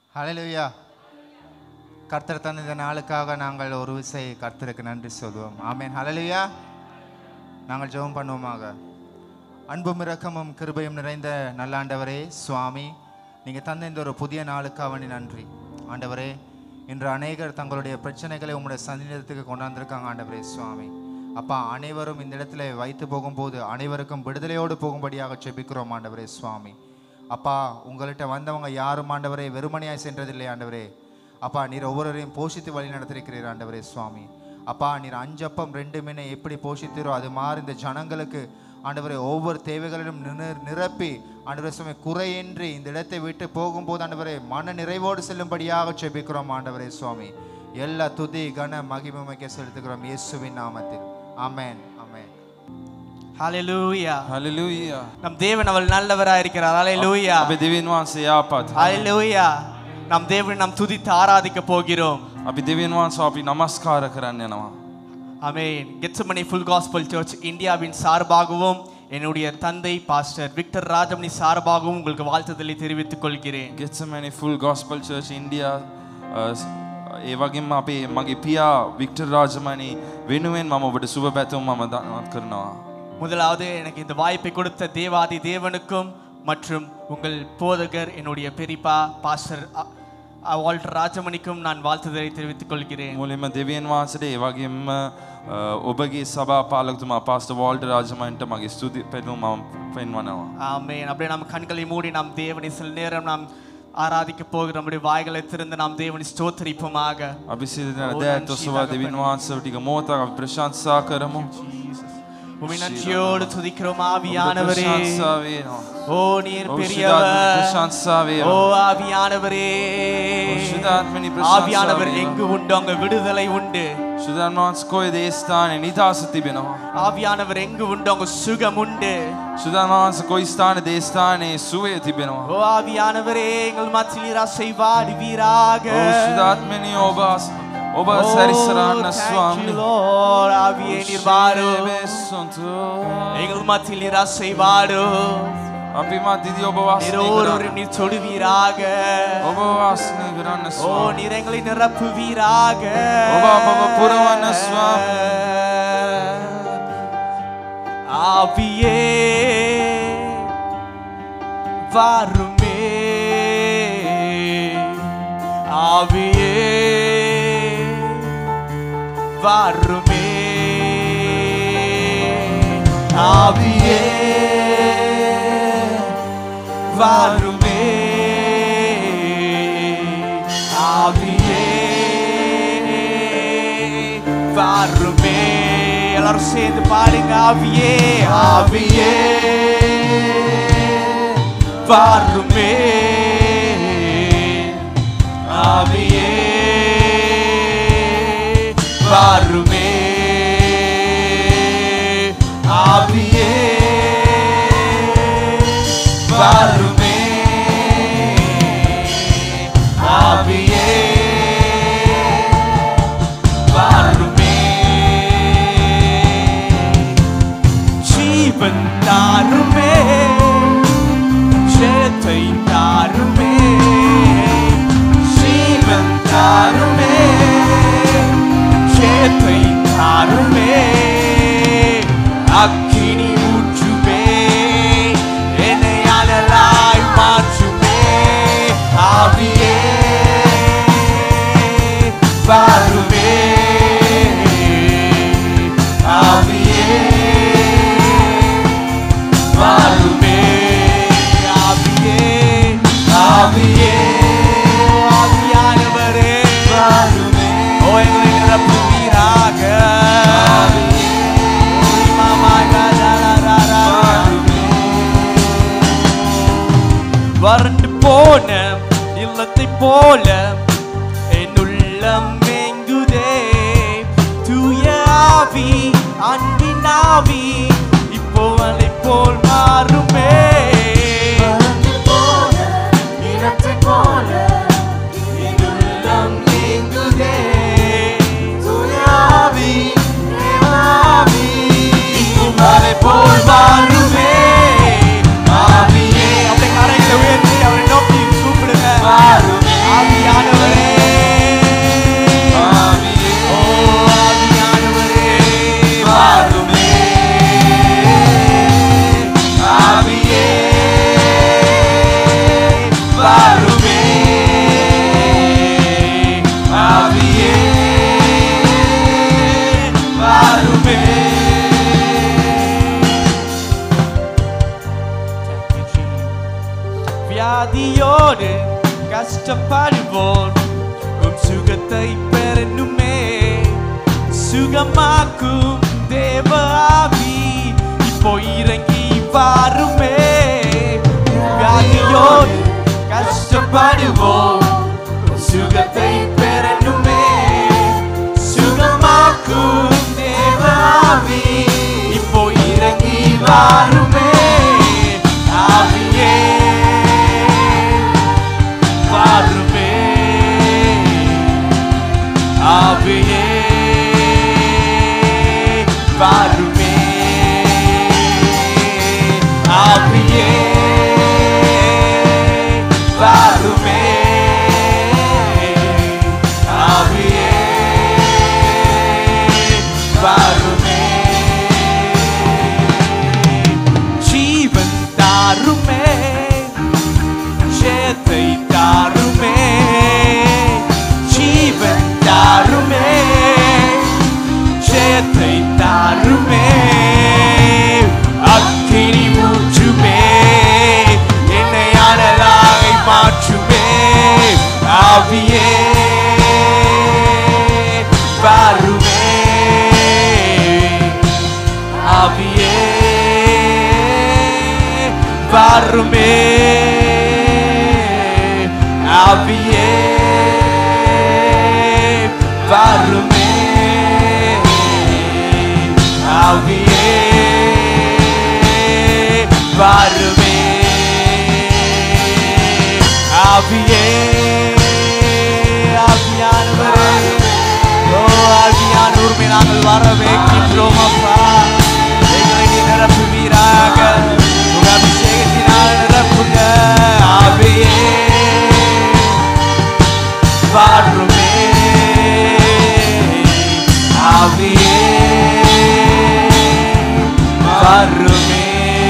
ஹalleluya கர்த்தர் தந்த இந்த நாளுக்காக நாங்கள் ஒரு விசை கர்த்தருக்கு நன்றி சொல்வோம் ஆமென் ஹalleluya நாங்கள் ஜெபம் பண்ணுவோமாக அன்பும் இரக்கமும் கிருபையும் நிறைந்த நல்ல ஆண்டவரே சுவாமி நீங்கள் தந்த இந்த ஒரு புதிய நாளுக்காக வேண்டி நன்றி ஆண்டவரே இன்று அநேகர் தங்களுடைய பிரச்சனைகளை உங்களுடைய சன்னிதத்துக்கு கொண்டாந்துருக்காங்க ஆண்டவரே சுவாமி அப்பா அனைவரும் இந்த இடத்துல வைத்து போகும்போது அனைவருக்கும் விடுதலையோடு போகும்படியாக செபிக்கிறோம் ஆண்டவரே சுவாமி அப்பா உங்கள்கிட்ட வந்தவங்க யாரும் ஆண்டவரே வெறுமனையாய் சென்றதில்லை ஆண்டவரே அப்பா நீர் ஒவ்வொருவரையும் போஷித்து வழி நடத்திருக்கிறீர் ஆண்டவரே சுவாமி அப்பா நீர் அஞ்சப்பம் ரெண்டு மீனை எப்படி போஷித்தீரோ அது மாதிரி இந்த ஜனங்களுக்கு ஆண்டவரே ஒவ்வொரு தேவைகளிலும் நிர- நிரப்பி ஆண்டவரே சுவாமி குறையின்றி இந்த இடத்தை விட்டு போகும்போது ஆண்டவரே மன நிறைவோடு செல்லும்படியாக செபிக்கிறோம் ஆண்டவரே சுவாமி எல்லா துதி கன மகிமைக்க செலுத்துகிறோம் இயேசுவின் நாமத்தில் ஆமென் ஆமென் ஹalleluya Halleluja. நம் தேவன் அவள் நல்லவராய் இருக்கிறார் ஹalleluya අපි දෙවියන් වහන්සේ යාපත්. ஹalleluya நம் தேவன் நாம் துதித்து ஆராதிக்க போகிறோம் අපි දෙවියන් වහන්සේ අපි නමස්කාර කරන්න යනවා. Amen Gethsemane full gospel church இந்தியாவின் சார்பாகவும் என்னுடைய தந்தை பாஸ்டர் விக்டர் ராஜமணி சார்பாகவும் உங்களுக்கு வாழ்த்துதலை தெரிவித்துக் கொள்கிறேன் Gethsemane full gospel church India ඒ වගේම අපේ මගේ පියා වික්ටර් රාජමණී වෙනුවෙන් මම ඔබට සුභ පැතුම් මම දනවත් කරනවා. முதலாவது எனக்கு இந்த வாய்ப்பை கொடுத்த தேவாதி தேவனுக்கும் மற்றும் உங்கள் போதகர் என்னுடைய பெரியப்பா பாஸ்டர் அ- அ- வால்டர் ராஜமணிக்கும் நான் வாழ்த்துதலை தெரிவித்துக் கொள்கிறேன் මුලින්ම දෙවියන් වහන්සට ඒ වගේම අ, ඔබගේ සභා පාලකතුමා පාස්ට වෝල්ට රාජමන්ට මගේ ස්තුති පැතුම් මම පෙන්වනවා. ஆமென் அப்படியே நாம் கண்களை மூடி நாம் தேவனை சில நேரம் நாம் ஆராதிக்க போகிறோம் நம்முடைய வாய்களை திறந்து நாம் தேவனை ஸ்தோத்தரிப்போமாக අපි සිදන දෑත් ඔසවා දෙවින් වහන්සව ටික මෝතක් අපි ප්‍රශංසා කරමු. உமை நன்றியோடு துதிக்கிறோம் ஆவியானவரே ප්‍රශංසා වේනවා. ஓ நீர் ඔව් பெரியவர் ප්‍රශංසා ஓ වේවා. ஆவியானவரே ශුද්ධාත්මනි ප්‍රශංසා ஆவியானவர் වේවා. எங்கு உண்டு அங்க விடுதலை உண்டு ශුදන් වහන්ස කොයි දේස්ථානය නිදහස තිබෙනවා. ஆவியானவர் எங்கு உண்டு அங்க சுகம் உண்டு ශුදන් වහන්ස කොයි ස්ථාන දේස්ථානයේ සුවය තිබෙනවා. ஓ ஆவியானவரே எங்கள் மத்தியில் ராசை வாடுவீராக ඔව් ශුදාත්මනි ඔබ අස්- ඔබ Oh, සැරිස්සරන්න thank you, ස්වාමි Lord. ஆவியே நீர் வாரும் බෙස්සොන්තු எங்கள் மத்தியில் நீர் ராசை வாடும் අපි මත් දිදි ඔබ වාසනය நீர் කරන්න. ஒருவரும் நீர் தொடுவீராக ඔබ වාසනය කරන්න ஓ ස්වාමි நீர் எங்களை நிரப்புவீராக ඔබ අපව පුරවන්න ස්වාමි. ஆவியே வாருமே ஆவியே வாருமே ஆவியே வாருமே ஆவியே வாருமே எல்லாரும் சேர்ந்து பாடுங்க ஆவியே ஆவியே வாருமே ஆவியே வாருமே ஆவியே வாருமே ஆவியே வாருமே ஜீவன் தாருமே ஜெயத்தை தாருமே ஜீவன் தாருமே ஜெயத்தை தாருமே அக்கினி ஊற்றுமே என்னை அனலாய் மாற்றுமே ஆவியே வாருமே ஆவியே வாருமே ஆவியே ஆவியே ஆவியானவரே வாருமே ஓ எங்களை நிரப்புவீராக வறண்டு போன இல்லத்தை போல என் உள்ளம் எங்குதே தூய ஆவி அன்பின் ஆவி இப்போ அதை போல் மாறுமே என் உள்ளம் எங்குதே தூய ஆவி ஆவி இப்போ அதை போல் மாறுமே ஆவியே அப்படியே கரைகளை உயர்த்தி அவரை நோக்கி கூப்பிடுங்க வாருமே ஆவியே வாருமே வியாதியோடு கஷ்டப்படுவோம் உம் சுகத்தை பெறணுமே சுகமாக்கும் தேவ ஆவி இப்போ இறங்கி வாருமே வியாதியோடு கஷ்டப்படுவோம் உம் சுகத்தை பெறணுமே சுகமாக்கும் தேவ ஆவி இப்போ இறங்கி வாருமே ஆவியே வாருமே ஆவியே வாருமே ஆவியே வாருமே ஆவியே வாருமே ஜீவன் தாருமே ஜெயத்தை தாருமே ஜீவன் தாருமே ஜெயத்தை தாருமே அக்கினி ஊற்றுமே என்னை அனலாகை மாற்றுமே ஆவியே வாருமே ஆவியே வாருமே ஆவியே வாருமே ஆவியே வாருமே ஆவியே ஆவியானவரே ஓ ஆவியானவருமே நாங்கள் வரவேற்கின்றோம் அப்பா எங்களை நீர் நிரப்புவீராக உங்க அபிஷேகத்தினால் நிரப்புங்க ஆவியே வாருமே ஆவியே வாருமே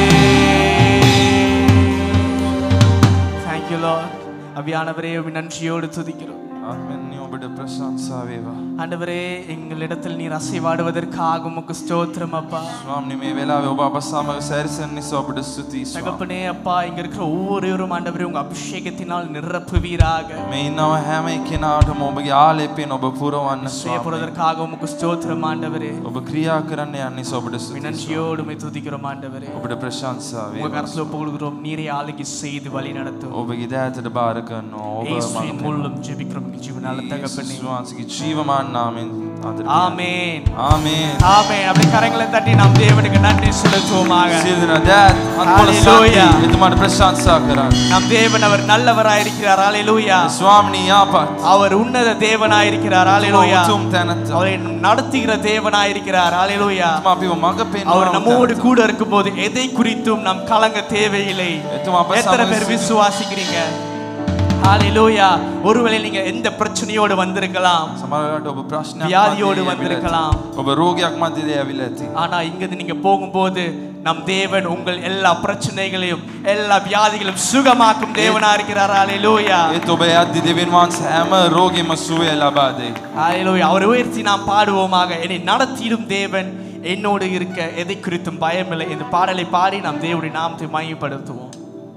Thank you, Lord. அவியானவரே உம்மை நன்றியோடு துதிக்கிறோம் ආමෙන් ඔබට ප්‍රශංසා වේවා. ஆண்டவரே எங்களிடத்தில் நீர் அசைவாடுவதற்காக உமக்கு ஸ்தோத்திரம் அப்பா ස්වාමනි මේ වෙලාවේ ඔබ අප සමග සැරිසෙන නිසා ඔබට ස්තුතියි ස්වාමී. தகப்பனே அப்பா இங்க இருக்கிற ஒவ்வொருவரும் ஆண்டவரே உங்க அபிஷேகத்தினால் நிரப்புவீராக මේ ඉන්නව හැම එක්කෙනාටම ඔබගේ ආලේපයෙන් ඔබ පුරවන්න ස්වාමී. செய்யப்படுவதற்காக உமக்கு ஸ்தோத்திரம் ஆண்டவரே ඔබ ක්‍රියා කරන්න යන්න නිසා ඔබට உம்மை ස්තුතියි. நன்றியோடு உம்மை துதிக்கிறோம் ஆண்டவரே ඔබට ප්‍රශංසා உங்க වේවා. கருத்துல ஒப்புக்கொள்கிறோம் நீரே ஆளுகை செய்து வழி நடத்தும் ඔබගේ දෑතට බාර කරනවා. ඔබ இயேசுவின் මඟ மூலம் ஜெபிக்கிறோம் உங்க ஜீவனால தகப்பனே යේසුස් වහන්සේගේ ජීවමාන නාමයෙන් අද ஆமென் ආමේන්. ஆமென் அப்படி கரங்களை தட்டி நாம் தேவனுக்கு நன்றி செலுத்துவோமாக සියලු දෙනා දෑත් අත්කොල Hallelujah. සාති එතුමාට ප්‍රශංසා කරන්න. நம் தேவன் அவர் நல்லவராய் இருக்கிறார் ஹalleluya ස්වාමිනී යාපත්. அவர் உன்னத தேவனாய் இருக்கிறார் ஹalleluya උතුම් තැනත්ත. அவரை நடத்துகிற தேவனாய் இருக்கிறார் ஹalleluya එතුමා අපිව මඟ அவர் පෙන්වනවා. நம்மோடு கூட இருக்கும்போது எதை குறித்தும் நாம் கலங்க தேவையில்லை එතුමා අප எத்தனை සමග பேர் සිටි- விசுவாசிக்கிறீங்க ஹalleluya ஒருவேளை நீங்க எந்த பிரச்சனையோடு வந்திருக்கலாம் සමහරවිට ඔබ ප්‍රශ්නයක් வியாதியோடு මතේ ඇවිල්ලා வந்திருக்கலாம். ඇති. ඔබ රෝගයක් මැදදී ඇවිල්ලා ඇති. ஆனா இங்கிருந்து நீங்க போகும்போது நம் தேவன் உங்கள் எல்லா பிரச்சனைகளையும் எல்லா வியாதிகளையும் சுகமாக்கும் தேவனா இருக்கிறார் ஹalleluya ඒත් ඔබ යද්දි දෙවියන් වහන්සේ හැම රෝගෙම සුවය ලබා දෙයි. ஹalleluya அவர் உயர்த்தி நாம் பாடுவோமாக என்னை நடத்திடும் தேவன் என்னோடு இருக்க எதை குறித்தும் பயமில்லை இந்த பாடலை பாடி நாம் தேவனுடைய நாமத்தை மையப்படுத்துவோம்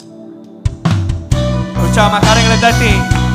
உற்சாகமா கரங்களை தட்டி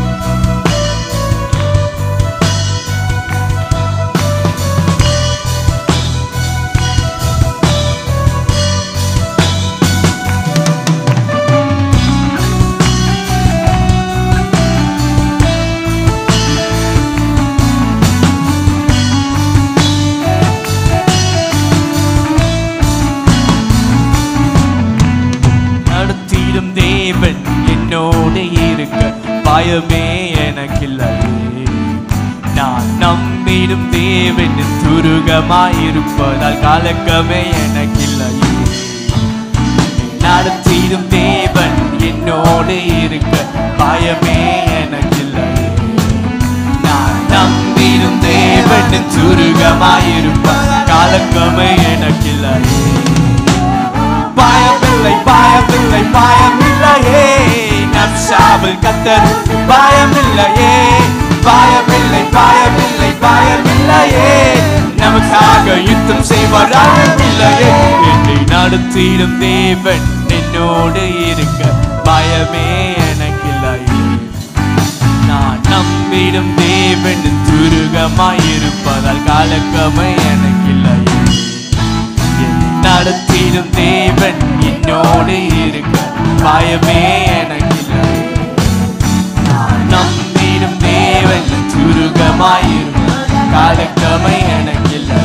நடத்திடும் தேவன் என்னோடு இருக்க பயமே எனக்கில்லையே நான் நம்பிடும் தேவன் துருகமாயிருப்பதால் கலக்கமே எனக்கில்லையே நடத்திடும் தேவன் என்னோடு இருக்க பயமே எனக்கில்லையே நான் நம்பிடும் தேவன் துருகமாயிருப்பதால் கலக்கமே எனக்கில்லையே பயமில்லை பயமில்லை பயமில்லையே நம் சாவில் கத்தர் பயமில்லையே பயமில்லை பயமில்லை பயமில்லையே நமக்காக யுத்தம் செய்வார் இல்லையே என்னை நடத்திடும் தேவன் என்னோடு இருக்க பயமே எனக்கில்லையே நான் நம்பிடும் தேவன் துருகமாயிருப்பதால் கலக்கமே எனக்கில்லையே என்னை நடத்திடும் தேவன் என்னோடு இருக்க பயமே எனக்கில்லை நான் நம்பிடும் தேவன் சுருகமாயிருக்க கலக்கமே எனக்கில்லை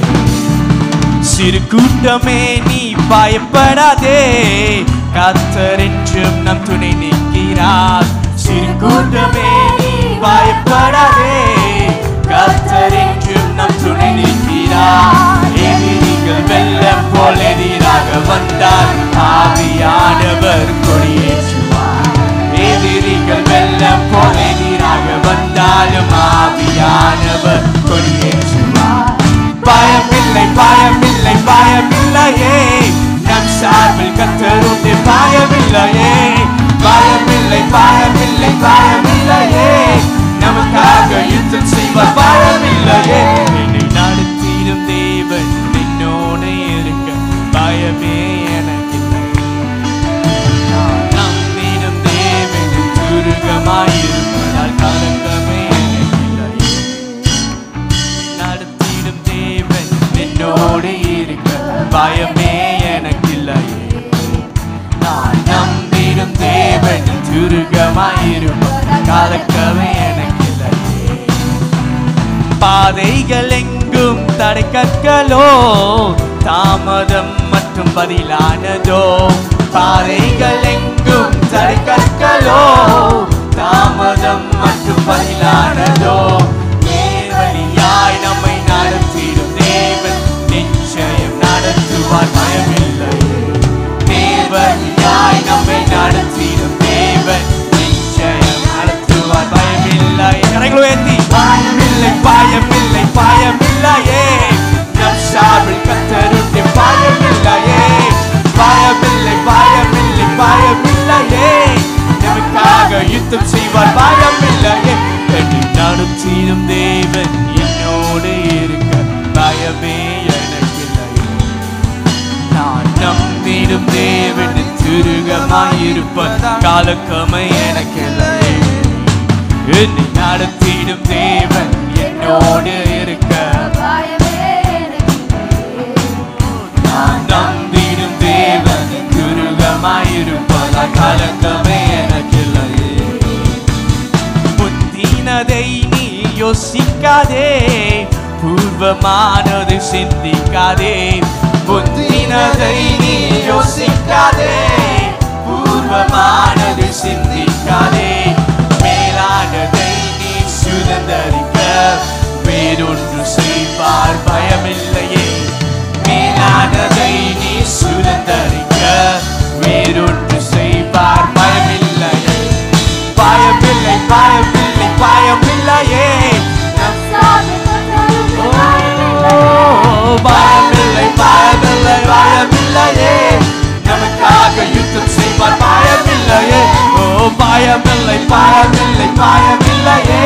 சிறு கூட்டமே நீ பயப்படாதே கத்தர் என்றும் நம் துணை நிற்கிறார் சிறு கூட்டமே நீ பயப்படாதே கத்தர் என்றும் நம் துணை நிற்கிறார் எதிரிகள் வெள்ளம் போல் எதிராக வந்தால் ஆவியானவர் கொடியேற்றுவார் எதிரிகள் வெள்ளம் போல் எதிராக வந்தாலும் ஆவியானவர் கொடியேற்றுவார் பயமில்லை பயமில்லை பயமில்லையே நம் சார்பில் கத்தருண்டு பயமில்லையே பயமில்லை பயமில்லை பயமில்லையே நமக்காக யுத்தம் செய்வார் பயமில்லையே என்னை நடத்திடும் தேவன் என்னோடு இருக்க பயமே எனக்கில்லை நான் நம்பிடும் தேவன் துருகமாயிருப்பதால் கலக்கமே எனக்கில்லையே நடத்திடும் தேவன் என்னோடு இருக்க பயமே எனக்கில்லையே நான் நம்பிடும் தேவன் துருகமாயிருப்ப கலக்கமே எனக்கில்லையே பாதைகள் எங்கும் தடை கற்களோ தாமதம் மற்றும் பதிலானதோ பாதைகள் எங்கும் தடை கற்களோ தாமதம் மற்றும் பதிலானதோ நேர்வழியாய் நம்மை நடத்திடும் தேவன் நிச்சயம் நடத்துவார் பயமில்லை தேவனியாய் நம்மை நடத்திடும் தேவன் நிச்சயம் நடத்துவார் பயமில்லை கரைகள் உயர்த்தி பயமில்லை பயமில்லை பயமில்லையே நம் சார்பில் கத்தருண்டு பயமில்லையே பயமில்லை பயமில்லை பயமில்லையே நமக்காக யுத்தம் செய்வார் பயமில்லையே என்னை நடத்திடும் தேவன் என்னோடு இருக்க பயமே எனக்கில்லையே நான் நம்பிடும் தேவன் திருகமாயிருப்ப காலக்கமை எனக்கில்லை என்னை நடத்திடும் தேவன் என்னோடு இருக்க நான் நம்பிடும் தேவன் திருகமாயிருப்ப காலக்கமை எனக்கில்லை முந்தினதை நீ யோசிக்காதே பூர்வமானது சிந்திக்காதே முந்தினதை நீ யோசிக்காதே பூர்வமானது சிந்திக்காதே மேலானதை நீ சுதந்தரிக்க வேறொன்று செய்வார் பயமில்லையே மேலானதை நீ சுதந்தரிக்க வேறொன்று செய்வார் பயமில்லையே பயமில்லை பயமில்லை பயமில்லையே ஓ, பயமில்லை பயமில்லை பயமில்லையே நமக்காக யுத்தம் செய்வார் பயமில்லையே ஓ பயமில்லை பயமில்லை பயமில்லையே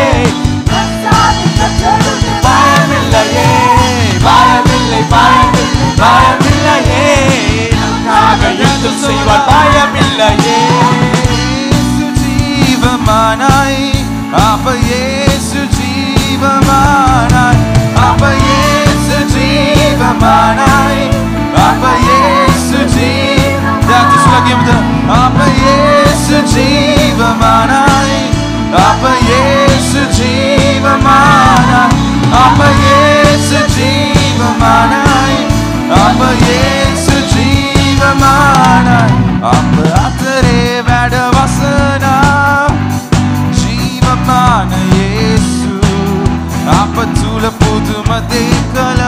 பயமில்லையே பயமில்லை பயமில்லை பயமில்லையே நமக்காக யுத்தம் செய்வார் பயமில்லையே இயேசு ஜீவமானாய் அப்ப இயேசு ஜீவமானாய் அப்ப இயேசு ஜீவமானாய் அப்ப இயேசு ஜீவ That's lagi betul அப்ப இயேசு ஜீவமானாய் அப்ப இயேசு ஜீவமானாய் அப்ப இயேசு ஜீவமானாய் அப்ப இயேசு ஜீவமானாய் அப்ப அத்தரே வேட வசனா ஜீவமான இயேசு அப்ப துல புதும தேக்கல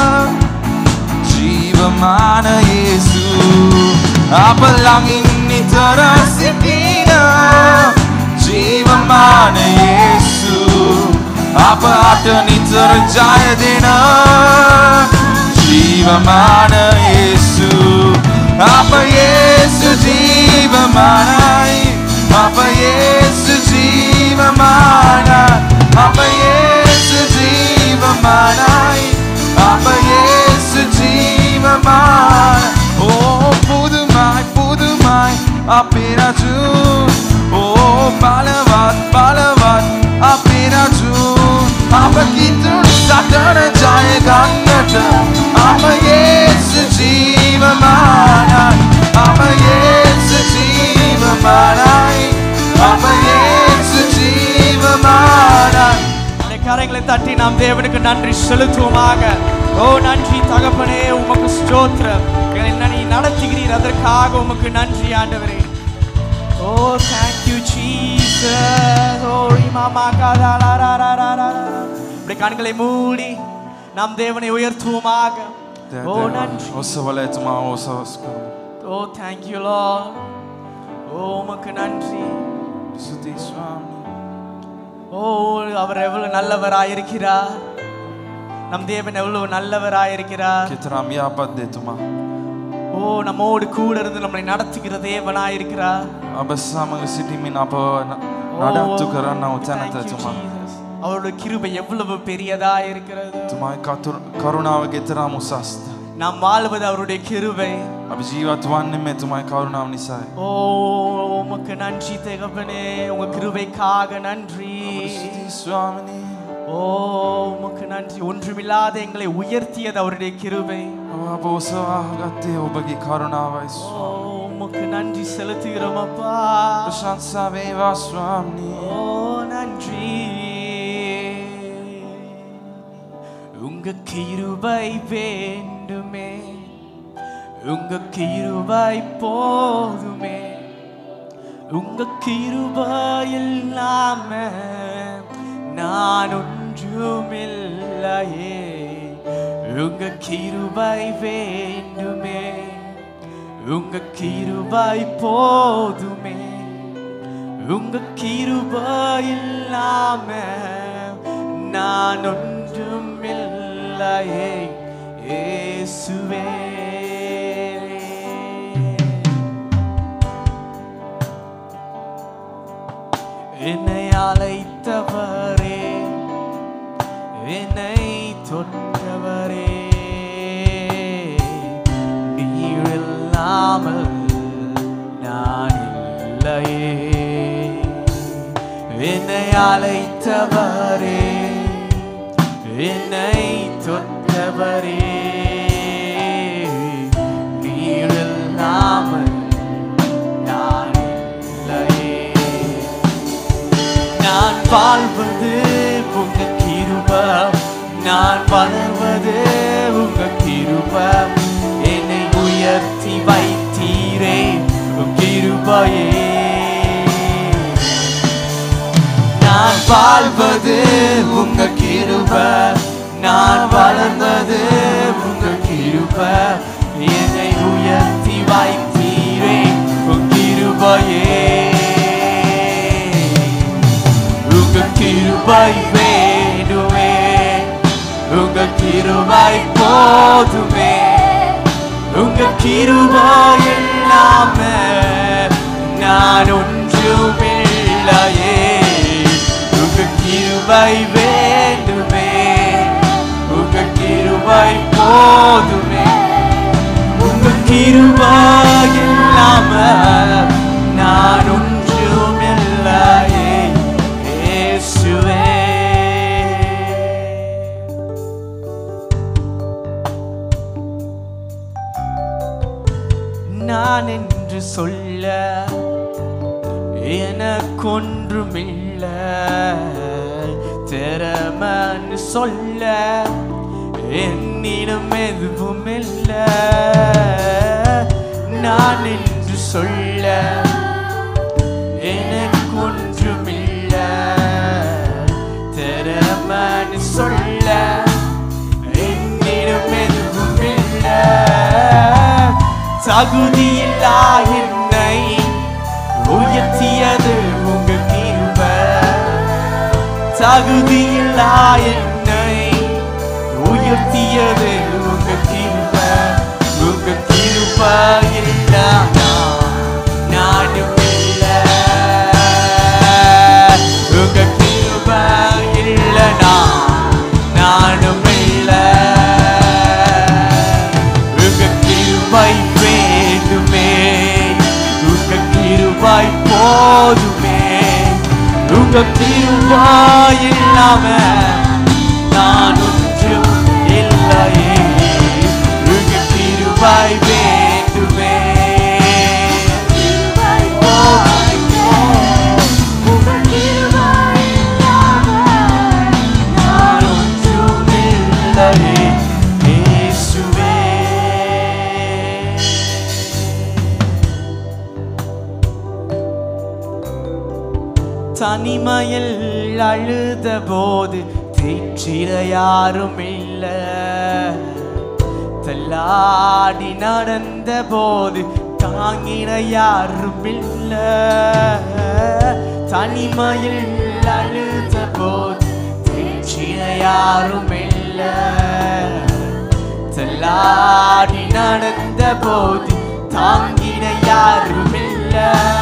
ஜீவமான இயேசு அப்ப langin ni terasitina ஜீவமான இயேசு அப்ப ஆட்ட நீ terjaya dina ஜீவமான இயேசு அப்ப இயேசு ஜீவமானாய் அப்ப இயேசு ஜீவமானார் அப்ப இயேசு ஜீவமானாய் அப்ப இயேசு ஜீவமானாய் ஓ புதுமாய் புதுமாய் அப்பிராஜு ஓ பலவான் பலவான் அப்பிராஜு அப்ப கித்துன் சட்டன ஜாய கண்ணட்ட அப்ப இயேசு ஜீவமானாய் அப்ப இயேசு ஜீவமானாய் அப்ப இயேசு ஜீவமானாய் இந்த கரங்களை தட்டி நாம் தேவனுக்கு நன்றி செலுத்துவோமாக ஓ நன்றி தகப்பனே உமக்கு ஸ்தோத்திரம் எங்களை நன்றி நடத்துகிறீர் அதற்காக உமக்கு நன்றி ஆண்டவரே ஓ thank you Jesus ஓ இமாமா காதாராராராரா இப்படி கண்களை மூடி நாம் தேவனை உயர்த்துவோமாக ஓ நன்றி ඔසවලඇතුමා ඕසවස්කරු ஓ thank you Lord ஓ உமக்கு நன்றி සුතිස්වාමී ஓ அவர் எவ்வளவு நல்லவராயிருக்கிறார் நம் தேவன் எவ்வளவு நல்லவராயிருக்கிறார் කෙතරම් යාපත් දෙතුමා ஓ நம்மோடு கூட இருந்து நம்மளை நடத்துகிற தேவனாயிருக்கிறார் අප සමඟ සිටිමින් අප න- ஓ, නඩත්තු කරන්න thank you, උතැනතතුමා Jesus. அவருடைய கிருபை எவ்வளவு பெரியதா இருக்கிறது තුමයි කතුර- කරුණාව ගෙතරම් උසස්ත நாம் வாழ்வது அவருடைய கிருபை අපි ජීවත් වන්නේ මේ තුමයි කරුණාව නිසායි ஓ உமக்கு நன்றி தகப்பனே உங்க கிருபைக்காக நன்றி ස්වාමනී ஓ உமக்கு நன்றி ஒன்றுமில்லாத எங்களை உயர்த்தியது அவருடைய கிருபை අප ඔසවා ගත්තේ ඔබගේ කරුණාවයි ஓ உமக்கு நன்றி செலுத்துகிறோம் அப்பா ප්‍රශංසා වේවා ස්වාමනී ஓ நன்றி உங்க கிருபை வேண்டுமே உங்க கிருபை போதுமே உங்க கிருபை இல்லாம நான் ஒன்றுமில்லையே உங்க கிருபை வேண்டுமே உங்க கிருபை போதுமே உங்க கிருபை இல்லாம நான் ஒன்றும் இல்லையே இயேசுவே என்னை அழைத்தவரே என்னை தொட்டவரே நீர் இல்லாமல் நான் இல்லையே என்னை அழைத்தவரே என்னை தொட்டவரே நீர் இல்லாமல் நான் இல்லையே நான் வாழ்வது உங்க கிருப நான் வளர்வது உங்க கிருப என்னை உயர்த்தி வைத்தீரே உங்க கிருபையே நான் வாழ்வது உங்க கிருப நான் வளர்ந்தது உங்க கிருப என்னை உயர்த்தி வைத்தீரே உங்க கிருபையே உங்க கிருபை வேண்டுமே உங்க கிருபை போதுமே உங்க கிருபை இல்லாம நான் ஒன்றுமில்லையே உங்க கிருபை வேண்டுமே உங்க கிருபை போதுமே உங்க கிருபை இல்லாம நான் ஒன்றுமில்லையே இயேசுவே நான் என்று சொல்ல எனக்கொன்றுமில்ல திறமன்னு சொல்ல என்னிடம் எதுவும் இல்ல நான் என்று சொல்ல எனக்கொன்றுமில்ல திறமன்னு சொல்ல என்னிடம் எதுவும் இல்ல தகுதியில்லா என்னை உயர்த்தியது உங்க கிருப தகுதியில்லா என்னை உயர்த்தியது உங்க கிருப உங்க கிருப இல்லா நானும் இல்ல உங்க கிருபா இல்லாம நான் ஒன்றும் இல்லையே உங்க கிருபாய் வேண்டுமே நான் ஒன்றும் இல்லையே இயேசுவே தனிமையில் அழுத போது தேற்றிட யாரும் இல்ல தள்ளாடி நடந்த போது தாங்கிட யாரும் இல்ல தனிமையில் அழுத போது தேற்றிட யாரும் இல்ல தள்ளாடி நடந்த போது தாங்கிட யாரும் இல்ல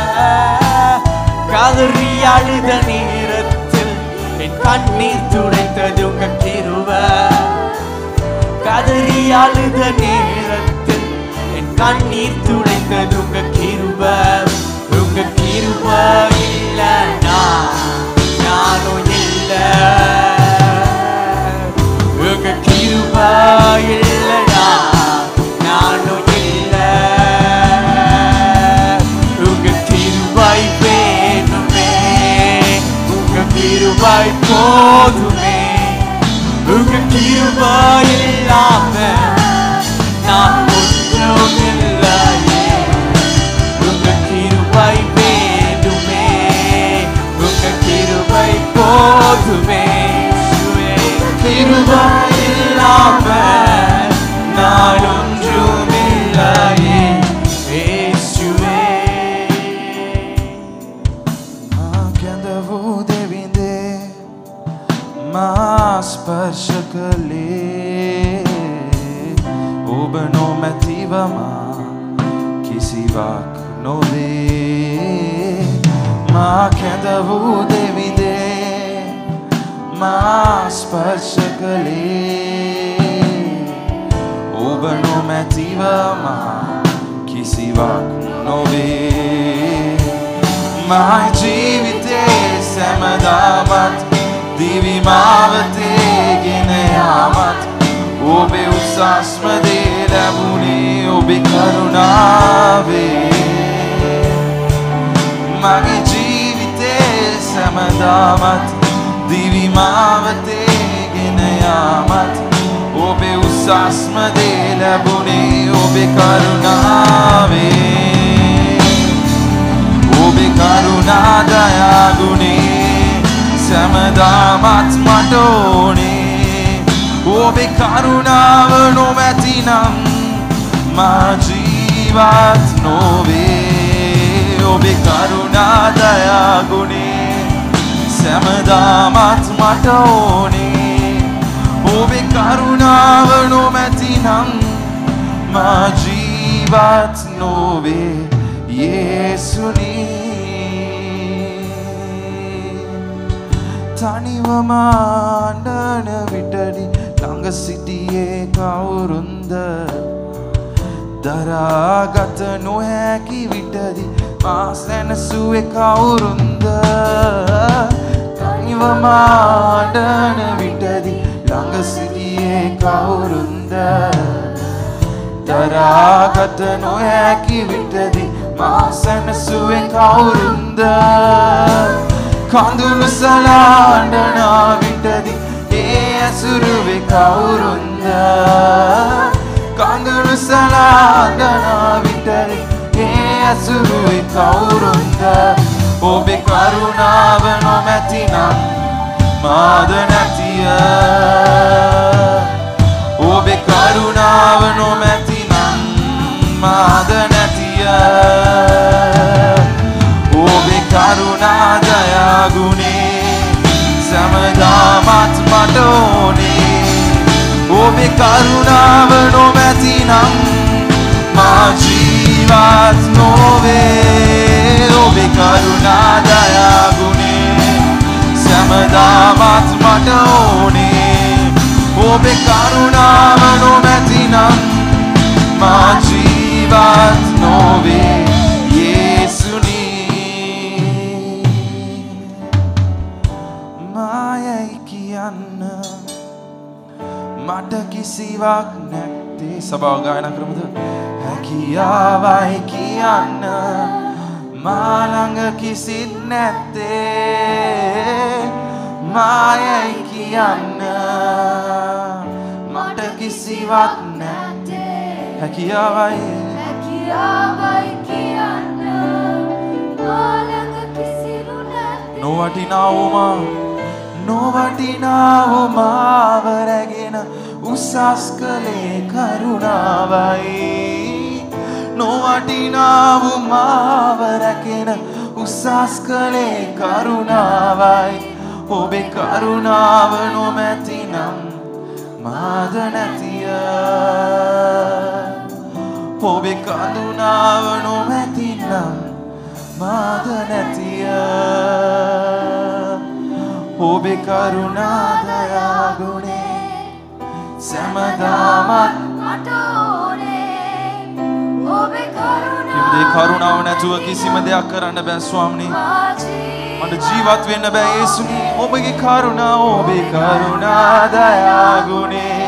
கதறி அழுத நேரத்தில் என் கண்ணீர் துடைத்தது உங்க கிருப கதறி அழுத நேரத்தில் என் கண்ணீர் துடைத்தது உங்க கிருப உங்க கிருப இல்லைனா நானும் இல்லை உங்க கிருப இல்லைனா நானும் இல்லை உங்க கிருபாய் வேணுமே உங்க கிருபாய் போதுமே உங்க கிருபாய் இல்லாம நான் ஒன்றும் இல்லையே உங்க கிருபாய் வேண்டுமே உங்க கிருபாய் போதுமே இயேசுவே. கிருபாய் இல்லாம நான் ஒன்றும் இல்லையே இயேசுவே. ಕೆಂದವು ದೇವಿಂದೆ ಮಾ ಸ್ಪರ್ಶ ಕಲೆ ಒಬ್ಬನೋ ಮೆತ್ತಿವ ಮಾ ಕಿಸಿವಾಕ್ ನೋವೆ ಮಾ ಕೆಂದವು ದೇವಿದೆ ಮಾ ಸ್ಪರ್ಶ ಕಲೆ ಒಬ್ಬನೋ ಮೆತ್ತಿವ ಮಾ ಕಿಸಿವಾಕ್ ನೋವೆ My ජීවිතේ සැමදාමත් දිවිමාවතේ ගෙන යාමත් ඔබේ උසස්ම දේ ලැබුණේ ඔබේ කරුණාවේ මගේ ජීවිතේ සැමදාමත් දිවිමාවතේ ගෙන යාමත් ඔබේ උසස්ම දේ ලැබුණේ ඔබේ කරුණාවේ ඔබේ කරුණා දයාගුණේ සැමදාමත් මට ඕනේ ඔබේ කරුණාව නොමැතිනම් මා ජීවත් නොවේ ඔබේ කරුණා දයාගුණේ සැමදාමත් මට ඕනේ ඔබේ කරුණාව නොමැතිනම් මා ජීවත් නොවේ යේසුනී තනිවම අඬන විටඩි ළඟ සිටියේ කවුරුන්ද දරාගත නොහැකි විටදි මා සැනසුවේ කවුරුන්ද තනිවම අඬන විටදි ළඟ සිටියේ කවුරුන්ද දරාගත නොහැකි විටදි මා සැනසුවේ කවුරුන්ද කඳුළු සලාඩනා විටදි ඒ ඇසුරුවේ කවුරුන්ද කඳුළු සලාඩනා විටදි ඒ ඇසුරුවේ කවුරුන්ද ඔබේ කරුණාව නොමැතිනම් මාද නැතිය ඔබේ කරුණාව නොමැතිනම් මාද නැතිය ඔබේ කරුණා දයාගුණේ සැමදාමත් මට ඕනේ ඔබේ කරුණාව නොමැතිනම් මා ජීවත් නොවේ ඔබේ කරුණා දයාගුණේ සැමදාමත් මට ඕනේ ඔබේ කරුණාව නොමැතිනම් මා ජීවත් නොවේ යේසුනී මට කිසිවක් නැත්තේ සභාව ගායනා කරමුද හැකියාවයි කියන්න මාළඟ කිසිත් නැත්තේ මායයි කියන්න මට කිසිවක් නැත්තේ හැකියාවයි නොවටිනාවමා නොවටිනාවමාව රැගෙන උසස් කළේ කරුණාවයි නොවටිනාවමාව රැගෙන උසස් කළේ කරුණාවයි ඔබේ කරුණාව නොමැතිනම් මාද නැතිය ඔබේ කඳුනාව නොමැතිනම් මාද නැතිය ඔබේ කරුණාදයාගුණේ සැමදාමත් ඉදේ කරුණාව නැතුව කිසිම දෙයක් කරන්න බෑ ස්වාමනි මට ජීවත් වෙන්න බෑ ඒසුනි ඔබගේ කරුණා ඔබේ කරුණාදයාගුණේ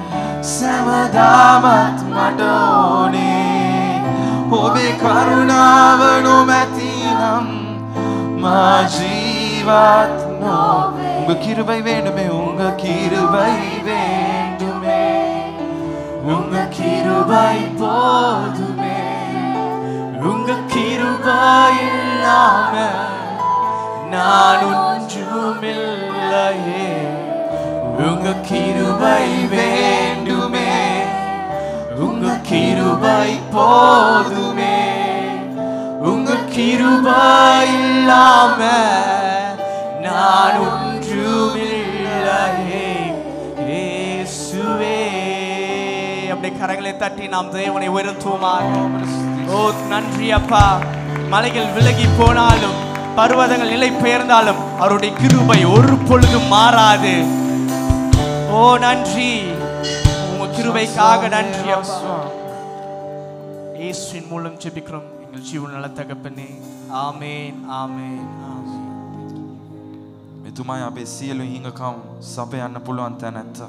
සැමදාමත් මට ඕනේ ඔබේ කරුණාව නොමැතිනම් මා ජීවත් නොවේ உங்க கிருபை வேண்டுமே உங்க கிருபை வேண்டுமே உங்க கிருபை போதுமே உங்க கிருபை இல்லாம நான் ஒன்றுமில்லையே உங்க கிருபை வேண்டுமே உங்க கிருபை போதுமே உங்க கிருபை இல்லாம நான் ஒன்றுமில்லையே இயேசுவே அப்படியே கரங்களை தட்டி நாம் தேவனை உயர்த்துவோமாக ஓ நன்றி அப்பா மலைகள் விலகி போனாலும் பர்வதங்கள் நிலை பெயர்ந்தாலும் அவருடைய கிருபை ஒரு பொழுதும் மாறாது ஓ நன்றி உங்க கிருபைக்காக நன்றி அப்பா இயேசுவின் மூலம் ஜெபிக்கிறோம் எங்கள் ஜீவன் நல்ல தகப்பனே ஆமேன் ஆமேன் ஆமேன் මෙතුමයි අපේ සියලු හිඟකම් සපයන්න පුළුවන් තැනැත්ත.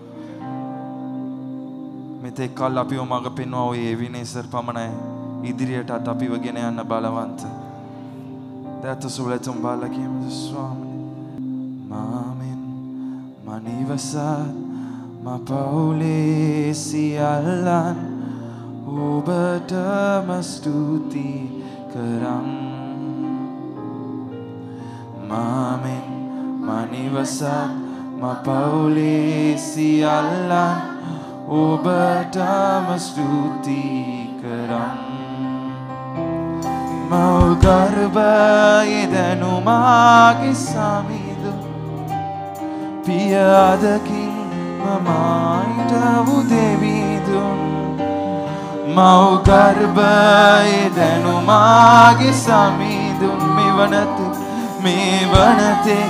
මෙතෙක් කල් අපිව මඟ පෙන්වා ඔය එවිනේසර් පමණයි ඉදිරියටත් අපිව ගෙන යන්න බලවන්ත. දැත්ත සුලතුම් බාල කියමද ස්වාමනි. මාමෙන් මනිවසත් මපවුලේ සියල්ලන් ඔබටම ස්තුති කරම්. මාමෙන් මනිවසත් මපවුලේ සියල්ලන් ඔබටම ස්තුතියි කරම් මවගර්භයදැනුමාගේ සමිදු පියාදකින් මමයිට උදෙවිදුන් මවගර්භයදැනුමාගේ සමිදුන් මෙවනත මේ වනතේ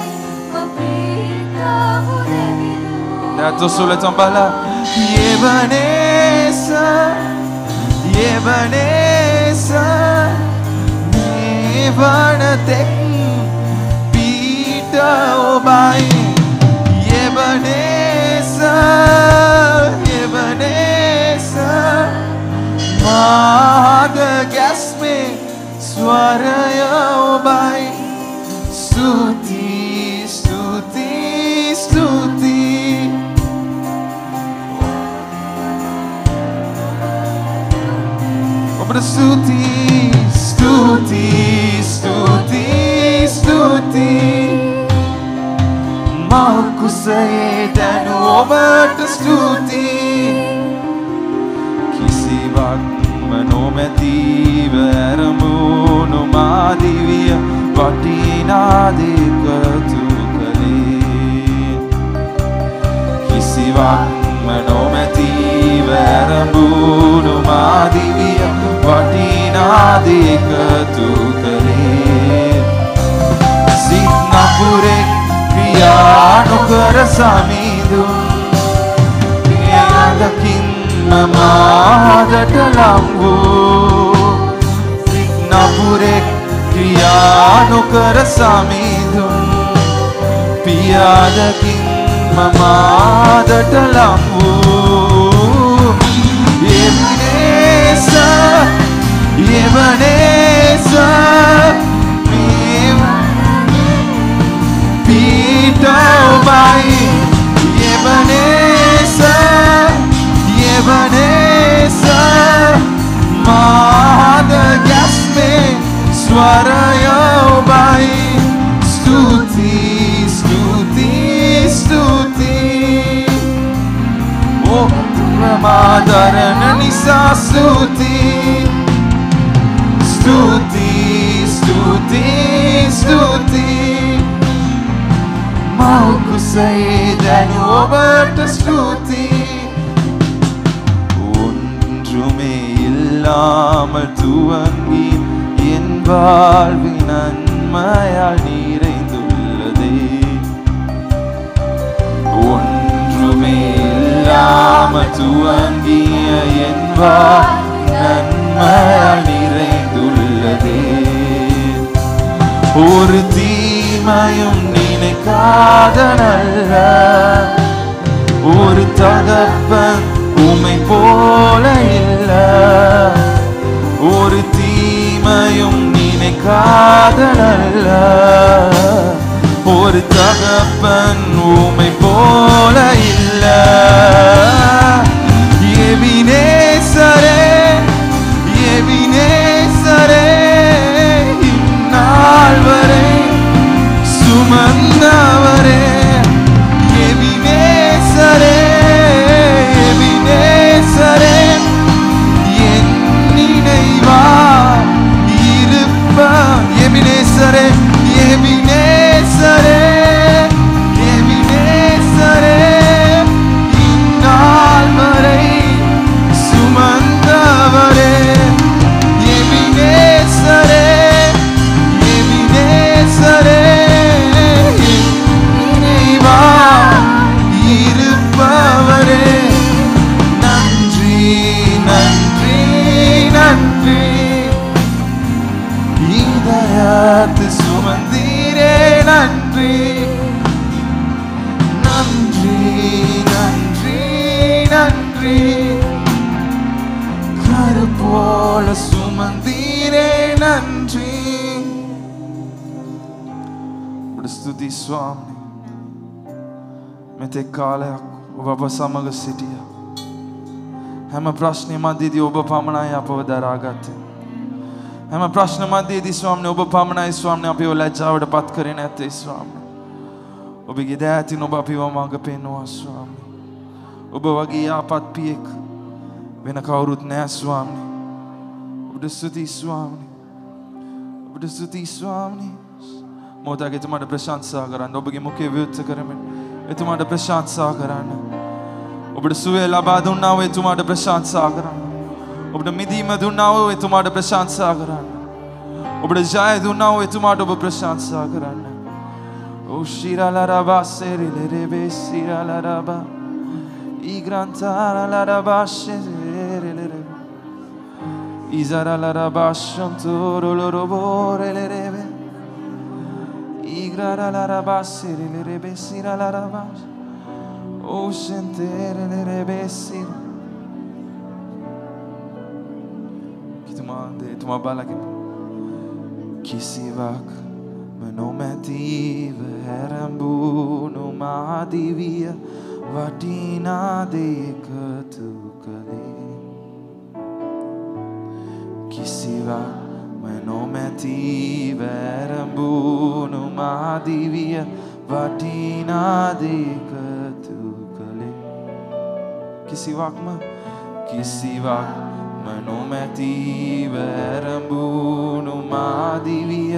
Dato sulle tombala Yebanesa Yebanesa Nevanatek Pita obai Yebanesa Yebanesa Maga gasme Swaraya obai Stuti Stuti Stuti ඔබට ස්තුති ස්තුති ස්තුති ස්තුති මකුසයේ දැනු ඔබට ස්තුති කිසිවක්ම නොමැතිව ඇරමුණු මාදිවිය වටිනාදකතු කළේ කිසිවක්ම නොමැතිව ඇරඹුණු මාදිවිය වටිනාදකතු කළේ සිත්නපුරෙක් ක්‍රියානොකර සමිදුන් පියදකින් මමාදට ලංවූ සිත්නපුරෙක් ක්‍රියානොකර සමිදුන් පියාදකින් මමාදට ලං වූ එවනේස එවනේස පීටෝබයි එවනේස එවනේස මාද ගැස්මේ ස්වරයෝබයි ස්තුති ස්තුති ස්තුති ඕ ප්‍රමාදරණ නිසා ස්තුති ස්තුති ස්තුති ස්තුති මෞකුසේ දැන් ඔබට ස්තුති ஒன்றுமே இல்லாமல் துவங்கி என் வாழ்வின் நன்மையால் நிறைந்துள்ளதே ஒன்றுமே இல்லாமல் துவங்கிய என் வாழ்வின் நன்மையால் நிறைந்துள்ளதே ஒரு தீமையும் நினைக்காத நல்ல ஒரு தகப்பன் உமை போல இல்ல ஒரு தீமையும் நினைக்காத நல்ல ஒரு தகப்பன் உமை போல இல்ல எவினேசரே எவினேசரே இந்நாள் வரை சுமந்தவரே எவினேசரே எவினேசரே என் நினைவா இருப்ப எவினேசரே எவினேசரே எவினேசரே இந்நாள் வரை சுமந்தவரே எவினேசரே எவினேசரே நினைவா இருப்பவரே நன்றி நன்றி நன்றி இதயத்து சுமந்தீரே நன்றி நன்றி நன்றி நன்றி கரு போல சுமந்தீரே நன்றி ඔබට ස්තුති ස්වාමි මෙතෙක් කාලයක් ඔබ අප සමඟ සිටිය හැම ප්‍රශ්නය මධ්‍යදී ඔබ පමණයි අපව දරාගත්තේ හැම ප්‍රශ්න මධ්‍යයේදී ස්වාමි ඔබ පමණයි ස්වාමි අපිව ලැජ්ජාවට පත් කරේ නැත්තේ ස්වාමි ඔබගේ දෑතින් ඔබ අපිව මඟ පෙන්නවා ස්වාමි ඔබ වගේ යාපත් පියෙක් වෙන කවුරුත් නෑ ස්වාමි ඔබට ස්තුතියි ස්වාමි ඔබට ස්තුතියි ස්වාමි මොහොතක් එතුමාට ප්‍රශංසා කරන්න ඔබගේ මුඛය විවෘත කරමින් එතුමාට ප්‍රශංසා කරන්න ඔබට සුවය ලබා දුන්නා වූ එතුමාට ප්‍රශංසා කරන්න ඔබට මිදීම දුන්නා වූ එතුමාට ප්‍රශංසා කරන්න ඔබට ජය දුන්නා වූ එතුමාට ඔබ ප්‍රශංසා කරන්න O shiralaraba serilere siralaraba igrantalaraba sherelere izaralaraba shantoroloroborelere igraralaraba serilere siralaraba O shenterelere sira Kituma de tuma balake කිසිවක් නොමැතිව හැරඹුණු මාදිවිය වටිනාදේකතු කළේ කිසිවක් නොමැතිව ඇරඹුණු මාදිවිය වටිනාදේකතු කළේ කිසිවක්ම කිසිවක් නොමැතිව ඇරඹුණු මාදිවිය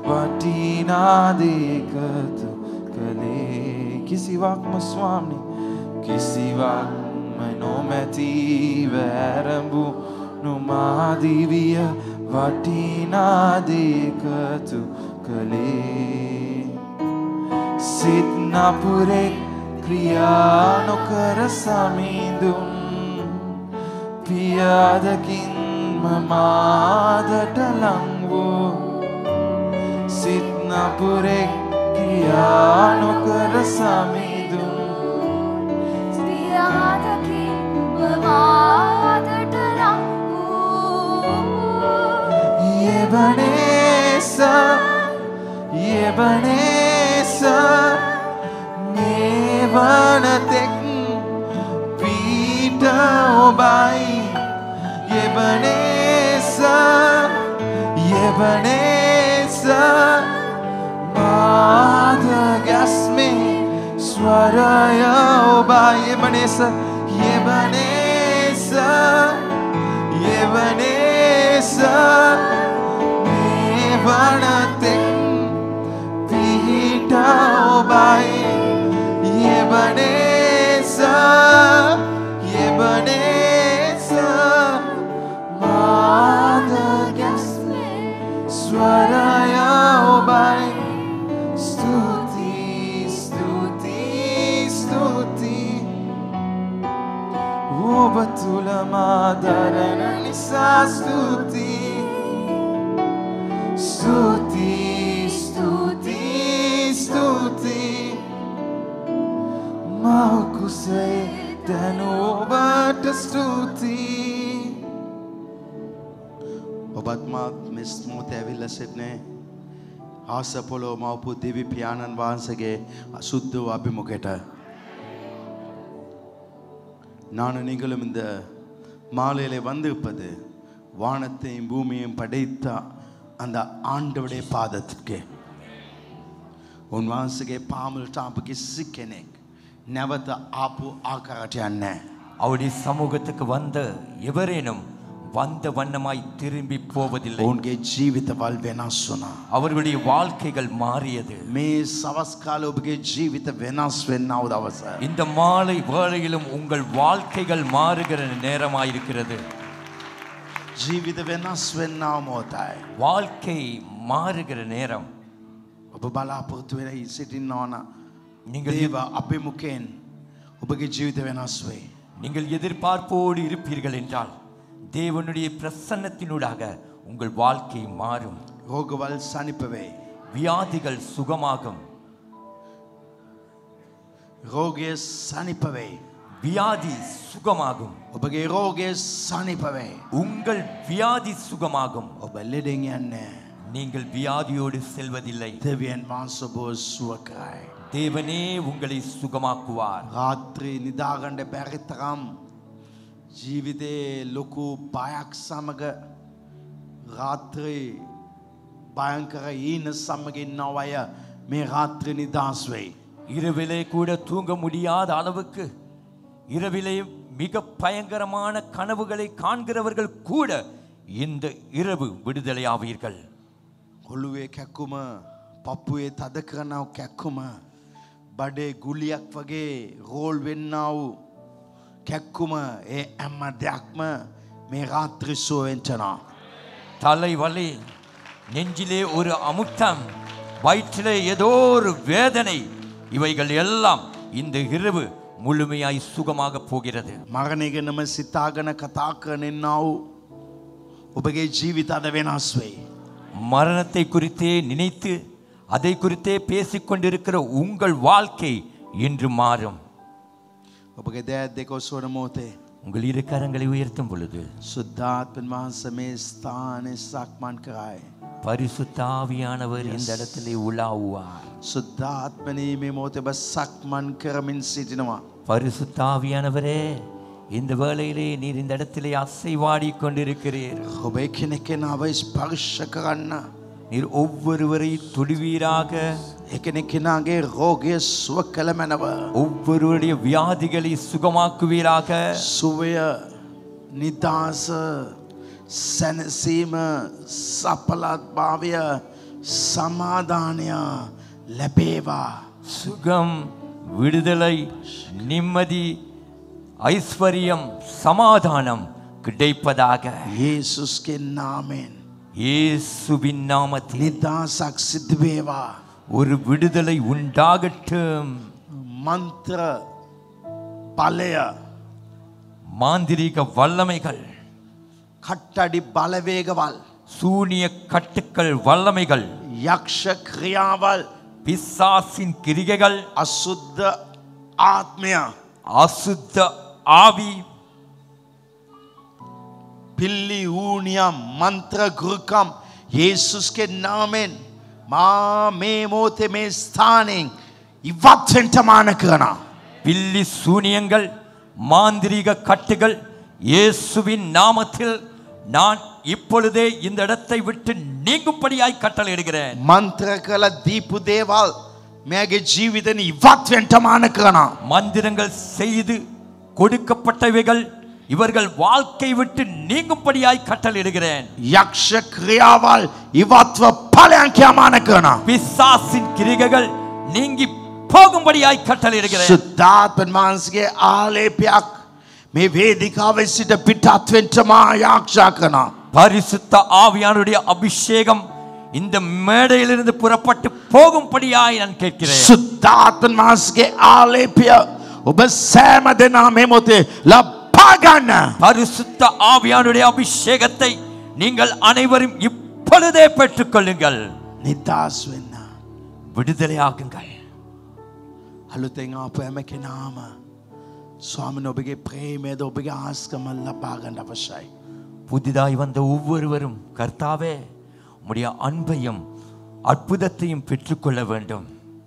වටිනාදේකතු කළේ කිසිවක්ම ස්වාමි කිසිවක්ම නොමැතිව ඇරඹුණු මාදිවිය වටිනාදේකතු කළේ සිත් නපුරෙක් ක්‍රියා නොකර සමිඳුම් පියාදකින්ම මාදට ලංවූ සිත් නපුරෙක් ක්‍රියා නොකර සමිඳුම් Ebenezer, Nevanetek, Peter Obai, Ebenezer, Ebenezer, Madagasme, Swaraya Obai, Ebenezer, Ebenezer, Ebenezer, Nevanetek, Peter Obai, Ebenezer, Ebenezer, Madagascar, Swaraya Obai, Stuti, Stuti, Stuti, Ubatula Madarana Nisa Stuti, Stuti, Stuti, Stuti. Mau say dan obat ස්තුති ඔබත් මාත් mess මොහොත ඇවිල්ල සිටනේ ආස පොලෝ මවපු දෙවි පියාණන් වහන්සගේ අසුද්ධ වූ අභිමුඛයට நான் நீங்களும் இந்த மாலையிலே வந்திருப்பது வானத்தையும் பூமியையும் படைத்த அந்த ஆண்டவுடைய பாதத்திற்கு උන්වහන්සගේ පාමුලට අප කිසි කෙනෙක් නැවත ආපු ආකාරට යන්න. அவருடைய சமூகத்துக்கு வந்த எவரேனும் வந்த வண்ணமாய் திரும்பி போவதில்லை ඔවුන්ගේ ජීවිතවල් වෙනස් වුණා. அவர்களுடைய வாழ்க்கைகள் மாறியது මේ සවස්කාල ඔබගේ ජීවිත වෙනස් වෙන්නව දවස. இந்த மாலை வேளையிலும் உங்கள் வாழ்க்கைகள் மாறுகிற நேரமாயிருக்கிறது ජීවිත වෙනස් වෙන්නව මෝතයි. வாழ்க்கை மாறுகிற நேரம் ඔබ බලාපොරොත්තු වෙන සිටින්න ඕන நீங்கள் දේව අභිමුකෙන් ඔබගේ ජීවිත වෙනස් වේ. நீங்கள் எதிர்பார்ப்போடு இருப்பீர்கள் என்றால் தேவனுடைய பிரசன்னத்தினூடாக உங்கள் வாழ்க்கை மாறும் රෝගවල් සනිපවේ. வியாதிகள் சுகமாகும் රෝගය සනිපවේ. வியாதி சுகமாகும் ඔබගේ රෝගය සනිපවේ. உங்கள் வியாதி சுகமாகும் ඔබ ලෙඩෙන් යන්න. நீங்கள் வியாதியோடு செல்வதில்லை දෙවියන් වහන්සබෝ සුවකයි. தேவனே உங்களை சுகமாக்குவார் රාත්‍රී නිදාගණ්ඩ පැරිතරම් ජීවිතේ ලොකු බයක් සමග රාත්‍රී භයංකර ඊන සමගින්නව අය මේ රාත්‍රී නිදහස් වෙයි. இரவிலே கூட தூங்க முடியாத அளவுக்கு இரவிலே மிக பயங்கரமான கனவுகளை காண்கிறவர்கள் கூட இந்த இரவு விடுதலையாவீர்கள் හොළුවේ කැක්කුම පප්පුයේ තද කරනව කැක්කුම බඩේ ගුලියක් වගේ රෝල් වෙන්න වූ කැක්කුම ඒ ඇම්ම දෙයක්ම මේ රාත්‍රිස්සුවෙන්ටනා. தலை வலி நெஞ்சிலே ஒரு அமுத்தம் வயிற்றிலே ஏதோ ஒரு வேதனை இவைகள் எல்லாம் இந்த இரவு முழுமையாய் சுகமாக போகிறது මරණයගෙනම සිතාගන කතා කරනෙන්න වූ ඔබගේ ජීවිත අද වෙනස් වෙයි. மரணத்தை குறித்தே நினைத்து அதை குறித்தே பேசிக்கொண்டிருக்கிற உங்கள் வாழ்க்கை இன்று மாறும் ඔබගේ දෑත් දෙක ඔස්වන මෝතේ. உங்கள் இரு கரங்களை உயர்த்தும் பொழுது සුද්ධාත්මන් වහන්ස මේ ස්ථානය සක්මන් කරයි. பரிசுத்தாவியானவர் இந்த இடத்திலே உலாவுவார் සුද්ධාත්මනී මේ මෝත ඔබ සක්මන් කරමින් සිටිනවා. பரிசுத்தாவியானவரே இந்த வேளையிலே நீர் இந்த இடத்திலே அசைவாடி கொண்டிருக்கிறீர் ඔබ කෙනෙක් කෙනාව ස්පර්ශ කරන්න. நீர் ஒவ்வொருவரை துடிவீராக එකනෙක් කෙනාගේ රෝගය සුව කළ මැනව. ஒவ்வொருவருடைய வியாதிகளை சுகமாக்குவீராக සුවය නිදහස සැනසීම සපලත් භාවය සමාධානය ලැබේවා. சுகம் விடுதலை நிம்மதி ஐஸ்வர்யம் சமாதானம் கிடைப்பதாக ඒසුස්ගේ නාමෙන්. இயேசுவின் நாமத்தில் නිදහසක් සිද්ධවේවා. ஒரு விடுதலை உண்டாகட்டும் මන්ත්‍ර පලය மாந்திரீக வல்லமைகள் කට්ටඩි බලවේගවල් சூனிய கட்டுக்கள் வல்லமைகள் යක්ෂ ක්‍රියාවල් பிசாசின் கிரிகைகள் අසුද්ධ ආත්මය அசுத்த ஆவி පිල්ලි ඌනියම් මන්ත්‍ර ගුරුකම් ඒසුස්ගේ නාමෙන් මා මේ මෝතේ මේ ස්ථානෙන් ඉවත් වෙන්න මාන කරනවා. பில்லி சூனியங்கள் மாந்திரீக கட்டுகள் இயேசுவின் நாமத்தில் நான் இப்பொழுதே இந்த இடத்தை விட்டு நீங்கும்படியாய் கட்டளையிடுகிறேன் මන්ත්‍ර කළ දීපු දේවල් මෙයාගේ ජීවිතන ඉවත් වෙන්න මාන කරනවා. மந்திரங்கள் செய்து கொடுக்கப்பட்டவைகள் இவர்கள் வாழ்க்கை விட்டு நீங்கும்படியாய் கட்டளையிடுகிறேன் යක්ෂ ක්‍රියාවල් ඉවත්ව ඵලයන් කියමාන කරනවා. பிசாசின் கிரிகைகள் நீங்கி போகும்படியாய் கட்டளையிடுகிறேன் සුද්ධාත්මන් වහන්සගේ ආලේපයක් මේ වේදිකාවේ සිට පිටත් වෙන්න මා යාක්ෂා කරනවා. பரிசுத்த ஆவியானுடைய அபிஷேகம் இந்த மேடையிலிருந்து புறப்பட்டு போகும்படியாய் நான் கேட்கிறேன் සුද්ධාත්මන් වහන්සගේ ආලේපය ඔබ සෑම දෙනා මේ මොතේ ලබාගන්න. பரிசுத்த ஆவியானுடைய அபிஷேகத்தை நீங்கள் அனைவரும் இப்பொழுதே பெற்றுக்கொள்ளுங்கள் නිදස් වෙන්න. விடுதலையாகுங்கள் අලුතෙන් ආපු ඇම කෙනාම ස්වාමන ඔබගේ ප්‍රේමේද ඔබගේ ආස්කමල් ලබාගන්න අවශ්‍යයි. புதிதாய் வந்த ஒவ்வொருவரும் கர்த்தாவே உம்முடைய அன்பையும் அற்புதத்தையும் பெற்றுக்கொள்ள வேண்டும்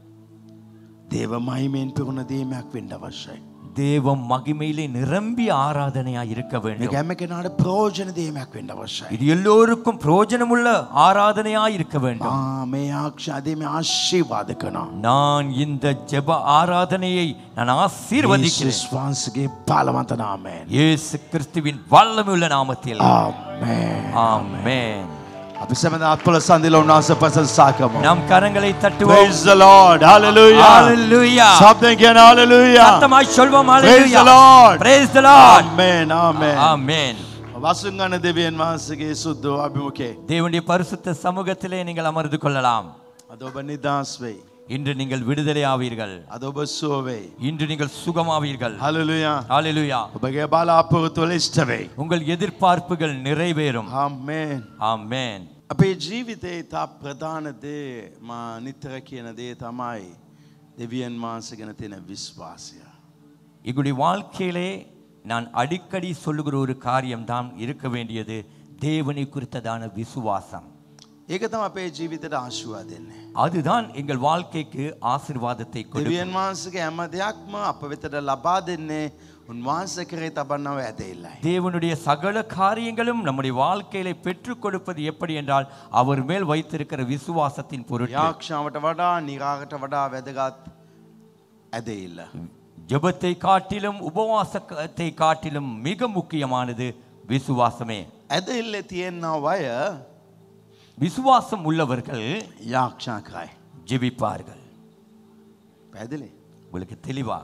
දේව මහිමෙන් පිරුණ දීමයක් වෙන්ඩ අවශ්‍යයි. தேவம் மகிமையிலே நிரம்பி ஆராதனையாய் இருக்க මේ வேண்டும் ගැම කෙනාට ප්‍රෝජන දීමයක් වෙන්ඩ අවශ්‍යයි. இது எல்லோருக்கும் பிரயோஜனமுள்ள ஆராதனையாய் இருக்க வேண்டும் ආ, මේ ආක්ෂාදේ මේ ආශීවාද කනා. நான் இந்த ஜெப ஆராதனையை நான் ஆசீர்வதிக்கிறேன் වහන්සගේ පාලමතනාමේන්. இயேசு கிறிஸ்துவின் வல்லமையுள்ள நாமத்தில் ආමේ. ஆமென் අපි සැමද අත්පොල සඳල උන්නාස පසසාකම. நாம் கரங்களை தட்டுவோம் Praise the Lord. Hallelujah. Hallelujah. සබ්දෙන් කියන hallelujah. சத்தமாய் சொல்வோம் Praise the hallelujah Lord. praise the lord Amen. Amen. ஆமென் වසුන් ගන්න දෙවියන් වහන්සේගේ සුද්ධ අභිමුඛේ. தேவனுடைய பரிசுத்த சமூகத்திலே நீங்கள் அமர்ந்து கொள்ளலாம் අද ඔබ නිදහස් වෙයි. இன்று நீங்கள் விடுதலை ஆவீர்கள் අද ඔබ සුව වෙයි. இன்று நீங்கள் சுகமாவீர்கள் හලලුයා. ஹalleluya ඔබගේ බලාපොරොත්තු වල ඉෂ්ට වෙයි. உங்கள் எதிர்பார்ப்புகள் நிறைவேறும் ආමේන්. ஆமென் අපේ ජීවිතේ තා ප්‍රධාන දේ මා නිතර කියන දේ තමයි දෙවියන් වහන්සේ ගැන තියෙන විශ්වාසය. எங்களுடைய வாழ்க்கையிலே நான் அடிக்கடி சொல்லுகிற ஒரு காரியம் தான் இருக்க வேண்டியது தேவனை குறித்ததான விசுவாசம் ඒක තම අපේ ජීවිතයට ආශුවා දෙන්නේ. அதுதான் எங்கள் வாழ்க்கைக்கு ஆசிர்வாதத்தை கொடுக்கும் දෙවියන් වහන්සේගේ හැම දෙයක්ම අප වෙතට ලබා දෙන්නේ උන්වහන්සේ කරේ තබන්නව ඇදෙල්ලයි. தேவனுடைய சகல காரியங்களும் நம்முடைய வாழ்க்கையில பெற்றுக் கொடுப்பது எப்படி என்றால் அவர் மேல் வைத்திருக்கிற விசுவாசத்தின் பொருட்டு යාක්ෂාවට වඩා නිරාගට වඩා වැදගත් ඇදෙල්ල. ஜெபத்தை காட்டிலும் உபவாசத்தை காட்டிலும் மிக முக்கியமானது விசுவாசமே ඇදෙල්ල තියෙන්න්න වය விசுவாசம் உள்ளவர்கள் යාක්ෂා කරයි. ஜெபிப்பார்கள் පැදිලි. உங்களுக்கு தெளிவா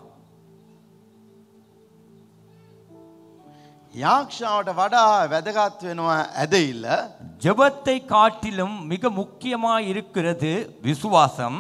යාක්ෂාවට වඩා වැදගත් වෙනවා ඇදඉල්ල ஜெபத்தை காட்டிலும் மிக முக்கியமாய் இருக்கிறது விசுவாசம்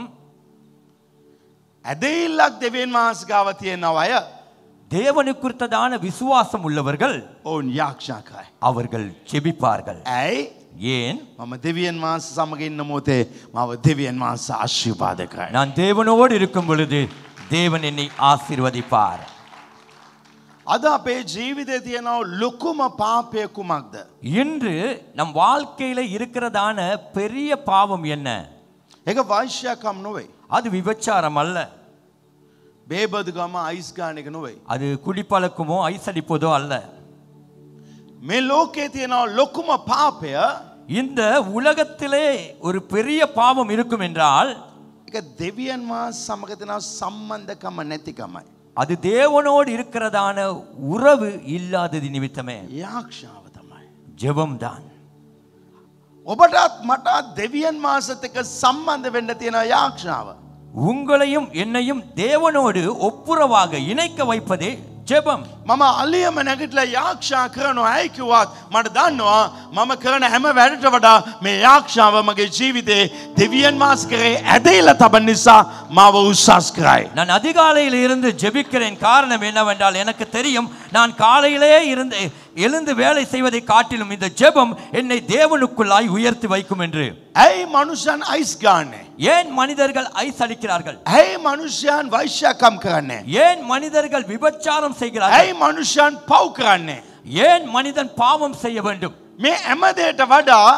ඇදඉල්ලක් දෙවන් මාස්ගාව තියෙන්න්න අය தேவனை குறித்ததான விசுவாசம் உள்ளவர்கள் ඔවුන් යාක්ෂා කරයි. அவர்கள் ஜெபிப்பார்கள் ඇයි ஏன் මම දෙවියන් මාස සමගඉන්න මෝතේ මව දෙවියන් මාස ආශිපාදකයි. நான் தேவனோடு இருக்கும் பொழுது தேவன் என்னை ஆசீர்வதிப்பார் අද අපේ ජීවිතය තියෙනව ලොකුම පාපය කුමක්ද. இன்று நம் வாழ்க்கையில இருக்கிறதான பெரிய பாவம் என்ன එක වෛශ්‍යකම් නොවේ. அது விபச்சாரம் அல்ல බේබදුගම අයිස්ගානක නොවේ. அது குடிப்பழக்கமோ ஐசடிப்பதோ அல்ல මේ ලෝකේ තියෙනව ලොකුම පාපය இந்த உலகத்திலே ஒரு பெரிய பாவம் இருக்கும் என்றால் එක දෙවියන් වා සමගතිනව සම්බන්ධකම නැතිකමයි. அது தேவனோடு இருக்கிறதான உறவு இல்லாதது நிமித்தமே යාක්ෂාව තමයි. ஜெபம்தான் ඔබටත් මටත් දෙවියන් මාසත එක සම්බන්ධ වෙන්න තියෙන යාක්ෂාව. உங்களையும் என்னையும் தேவனோடு ஒப்புரவாக இணைக்க வைப்பதே ஜெபம் මම අලියම නැගිටල යාක්ෂා කරනවා ඇයිකිවත් මට දන්නවා මම කරන හැම වැඩට වඩා මේ යාක්ෂාව මගේ ජීවිතේ දෙවියන් මාස් කරේ ඇදේල තබන් නිසා මාව උත්සස් කරයි. நான் அதிகாலையில் இருந்து ஜெபிக்கிறேன் காரணம் என்னவென்றால் எனக்கு தெரியும் நான் காலையிலே இருந்து எழுந்து வேலை செய்வதை காட்டிலும் இந்த ஜெபம் என்னை தேவனுக்குள்ளாய் உயர்த்தி வைக்கும் என்று ඇයි මනුෂ්‍යන් අයිස් ගාන්නේ. ஏன் மனிதர்கள் ஐஸ் அடிக்கிறார்கள் ඇයි මනුෂ්‍යයන් වෛශ්‍යකම් කරන්නේ. ஏன் மனிதர்கள் விபச்சாரம் செய்கிறார்கள் ඇයි මනුෂ්‍යයන් පව් කරන්නේ. ஏன் மனிதன் பாவம் செய்ய வேண்டும் මේ ඇමදයට වඩා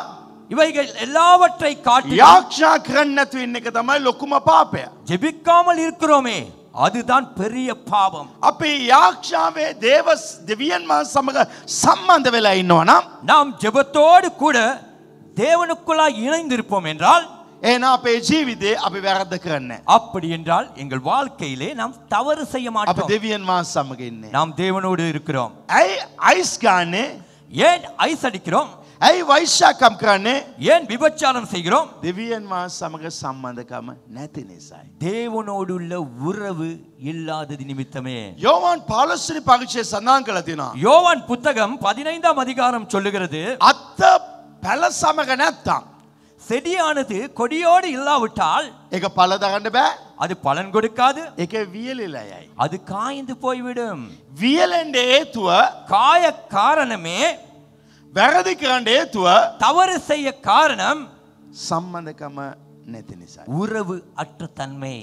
இவைகள் எல்லாவற்றை காட்டி යාක්ෂා කරන්න නැතු ඉන්න එක තමයි ලොකුම පාපය. ஜெபிக்காமல் இருக்கிறோமே அதுதான் பெரிய பாவம் අපි යාක්ෂාවේ දේව දෙවියන් මා සමඟ සම්බන්ධ වෙලා ඉන්නවා නම් நாம் ஜெபத்தோடு கூட தேவனுக்குள்ளாய் இணைந்திருப்போம் என்றால் එන අපේ ජීවිතේ අපි වැරද්ද කරන්න. அப்படி என்றால் எங்கள் வாழ்க்கையிலே நாம் தவறு செய்ய අප மாட்டோம் දෙවියන් මා සමඟ ඉන්නේ. நாம் தேவனோடு இருக்கிறோம் ඇයි අයිස් ගාන්නේ ஏன் ஐஸ் அடிக்கிறோம் ඇයි වෛශ්‍යකම් කරන්නේ ஏன் விபச்சாரம் செய்கிறோம் දෙවියන් මා සමඟ සම්බන්ධකම නැති නිසායි. தேவனோடுள்ள உறவு இல்லாதது நிமித்தமே යෝවන් පාලස්්‍රි පවිච්චය සඳහන් කළ තිනවා. யோவான் புத்தகம் பதினைந்தாம் அதிகாரம் சொல்லுகிறது අත්ත පැල සමග නැත්තම්. செடியானது கொடியோடு இல்லாவிட்டால் එක පලදගන්න බෑ அது பலன் கொடுக்காது එක වියලිලයයි. அது காய்ந்து போய்விடும் වියලෙන්ඩ ඒතුව காய காரணமே වැරදි කරන්න ඒතුව தவறு செய்ய காரணம் සම්බන්ධකම නැති නිසයි. உறவு அற்ற தன்மை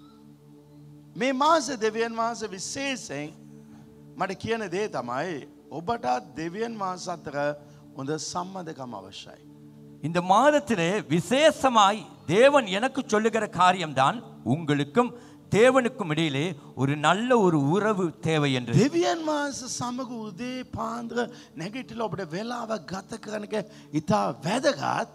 මේ මාස දෙවියන් වහන්ස විශේෂෙන් මට කියන දේ තමයි ඔබටත් දෙවියන් වහන්ස අතර හොඳ සම්බන්ධකම අවශ්‍යයි. இந்த மாதத்திலே விசேஷமாய் தேவன் எனக்கு சொல்லுகிற காரியம்தான் உங்களுக்கும் தேவனுக்கும் இடையிலே ஒரு நல்ல ஒரு உறவு தேவை என்று දෙවියන් වහන්ස සමඟ උදේ පාන්ද්‍ර නැගිටිල ඔබට වෙලාව ගත කරනක ඉතා වැදගත්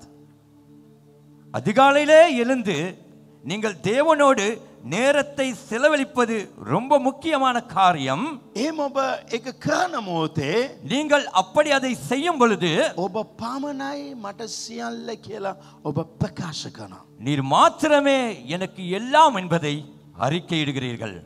அதிகாலையிலே எழுந்து நீங்கள் தேவனோடு நேரத்தை செலவழிப்பது ரொம்ப முக்கியமான காரியம் ඒම ඔබ එක කරන මෝතේ நீங்கள் அப்படி அதை செய்யும் பொழுது ඔබ පමණයි මට සියල්ල කියලා ඔබ ප්‍රකාශ කනා. நீர் மாத்திரமே எனக்கு எல்லாம் என்பதை அறிக்கையிடுகிறீர்கள்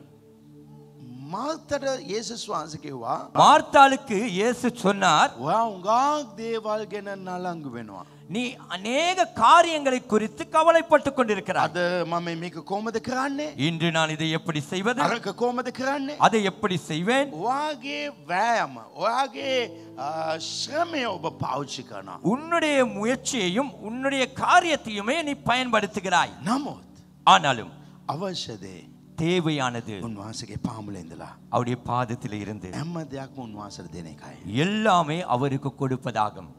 මාතට ඒසස් වහන්ස කිව්වා மார்த்தாளுக்கு இயேசு சொன்னார் ඔයා උගාක් දේවල් ගෙන නලංගු වෙනවා. நீ அநேக காரியங்களை குறித்து கவலைப்பட்டுக் கொண்டிருக்கிறார் අද මම මේක කෝමද කරන්නේ இன்று நான் இதை எப்படி செய்வது අරක කෝමද කරන්නේ அதை எப்படி செய்வேன் ඔයාගේ වෑයම ඔයාගේ ආ, ශ්‍රමය ඔබ පාවිච්චි කරනවා. உன்னுடைய முயற்சியையும் உன்னுடைய காரியத்தையுமே நீ பயன்படுத்துகிறாய் නමුත් ஆனாலும் අවශ්‍යදේ தேவையானது උන්වහන්සගේ පාමුලෙන්දලා. அவருடைய பாதத்தில் இருந்து හැම්ම දෙයක්ම උන්වහන්සර දෙන එකයි. எல்லாமே அவருக்கு கொடுப்பதாகும்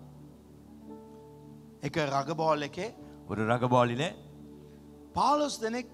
එක රගබෝල් එකේ ஒரு ரகபாலிலே පාලොස් දෙනෙක්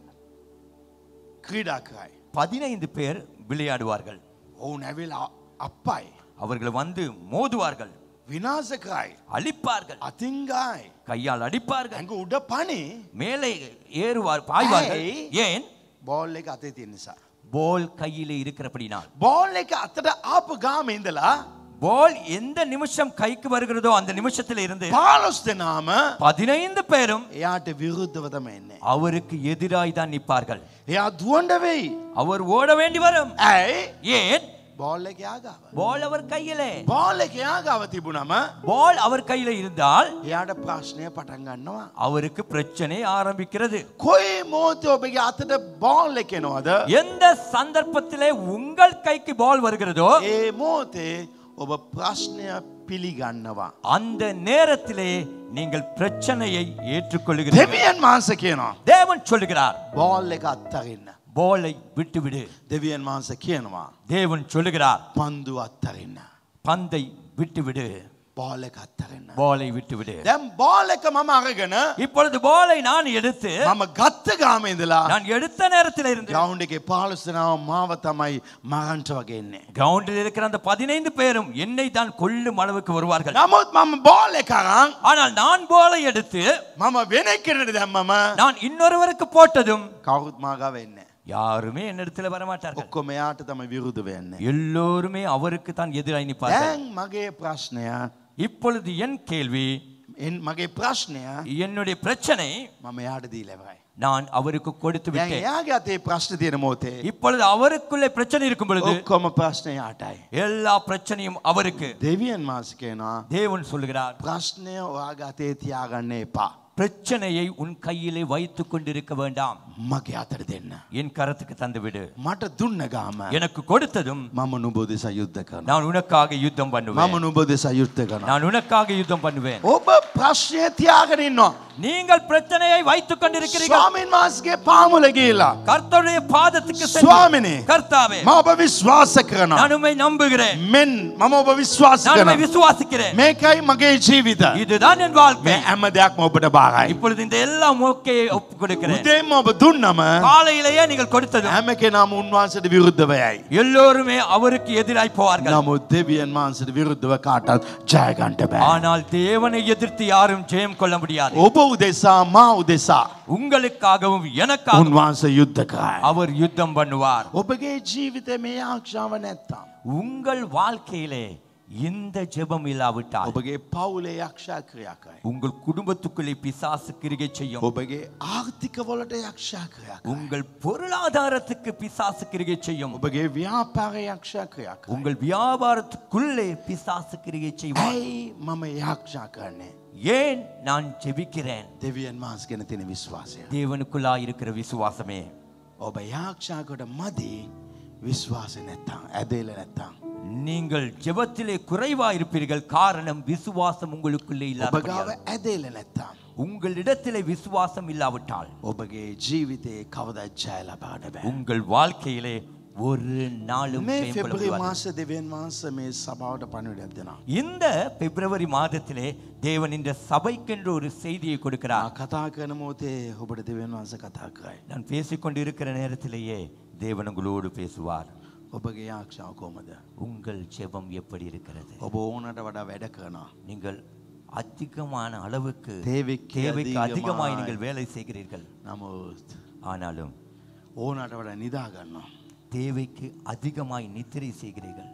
ක්‍රීඩා කරයි. பதினைந்து பேர் விளையாடுவார்கள் ඔවුන් ඇවිල් අපයි. அவர்கள் வந்து மோதுவார்கள் විනාස කරයි. அழிப்பார்கள் අතිංගායි. கையால் அடிப்பார்கள் ඇඟ උඩ පනේ மேலே ஏறுவார் பாய்வார்கள் ஏய். ஏன் බෝල් එක අතේ තිය නිසා. போல் கையிலே இருக்கிறபடினால் බෝල් එක අතට ආපු ගාම ඉඳලා போல் எந்த நிமிஷம் கைக்கு வருகிறதோ அந்த நிமிஷத்தில் இருந்து පාලොස් දෙනාම பதினைந்து பேரும் එයාට විරුද්ධව තම එන්නේ. அவருக்கு எதிராய் தான் நிற்பார்கள் එයා දුවන්ඩ වෙයි. அவர் ஓட வேண்டி வரும் ඇයි ஏன் බෝල් එක යාගාව. போல் அவர் கையிலே බෝල් එක යාගාව තිබුණම போல் அவர் கையில இருந்தால் එයාට ප්‍රශ්නය පටන් ගන්නවා. அவருக்கு பிரச்சனை ஆரம்பிக்கிறது කොයි මෝතය ඔබගේ අතට බෝල් එකෙනවාද எந்த சந்தர்ப்பத்திலே உங்கள் கைக்கு பால் வருகிறதோ ඒ මෝතේ ඔබ ප්‍රශ්නය පිළිගන්නවා. அந்த நேரத்திலே நீங்கள் பிரச்சனையை ஏற்றுக்கொள்கிறீர்கள் දෙවියන් මාන්ස කියනවා. தேவன் சொல்லுகிறார் බෝල් එක අත්තරන්න. போலை விட்டுவிடு දෙවියන් මාන්ස කියනවා. தேவன் சொல்லுகிறார் පන්දු අත්තරන්න. பந்தை விட்டுவிடு බෝල එක අත්තරන්න. போலை விட்டுவிடு දැම් බෝල එක මම අරගෙන இப்பொழுது போலை நான் எடுத்து මම ගත්ත ගාම ඉඳලා நான் எடுத்த நேரத்தில் இருந்து ගෞන්් එක පාලුස්සනාව මාව තමයි මරන්ට වගේන්නේ. கிரவுண்டில் இருக்கிற அந்த பதினைந்து பேரும் என்னை தான் கொல்லும் அளவுக்கு வருவார்கள் නමුත් මම බෝල එකරං ஆனால் நான் போலை எடுத்து මම වෙන කෙනට දැම්මම நான் இன்னொருவருக்கு போட்டதும் කවුත් මාගා වෙන්න. யாருமே என்னிடத்துல வரமாட்டார்கள் ඔක්කොම එයාට තම විරුද්ධ වෙන්න. எல்லோருமே அவருக்கு தான் எதிராய் நிற்பார்கள் දැන් මගේ ප්‍රශ්නය இப்பொழுது என் கேள்வி එන් මගේ ප්‍රශ්නය என்னுடைய பிரச்சனை මම යාට දී ලැබයි. நான் அவருக்கு கொடுத்து දැන් விட்டேன் එයාගේ අතේ ප්‍රශ්න තියෙන මෝතේ இப்பொழுது அவருக்குள்ளே பிரச்சனை இருக்கும் பொழுது ඔක්කොම ප්‍රශ්නය යාටයි. எல்லா பிரச்சனையும் அவருக்கு දෙවියන් මාස කියනවා தேவன் சொல்லுகிறார் ප්‍රශ්නය ඔයාගේ අතේ තියාගන්න එපා. பிரச்சனையை உன் கையிலே வைத்துக் கொண்டிருக்க வேண்டாம் මගේ අතර දෙන්න. என் கரத்துக்கு தந்து விடு මට දුන්න ගාම எனக்கு கொடுத்ததும் මම නුබෝදෙස යුද්ධ කරන. நான் உனக்காக யுத்தம் பண்ணுவேன் මම නුබෝදෙස යුද්ධ කරන. நான் உனக்காக யுத்தம் பண்ணுவேன் ඔබ ප්‍රශ්නය තියාගෙන ඉන්නවා. நீங்கள் பிரச்சனையை வைத்துக் கொண்டிருக்கிறீர்கள் ස්වාමීන් වහන්සගේ පාමුල ගිහිල්ලා. கர்த்தருடைய பாதத்துக்கு சென்று, ස්වාමිනේ கர்த்தாவே මම ඔබ විශ්වාස කරනවා. நான் உம்மை நம்புகிறேன் මෙන් මම ඔබ විශ්වාස நான் உம்மை කරනවා. விசுவாசிக்கிறேன் මේකයි මගේ ජීවිත. இதுதான் என் வாழ்க்கை මේ හැම දෙයක්ම ඔබට බාරයි. இப்பொழுது இந்த எல்லா மோக்கையை ஒப்புக் கொடுக்கிறேன் උදේම ඔබ දුන්නම காலையிலேயே நீங்கள் கொடுத்தது හැම කෙනාම උන්වහන්සට විරුද්ධවයයි. எல்லோருமே அவருக்கு எதிராய் போவார்கள் නමුත් දෙවියන් වහන්සට විරුද්ධව කාටත් ජයගන්ට බෑ. ஆனால் தேவனை எதிர்த்து யாரும் ஜெயம் கொள்ள முடியாது ඔබ උදෙසා මා උදෙසා உங்களுக்காகவும் எனக்காகவும் උන්වහන්ස යුද්ධ කරයි. அவர் யுத்தம் பண்ணுவார் ඔබගේ ජීවිත මේ ආක්ෂාව නැත්තම්. உங்கள் வாழ்க்கையிலே இந்த ஜெபம் இல்லாவிட்டால் ඔබගේ පවුලේ යක්ෂා ක්‍රියා කරයි. உங்கள் குடும்பத்துக்குள்ளே பிசாசு கிரிகை செய்யும் ඔබගේ ආර්ථිකවලට යක්ෂා ක්‍රියා කරයි. உங்கள் பொருளாதாரத்துக்கு பிசாசு கிரிகை செய்யும் ඔබගේ ව්‍යාපාරය යක්ෂා ක්‍රියා කරයි. உங்கள் வியாபாரத்துக்குள்ளே பிசாசு கிரிகை செய்வார் ඇයි මම යක්ෂා කරන්නේ. ஏன் நான் ஜெபிக்கிறேன் දෙවියන් වහන්ස ගෙන තින විශ්වාසය. தேவனுக்குள்ளா இருக்கிற விசுவாசமே ඔබ යාක්ෂාකොට මදී විශ්වාස නැත්තම් ඇදේල නැත්තම්. நீங்கள் ஜெபத்திலே குறைவா இருப்பீர்கள் காரணம் விசுவாசம் உங்களுக்குள்ளே ඔබ ගාව இல்லாத ඇදේල නැත්තම්. உங்களிடத்திலே விசுவாசம் இல்லாவிட்டால் ඔබගේ ජීවිතයේ කවදත් ජය ලබාට බෑ. உங்கள் வாழ்க்கையிலே ஒரு நாளும் මේ ஜெயம் கொள்ள පෙබ්‍රි முடியாது. මාස දෙවන් වහන්ස මේ සභාවට පණවිඩක් දෙෙනවා. இந்த பிப்ரவரி மாதத்திலே தேவன் இந்த சபைக்கென்று ஒரு செய்தியை கொடுக்கிறார் කතා කරන මෝතේ ඔබට දෙවන් වහන්ස කතා කරයි. நான் பேசிக்கொண்டு இருக்கிற நேரத்திலேயே தேவன் உங்களோடு பேசுவார் ඔබගේ ආක්ෂාව කෝමද. உங்கள் ஜெபம் எப்படி இருக்கிறது ඔබ ඕනට වඩා වැඩ කරනවා. நீங்கள் அதிகமான அளவுக்கு தேவைக்கு தேவைக்கு அதிகமாய் அதிகமாய். நீங்கள் வேலை செய்கிறீர்கள் නමුත් ஆனாலும் ඕනට වඩ නිදාගන්නවා. தேவைக்கு அதிகமாய் நித்திரை செய்கிறீர்கள்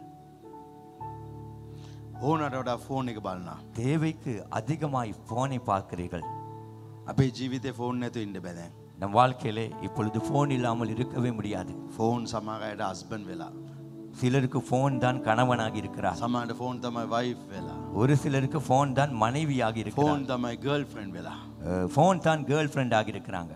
ඕනට වඩා ෆෝන් එක බලන්නා. தேவைக்கு அதிகமாய் போனை பார்க்கிறீர்கள் අපේ ජීවිතය ෆෝන් නැතු ඉන්න බැදැන්. நம் வாழ்க்கையிலே இப்பொழுது போன் இல்லாமல் இருக்கவே முடியாது ෆෝන් සමාගයට අස්බන් වෙලා. சிலருக்கு போன் தான் கணவனாகி இருக்கிறார் සමාට ෆෝන් තමයි වයිෆ් වෙලා. ஒரு சிலருக்கு போன் தான் மனைவியாகி இருக்கிறார் ෆෝන් තමයි ගර්ල් ෆ්‍රෙන්ඩ් වෙලා. போன் தான் கேர்ள் ஃப்ரெண்ட் ஆகி இருக்கிறாங்க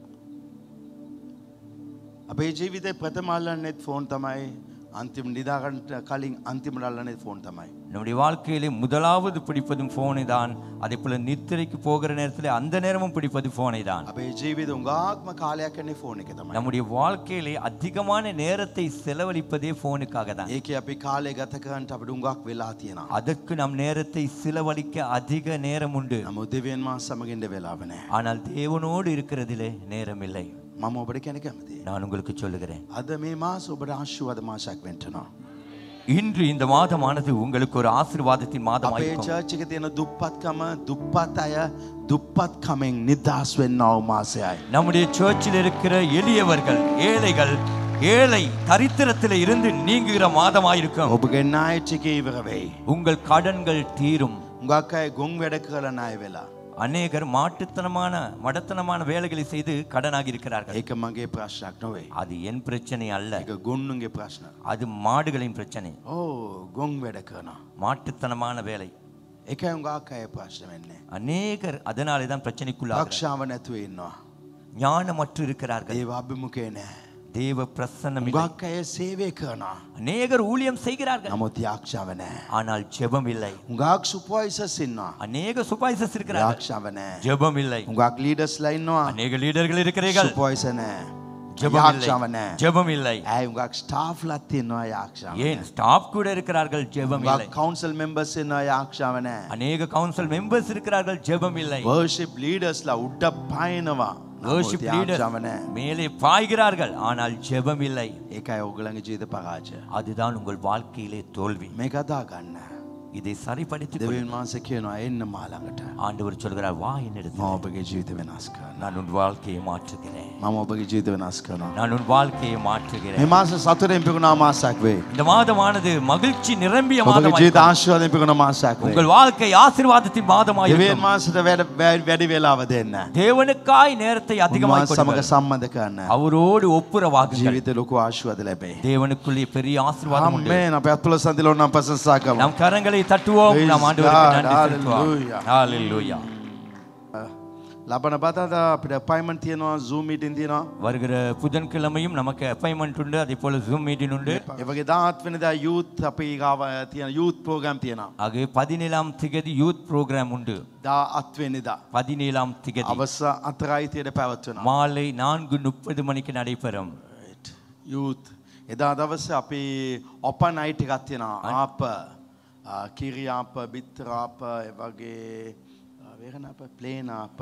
අපේ ජීවිතය ප්‍රථමල්ලන්නෙත් ෆෝන් තමයි අන්තිම නිදාගන්ට කලින් අන්තිමටල්ලනෙත් ෆෝන් තමයි. நம்முடைய வாழ்க்கையிலே முதலாவது பிடிப்பதும் போனை தான் அதே போல நித்திரைக்கு போகிற நேரத்தில் அந்த நேரமும் பிடிப்பது போனை தான் අපේ ජීවිත උගාත්ම කාලයක් කන්නේ ෆෝන් එක තමයි. நம்முடைய வாழ்க்கையிலே அதிகமான நேரத்தை செலவழிப்பதே போனுக்காக தான் ඒක අපි කාලය ගත කරන්ට අපට උගක් වෙලා තියෙනවා. அதற்கு நம் நேரத்தை செலவழிக்க அதிக நேரம் உண்டு නමුත් දෙවියන් මා සමගින්ට වෙලාවනෑ. ஆனால் தேவனோடு இருக்கிறதிலே நேரம் இல்லை මම ඔබට කැන කැමති. நான் உங்களுக்கு சொல்லுகிறேன் අද මේ මාස ඔබට ආශුවද මාශක් වෙන්ටනවා. இன்று இந்த மாதமானது உங்களுக்கு ஒரு ஆசீர்வாதத்தின் மாதமாக අපේ இருக்கும் චර්චික තියෙන දුප්පත්කම දුප්පත් අය දුප්පත් කමෙන් නිදහස් වෙන්නව මාසයයි. நம்முடைய சர்ச்சில் இருக்கிற எளியவர்கள் ஏழைகள் ஏழை தரித்திரத்தில் இருந்து நீங்குகிற மாதமாயிருக்கும் ඔබගේ නායච්චික ඉවර වෙයි. உங்கள் கடன்கள் தீரும் උගක් අය ගොන් වැඩ කල නාය වෙලා. அநேகர் மாட்டுத்தனமான மடத்தனமான வேலைகளை செய்து கடனாகி இருக்கிறார்கள் ඒක මගේ ප්‍රශ්නයක් නොවේ. அது என் பிரச்சனை அல்ல එක ගොන්නුන්ගේ ප්‍රශ්න. அது மாடுகளின் பிரச்சனை ඕ ගොන් වැඩ කරනවා. மாட்டுத்தனமான வேலை එක උගක් අය ප්‍රශ්න වෙන්නේ. அநேகர் அதனாலே தான் பிரச்சனைக்குள்ளாக රක්ෂාව නැතුව ඉන්නවා. ஞானமற்று இருக்கிறார்கள் ඒව අභිමුකේ නෑ. தேவ பிரசன்னம் இல்லை. උගක් අය සේවය කරනවා. அநேகர் ஊழியம் செய்கிறார்கள் නමුත් යක්ෂාව නෑ. ஆனால் ஜெபம் இல்லை උගක් සුපයිසස් ඉන්නවා. அநேக சுபாய்சஸ் இருக்கிறார்கள் යක්ෂාව නෑ. ஜெபம் இல்லை උගක් ලීඩස්ලා ඉන්නවා. அநேக லீடர்கள் இருக்கிறீர்கள் සුපයිස නෑ. ஜெபம் යක්ෂාව இல்லை නෑ. ஜெபம் இல்லை ඇයි උගක් ස්ටාෆ්ලත් ඉන්නවා යක්ෂාව. ஏன் ஸ்டாஃப் கூட இருக்கிறார்கள் ஜெபம் இல்லை උගක් කවුන්සල් මෙම්බර්ස් ඉන්නවා යක්ෂාව නෑ. அநேக கவுன்சில் மெம்பர்ஸ் இருக்கிறார்கள் ஜெபம் இல்லை වර්ෂිප් ලීඩස්ලා උඩ පයනවා. worship leaders යක්ෂාව නෑ. மேலே பாய்கிறார்கள் ஆனால் ஜெபம் இல்லை ඒකයි ඔගලගේ ජීවිත පරාජය. அதுதான் உங்கள் வாழ்க்கையிலே தோல்வி මේ කතා ගන්න. இதை சரிப்படுத்திக் கொள். දෙවන් වහන්ස කියනවා එන්න මාළඟට. ஆண்டவர் சொல்கிறார் வா මම என்னிடத்தில் ඔබගේ ජීවිත වෙනස් කරන්න. நான் உன் வாழ்க்கையை மாற்றுகிறேன் මම ඔබගේ ජීවිත වෙනස් කරනවා. நான் உன் வாழ்க்கையை மாற்றுகிறேன் මේ මාස සතුරෙන් පිකුණා මාසක් වේ. இந்த மாதமானது மகிழ்ச்சி நிரம்பிய ඔබගේ மாதம் ජීවිත ආශිර්වාදයෙන් පිකුණ මාසක් වේ. உங்கள் வாழ்க்கை ஆசீர்வாதத்தின் දෙවන් மாதமாயிருக்கும் මාසට වැඩ වැඩ- වැඩි වෙලාව දෙන්න. தேவனுக்காய் நேரத்தை அதிகமாக උන්වහන්සේ සමග கொடுங்கள். සම්බන්ධ කරන්න. அவரோடு ஒப்புரவாகுங்கள் ජීවිත ලොකු ආශිර්වාද ලැබේ. தேவனுக்குள்ளே பெரிய ஆசீர்வாதம் உண்டு ආමේන් අපේ අත්වල සඳිලෝ නම් ප්‍රශංසා කරමු. நம் கரங்களை தட்டுவோம் Praise நாம் ஆண்டவருக்கு God. நன்றி செலுத்துவோம் Hallelujah. ஹalleluya ලබන බදාදා අපිට පයිමන් තියෙනවා සූම් මීටින් තියෙනවා வருகிற புதன்கிழமையும் நமக்கு அப்பாயின்மெண்ட் உண்டு அதே போல ஜூம் மீட்டிங் உண்டு එවගේ දාත් වෙනදා යුත් අපි ගාව තියෙන යුත් පෝගම් තියෙනවා ஆகவே பதினேழாம் திகதி யூத் ப்ரோக்ராம் உண்டு දා අත්වෙනිදා பதினேழாம் திகதி අවස අතරයිතියට පැවත්වෙනවා மாலை நான்கு முப்பது மணிக்கு நடைபெறும் යුත් එදා දවස අපි ඔපන් අයිටි ගත්තියෙනවා ආප කිරියාප බිත්තරාප එවගේ වේගන අප ප්ලේන අප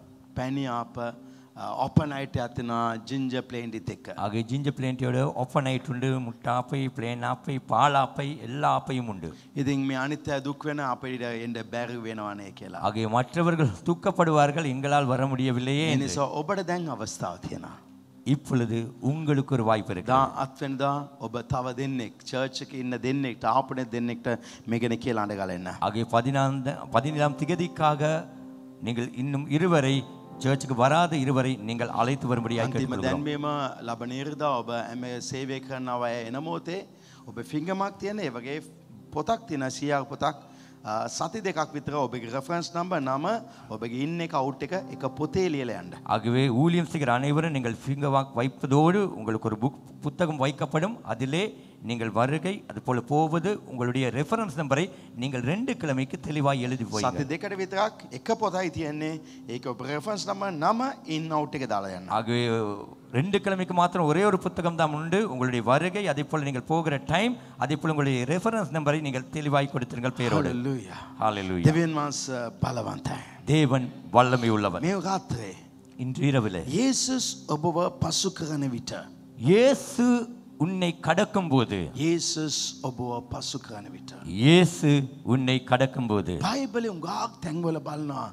පැණියාප ඔපන් අයිට ඇතිනා ජිංජ ප්ලේන්ඩිත් එක්ක ஆகவே ஜிஞ்சர் பிளேண்டியோட ஓப்பன் நைட் உண்டு முட்டாப்பை பிளேன் ஆப்பை பால் ஆப்பை எல்லா ஆப்பையும் உண்டு ඉතින් මේ අනිත්‍ය දුක් වෙන අපිට එන්ඩ බැරි වෙනවනේ කියලා. ஆகிய மற்றவர்கள் தூக்கப்படுவார்கள் எங்களால் வர முடியவில்லையே என்று. එනිසා ඔබට දැන් අවස්ථාව තියෙනවා. இப்பொழுது உங்களுக்கு ஒரு வாய்ப்பு இருக்கு දා අත්වෙනදා ඔබ තව දෙන්නෙක් චර්චක ඉන්න දෙන්නෙක්ට ආපනය දෙන්නෙක්ට මෙගෙන කියලා අඩ ගලන්න. ஆகிய பதினாந்த பதினேழாம் திகதிக்காக நீங்கள் இன்னும் இருவரை சர்ச்சுக்கு வராத இருவரை நீங்கள் அழைத்து வரும்படியாக අන්තිම கேட்டுக்கொள்கிறோம் දැන්වීම ලබනේරදා ඔබ ඇම සේවය කරනව අය එනමෝතේ ඔබ ෆිංගමක් තියෙන ඒ වගේ පොතක් තින සියාර පොතක් අ, සති දෙකක් විතර ඔබගේ රෆරන්ස් නම්බ නම ඔබගේ ඉන්න එක අවුට් එක එක පොතේ ලියල යන්න. ஆகவே ஊழியம் செய்கிற அனைவரும் நீங்கள் ஃபிங்கர் வாக் வைப்பதோடு உங்களுக்கு ஒரு புக் புத்தகம் வைக்கப்படும் அதிலே நீங்கள் வருகை அதுபோல போவது உங்களுடைய ரெஃபரன்ஸ் நம்பரை நீங்கள் ரெண்டு கிழமைக்கு தெளிவாக எழுதி போய் සති දෙකට විතරක් එක පොතයි තියෙන්නේ ඒක ඔබ රෆරන්ස් නම නම ඉන්න අවුට් එක දාලා යන්න. ஆகவே ரெண்டு கிழமைக்கு மாத்திரம் ஒரே ஒரு புத்தகம் தான் உண்டு உங்களுடைய வருகை அதே போல் நீங்கள் போகிற டைம் அதே போல் உங்களுடைய ரெஃபரன்ஸ் நம்பரை நீங்கள் தெளிவாய் கொடுத்திருங்கள் பேரோடு හලෙලූයා. ஹalleluya දෙවන් වන්ස බලවන්තයි. தேவன் வல்லமை உள்ளவர் මේ ගාත්‍රේ. இன்று இரவில் ඒසුස් ඔබව පසු කරන විට. இயேசு உன்னை கடக்கும்போது ඒසුස් ඔබව පසු කරන විට. இயேசு உன்னை கடக்கும்போது බයිබලි උගාක් තැන්වල බලනවා.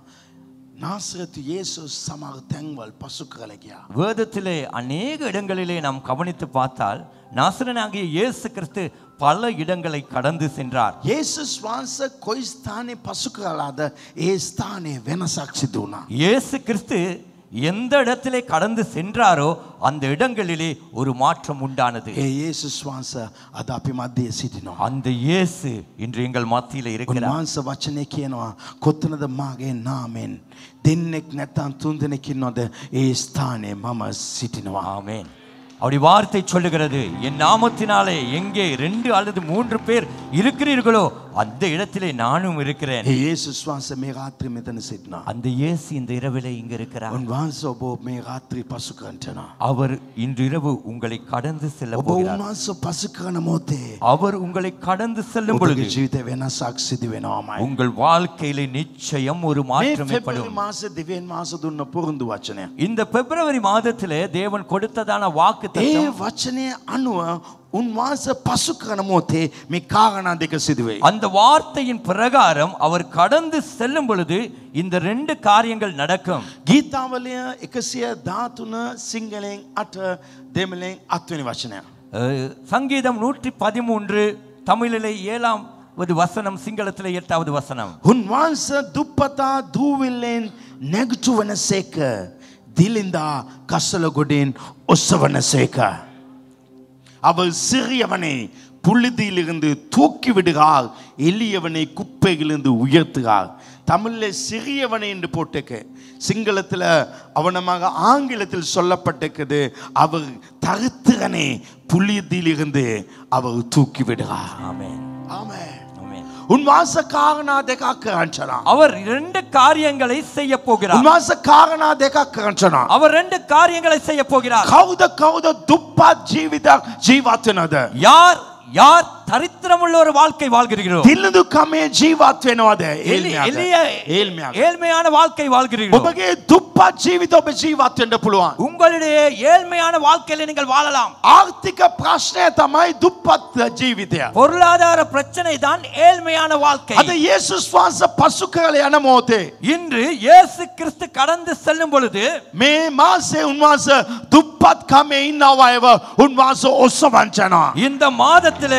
නාසරතු ඒසුස් සමග තැන්වල් පසු කරලගයා. வேதத்திலே அநேக இடங்களிலே நாம் கவனித்து பார்த்தால் நாசரனாகிய இயேசு கிறிஸ்து பல இடங்களை கடந்து சென்றார் ඒසුස් වහන්ස කොයි ස්ථානය පසු කරලාද ඒ ස්ථානය වෙනසක් සිදුවනා. இயேசு கிறிஸ்து எந்த இடத்திலே கடந்து சென்றாரோ அந்த இடங்களிலே ஒரு மாற்றம் உண்டானது ඒ ඒසුස් වහන්ස අද අපි මධ්‍යය සිටිනවා. அந்த இயேசு இன்று எங்கள் மத்தியில் இருக்கிறார் උන්වහන්ස වචනය කියනවා කොත්තනද මාගේ නාමෙන් දෙන්නෙක් නැත්තන් තුන් දෙනෙකින්නොද ඒ ස්ථානය මම සිටිනවා. ஆமென் அப்படி வார்த்தை சொல்லுகிறது என் நாமத்தினாலே எங்கே ரெண்டு அல்லது மூன்று பேர் இருக்கிறீர்களோ அந்த இடத்திலே நானும் இருக்கிறேன் ඒ ඒසුස් වහන්ස මේ රාත්‍රී මෙතන සිටිනා. அந்த இயேசு இந்த இரவிலே இங்க இருக்கிறார் උන්වහන්ස ඔබ මේ රාත්‍රී පසු කරටනවා. அவர் இன்று இரவு உங்களை கடந்து செல்ல ඔබ போகிறார் උන්වහන්ස පසු කරන මෝතේ அவர் உங்களை கடந்து செல்லும் பொழுது ඔබගේ ජීවිත වෙනසක් සිදි වෙනවාමයි. உங்கள் வாழ்க்கையிலே நிச்சயம் ஒரு මේ மாற்றம் පෙබරි ஏற்படும் මාස දෙවන් මාස දුන්න පුරුදු වචනය. இந்த பிப்ரவரி மாதத்திலே தேவன் கொடுத்ததான வாக்கு ඒ වචනය අනුව උන්වහන්ස පසු කරන මෝතේ මේ කාගනා දෙක සිදුවේ. அந்த வார்த்தையின் பிரகாரம் அவர் கடந்து செல்லும் பொழுது இந்த ரெண்டு காரியங்கள் நடக்கும் ගීතාවලය එකසිය ධාතුන සිංහලෙන් අට දෙමලෙන් අත්වනි වචනය. அஹ், சங்கீதம் நூற்றி பதிமூன்று தமிழிலே ஏழாவது வசனம் சிங்களத்திலே எட்டாவது வசனம் උන්වහන්ස දුප්පතා දූවිල්ලෙන් නැගුතු වන සේක දිලින්දා කස්සල ගොඩෙන් ඔස්සවන සේක. அவள் சிறியவனை புழுதியிலிருந்து தூக்கி விடுகிறாள் எளியவனை குப்பையிலிருந்து உயர்த்துகிறாள் தமிழ்ல சிறியவனை என்று போட்டுக்கு சிங்களத்தில் அவனமாக ஆங்கிலத்தில் சொல்லப்பட்டிருக்குது அவர் தருத்திரனை புழுதியிலிருந்து அவர் தூக்கி விடுகிறார் ஆமென் ஆமே ஆமென். உன் வாச காரணா දෙකක් කරන්චනා. அவர் இரண்டு காரியங்களை செய்ய போகிறார் උන්වහන්ස කාරණා දෙකක් කරන්චනා. அவர் ரெண்டு காரியங்களை செய்ய போகிறார் කවුද කවුද දුප්පත් ජීවිතක් ජීවත්වනද. யார் யார் தரித்திரமுள்ள ஒரு வாழ்க்கை வாழ்கிறீர்களோ තිල්ලදු කමේ ජීවත් වෙනවාද எளி- எளிய ඒල්මයක්. ஏழ்மையான வாழ்க்கை வாழ்கிறீர்களோ ඔබගේ දුප්පත් ජීවිත ඔබ ජීවත්වෙන්ට පුළුවන්. உங்களுடைய ஏழ்மையான வாழ்க்கையில நீங்கள் வாழலாம் ආර්ථික ප්‍රශ්නය තමයි දුප්පත් ජීවිතය. பொருளாதார பிரச்சனை தான் ஏழ்மையான வாழ்க்கை අද ඒසුස් වහන්ස පසු කරල යන මෝතේ. இன்று இயேசு கிறிஸ்து கடந்து செல்லும் பொழுது මේ මාසේ උන්වහන්ස දුප්පත් කමේ ඉන්නව අයව උන්වහන්ස ඔස්ස වංචනා. இந்த மாதத்திலே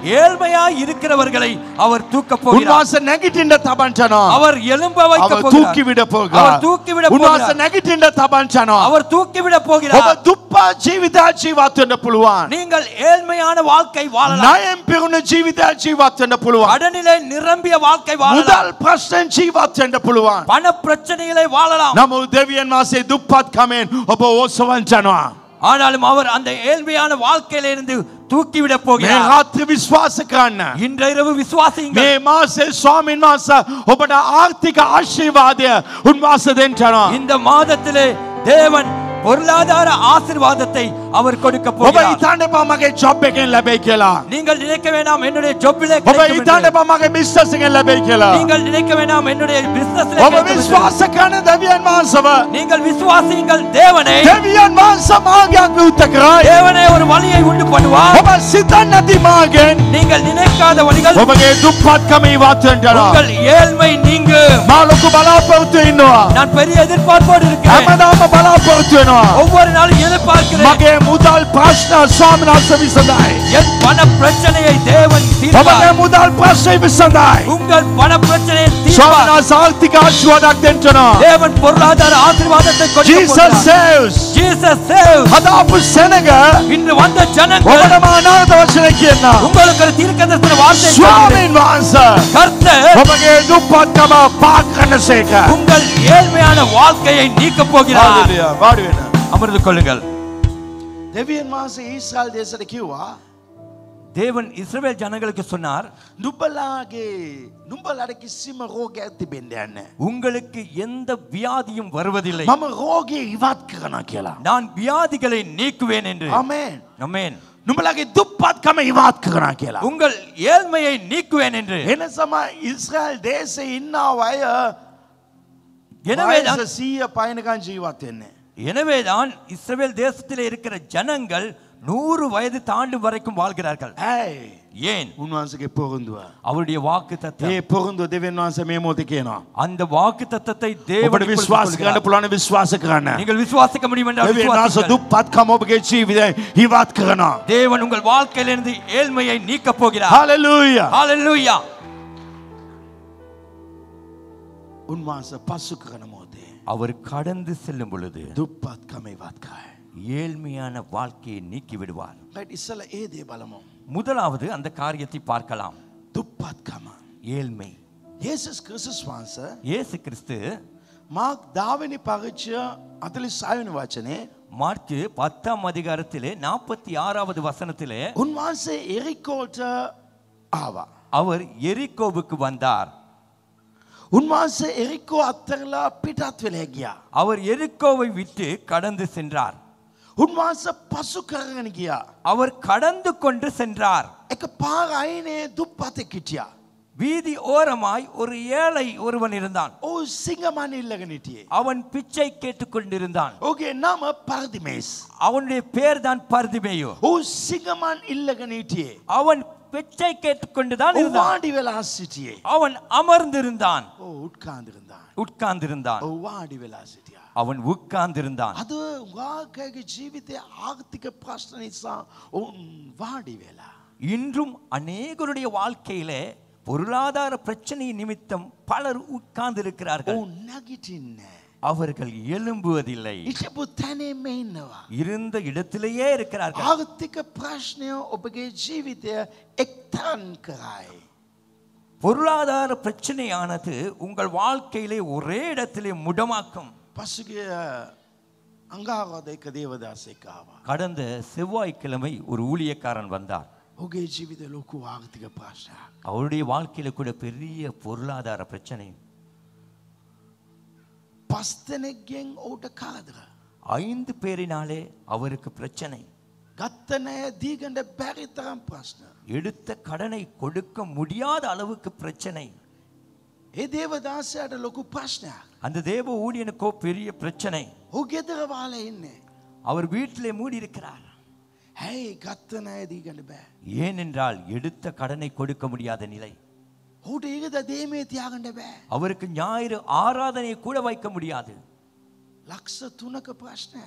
ஏழ்மையா இருக்கிறவர்களை அவர் தூக்க போகிறார் උන්වහන්සේ නැගිටින්න තබන්චනවා. அவர் எழும்ப வைக்க அவர் போகிறார் தூக்கி விட போகிறார். அவர் தூக்கிவிட උන්වහන්සේ போகிறார் නැගිටින්න තබන්චනවා. அவர் தூக்கிவிட ඔබ போகிறார் දුප්පත් ජීවිතයක් ජීවත් වෙන්න පුළුවන්. நீங்கள் ஏழ்மையான வாழ்க்கை வாழலாம் ණයෙන් පිරුණු ජීවිතයක් ජීවත් වෙන්න පුළුවන්. கடனிலே நிரம்பிய வாழ்க்கை வாழலாம் මුදල් ප්‍රශ්නෙන් ජීවත් වෙන්න පුළුවන්. பண பிரச்சனைகளை வாழலாம் නමුත් දෙවියන් වහන්සේ දුප්පත් කමෙන් ඔබ ඕසවංචනවා. ஆனாலும் அவர் அந்த ஏழ்மையான வாழ்க்கையில இருந்து தூக்கிவிட මේ போகிறார் රාත්‍රී විශ්වාස කරන්න. இன்றிரவு விசுவாசியுங்கள் මේ මාසේ ස්වාමීන් වහන්සේ ඔබට ආර්ථික ආශිර්වාදය උන්වහන්සේ දෙන්නවා. இந்த மாதத்திலே தேவன் பொருளாதார ஆசீர்வாதத்தை அவர் கொடுக்க ඔබ போகிறார் හිතන්න එපා මගේ ජොබ් එකෙන් ලැබෙයි කියලා. நீங்கள் நினைக்க வேண்டாம் என்னுடைய ஜொப்பிலே ඔබ හිතන්න එපා මගේ බිස්නස් එකෙන් ලැබෙයි කියලා. நீங்கள் நினைக்க வேண்டாம் என்னுடைய பிசினஸ்ல ඔබ විශ්වාස කරන දෙවියන් වහන්සේව நீங்கள் விசுவாசியுங்கள் தேவனை දෙවියන් වහන්සේ මාර්ගයක් විවෘත කරයි. தேவனே ஒரு வழியை உண்டு பண்ணுவார் ඔබ සිතන්නේ නැති මාර්ගෙන් நீங்கள் நினைக்காத வழிகள் ඔබගේ දුප්පත්කම ඉවත් වෙනවා. உங்கள் ஏழ்மை நீங்கு මා ලොකු බලාපොරොත්තු ඉන්නවා. நான் பெரிய எதிர்பார்ப்போடு இருக்கிறேன் හැමදාම බලාපොරොත්තු වෙනවා. ஒவ்வொரு நாளும் எதிர்பார்க்கிறேன் මගේ මුදල් ප්‍රශ්න ස්වාමීන් වහන්සේ විසඳයි. என் பண பிரச்சனையை தேவன் ඔබගේ தீர்ப்பார் මුදල් ප්‍රශ්නේ විසඳයි. உங்கள் பண பிரச்சனையை ස්වාමීන් தீர்ப்பார் වහන්සේ ආර්ථික ආශිර්වාදයක් දෙන්නවා. தேவன் பொருளாதார ஆசீர்வாதத்தை கொடுக்க Jesus போகிறார். saves. Jesus saves. හදාපු සෙනග இன்று வந்த ஜனங்கள் ඔබට මා අනාගත වචන කියන්න. உங்களுக்கு ஒரு தீர்க்கதரிசன வார்த்தை சொல்கிறேன். ස්වාමීන් වහන්සේ கர்த்தர் ඔබගේ දුප්පත්කම පාක් කරනසේක. உங்கள் ஏழ்மையான வாழ்க்கையை நீக்க போகிறார் හalleluya. වාඩි වෙන්න. அமர்ந்து கொள்ளுங்கள் දෙවියන් වහන්සේ ඊශ්‍රායල් දේශයට කිව්වා தேவன் இஸ்ரவேல் ஜனங்களுக்கு சொன்னார் නුඹලාගේ නුඹලට කිසිම රෝගයක් තිබෙන්න යන්න. உங்களுக்கு எந்த வியாதியும் வருவதில்லை මම රෝගය ඉවත් කරනවා කියලා. நான் வியாதிகளை நீக்குவேன் என்று ආමේන්. அமேன் නුඹලගේ දුප්පත්කම ඉවත් කරනවා කියලා. உங்கள் ஏழ்மையை நீக்குவேன் என்று එනසම ඉස්රායල් දේශේ ඉන්නාව අය எனவேதான் වයස සීය පයනකන් ජීවත් වෙන්නේ. எனவேதான் இஸ்ரவேல் தேசத்தில் இருக்கிற ஜனங்கள் நூறு வயது தாண்டும் வரைக்கும் வாழ்கிறார்கள் ඇයි ஏன் උන්වහන්සගේ පොරුන්දුව. அவருடைய வாக்கு ඒ පොරුන්දුව දෙවන් වහන්ස මේ මෝති කියනවා. அந்த வாக்கு தத்தத்தை ඔබට தேவன் විශ්වාස කරන්න පුළන විශ්වාස කරන්න. நீங்கள் விசுவாசிக்க முடியும் என்றால் දෙවන් වහන්ස விசுவாசியுங்கள். දුප්පත්කම ඔබගේ ජීවිතය හිවත් කරනවා. தேவன் உங்கள் வாழ்க்கையிலிருந்து ஏழ்மையை நீக்க போகிறார் හලලූය ஹalleluya උන්වහන්ස පස්සු කරන මෝතේ. அவர் கடந்து செல்லும் பொழுது දුප්පත්කම ඉවත්කායි. ஏழ்மையான வாழ்க்கையை நீக்கி விடுவார் ලයිට ඉස්සල ඒ දේ බලමු. முதலாவது அந்த காரியத்தை பார்க்கலாம் දුප්පත්කම. ஏழ்மை ඒසස් ක්‍රසස් වහන්ස இயேசு கிறிஸ்து මාක් දාවනි පරිච්චය අතලි සයවනි වචනේ மார்க்கு பத்தாம் அதிகாரத்திலே நாற்பத்தி ஆறாவது வசனத்திலே උන්වහන්සේ එරිකෝට ආවා. அவர் எரிகோவுக்கு வந்தார் උන්වහන්සේ එරිකෝ අත්තරලා පිටත් වෙලා ගියා. அவர் எரிகோவை விட்டு கடந்து சென்றார் උන්වහන්ස පසු කරගෙන ගියා. அவர் கடந்து கொண்டு சென்றார் එක පාර අයිනේ දුප්පතෙක් හිටියා. வீதி ஓரமாய் ஒரு ஏழை ஒருவன் இருந்தான் ඔහු සිංගමන් ඉල්ලගෙන හිටියේ. அவன் பிச்சை கேட்டுக்கொண்டிருந்தான் ඔගේ නම පරදිමේස්. அவனுடைய பேர் தான் பர்திமேயு ඔහු සිංගමන් ඉල්ලගෙන හිටියේ. அவன் பிச்சை கேட்டுக்கொண்டுதான் ඔහු இருந்தான் වාඩි වෙලා සිටියේ. அவன் அமர்ந்திருந்தான் ඕ උත්කාන්දිරඳාන්. உட்கார்ந்திருந்தான் ඔහු වාඩි වෙලා සිටියා. அவன் உட்கார்ந்திருந்தான் අද වාකයගේ ජීවිතය ආර්ථික ප්‍රශ්න නිසා ඔවුන් වාඩි වෙලා. இன்றும் அநேகருடைய வாழ்க்கையிலே பொருளாதார பிரச்சனை நிமித்தம் பலர் உட்கார்ந்திருக்கிறார்கள் ඔවුන් නැගිටින්න. அவர்கள் எழும்புவதில்லை ඉටපු තැනේම ඉන්නවා. இருந்த இடத்திலேயே இருக்கிறார்கள் ආර්ථික ප්‍රශ්නය ඔබගේ ජීවිතය එක්තන් කරයි. பொருளாதார பிரச்சனையானது உங்கள் வாழ்க்கையிலே ஒரே இடத்திலே முடமாக்கும் පසුගිය අංගාවද එක දේවදාසෙකාවා. கடந்த செவ்வாய்க்கிழமை ஒரு ஊழியக்காரன் வந்தார் ඔගේ ජීවිත ලොකු ආර්ථික ප්‍රශ්නයක්. அவருடைய வாழ்க்கையில கூட பெரிய பொருளாதார பிரச்சனை පස්තනෙක්ගෙන් ඕට කාදර. ஐந்து பேரினாலே அவருக்கு பிரச்சனை ගත්තනෑ දීගඩ බැරිතරම් ප්‍රශ්න. எடுத்த கடனை கொடுக்க முடியாத அளவுக்கு பிரச்சனை ඒ දේවදාසයට ලොකු ප්‍රශ්නයක්. அந்த தேவ ஊழியனுக்கோ பெரிய பிரச்சனை හු ගෙදරවාල ඉන්නේ. அவர் வீட்டிலே மூடி இருக்கிறார் හැයි ගත්තනෑ දීගඩ බෑ. ஏனென்றால் எடுத்த கடனை கொடுக்க முடியாத நிலை හුට ඒකද දේමේ තියාගඩ බෑ. அவருக்கு ஞாயிறு ஆராதனையை கூட வைக்க முடியாது ලක්ෂ තුනක ප්‍රශ්නයයි.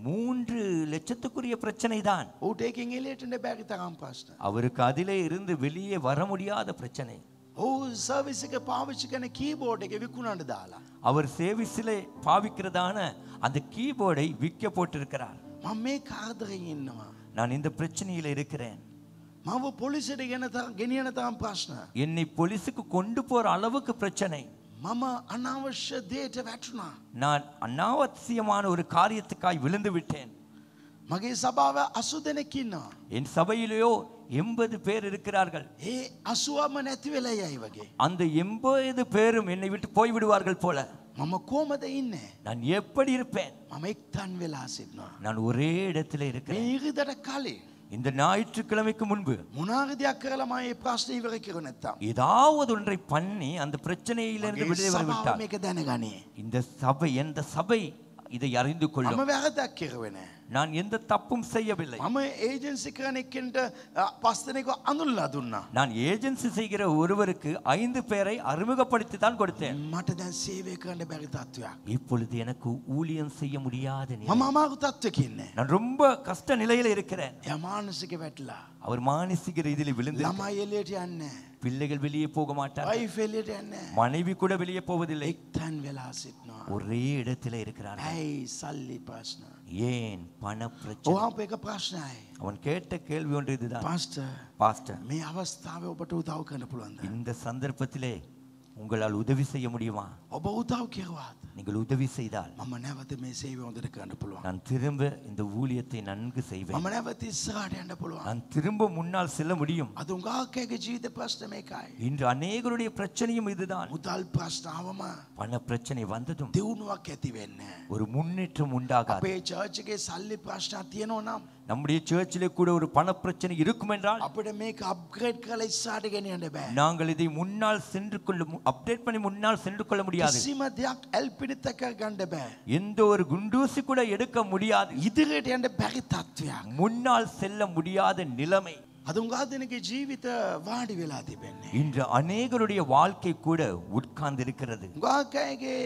மூன்று லட்சத்துக்குரிய பிரச்சனை தான் ඌට ඒකෙන් එලියට එන්න බැරි තරම් ප්‍රශ්න. அவருக்கு அதிலே இருந்து வெளியே வர முடியாத பிரச்சனை ඔහු සර්විස් එක පාවිච්චි කරන කීබෝඩ් එක විකුණන්න දාලා. அவர் சேவிஸிலே பாவிக்கிறதான அந்த கீபோர்டை விற்க போட்டிருக்கிறார் මම මේ කාදරෙන් ඉන්නවා. நான் இந்த பிரச்சனையில இருக்கிறேன் මව පොලිසිට ගෙන ගෙනියන තරම් ප්‍රශ්න. என்னை போலீஸுக்கு கொண்டு போற அளவுக்கு பிரச்சனை මම අනවශ්‍ය දේට වැටුණා. நான் அனாவசியமான ஒரு காரியத்துக்காய் விழுந்து விட்டேன் මගේ සභාව අසු දෙනෙක් ඉන්නවා. என் சபையிலேயோ எண்பது பேர் இருக்கிறார்கள் ඒ අසුවම නැති වෙලා යයි වගේ. அந்த எண்பது பேரும் என்னை விட்டு போய்விடுவார்கள் போல මම කෝමද ඉන්නේ. நான் எப்படி இருப்பேன் මම එක්තන් වෙලා සිටිනවා. நான் ஒரே இடத்துல මේ இருக்கிறேன் ඉරිදට කලින් இந்த ஞாயிற்றுக்கிழமைக்கு முன்பு මොනාරි දෙයක් කරලා මම මේ ප්‍රශ්න ඉවර කර නැත්තම්. ஏதாவது ஒன்றை பண்ணி அந்த பிரச்சனையிலிருந்து මගේ விடுதலை සභාව விட்டார் මේක දැනගනී. இந்த சபை எந்த சபை இதை அறிந்து මම கொள்ளும் වැරදක් කෙරුවේ නෑ. நான் எந்த தப்பும் செய்யவில்லை මම ඒජන්සි කරන එක්කෙන්ට පස් දෙනෙක අඳුල්ලා දුන්නා. நான் ஏஜென்சி செய்கிற ஒருவருக்கு ஐந்து பேரை அறிமுகப்படுத்தி தான் கொடுத்தேன் මට දැන් සේවය කරන්න බැරි තත්ත්වයක්. இப்பொழுது எனக்கு ஊழியம் செய்ய முடியாத நிலை. මම අමාරු තත්ත්වකින්නේ. நான் ரொம்ப கஷ்ட நிலையில இருக்கிறேன் එය මානසික වැටලා. அவர் மானசீக ரீதியில் விழுந்து ළමයි එලියට යන්න. பிள்ளைகள் வெளியே போக மாட்டார் වයිෆ් එලියට යන්න. மனைவி கூட வெளியே போவதில்லை එක්තන් වෙලා සිටිනවා. ஒரே இடத்துல இருக்கிறார் ඇයි සල්ලි ප්‍රශ්න. ஏன் பண பிரச்சனை ඔහාප එක ප්‍රශ්නයි. அவன் கேட்ட கேள்வி ஒன்று இதுதான் පස්ට பாஸ்டர் මේ අවස්ථාව ඔබට උදව් කරන පුළුවන්ද. இந்த சந்தர்ப்பத்திலே உங்களால் உதவி செய்ய முடியுமா ඔබ උදව් කෙරවාත්. நீங்கள் உதவி செய்தால் මම නැවත මේ සේවය හොඳට කරන්න පුළුවන්. நான் திரும்ப இந்த ஊழியத்தை நன்கு செய்வேன் මම නැවත ඉස්සරහට යන්න පුළුවන්. நான் திரும்ப முன்னால் செல்ல முடியும் අද උගාකයගේ ජීවිත ප්‍රශ්න මේකයි. இன்று அநேகருடைய பிரச்சனையும் இதுதான் මුදල් ප්‍රශ්නාවම பண பிரச்சனை வந்ததும் දියුණුවක් ඇති වෙන්න. ஒரு முன்னேற்றம் உண்டாகாது අපේ චර්චගේ සල්ලි ප්‍රශ්නයක් තියෙනවා නම් நம்முடைய சேர்ச்சிலே கூட ஒரு பண பிரச்சனை இருக்கும் என்றால் අපිට මේක අප්ග්‍රේඩ් කරලා ඉස්සරහට ගෙනියන්න බෑ. நாங்கள் இதை முன்னால் சென்று கொள்ள அப்டேட் பண்ணி முன்னால் சென்று கொள்ள முடியாது කිසිම දෙයක් ඇල්පිනිත කරගන්න බෑ. எந்த ஒரு குண்டூசி கூட எடுக்க முடியாது ඉදිරියට යන්න බැරි තත්ත්වයක්. முன்னால் செல்ல முடியாத நிலைமை අද උගා දෙනගේ ජීවිත වාඩි වෙලා තිබෙන්නේ. இன்று அநேகருடைய வாழ்க்கை கூட உட்கார்ந்து இருக்கிறது උගාකයගේ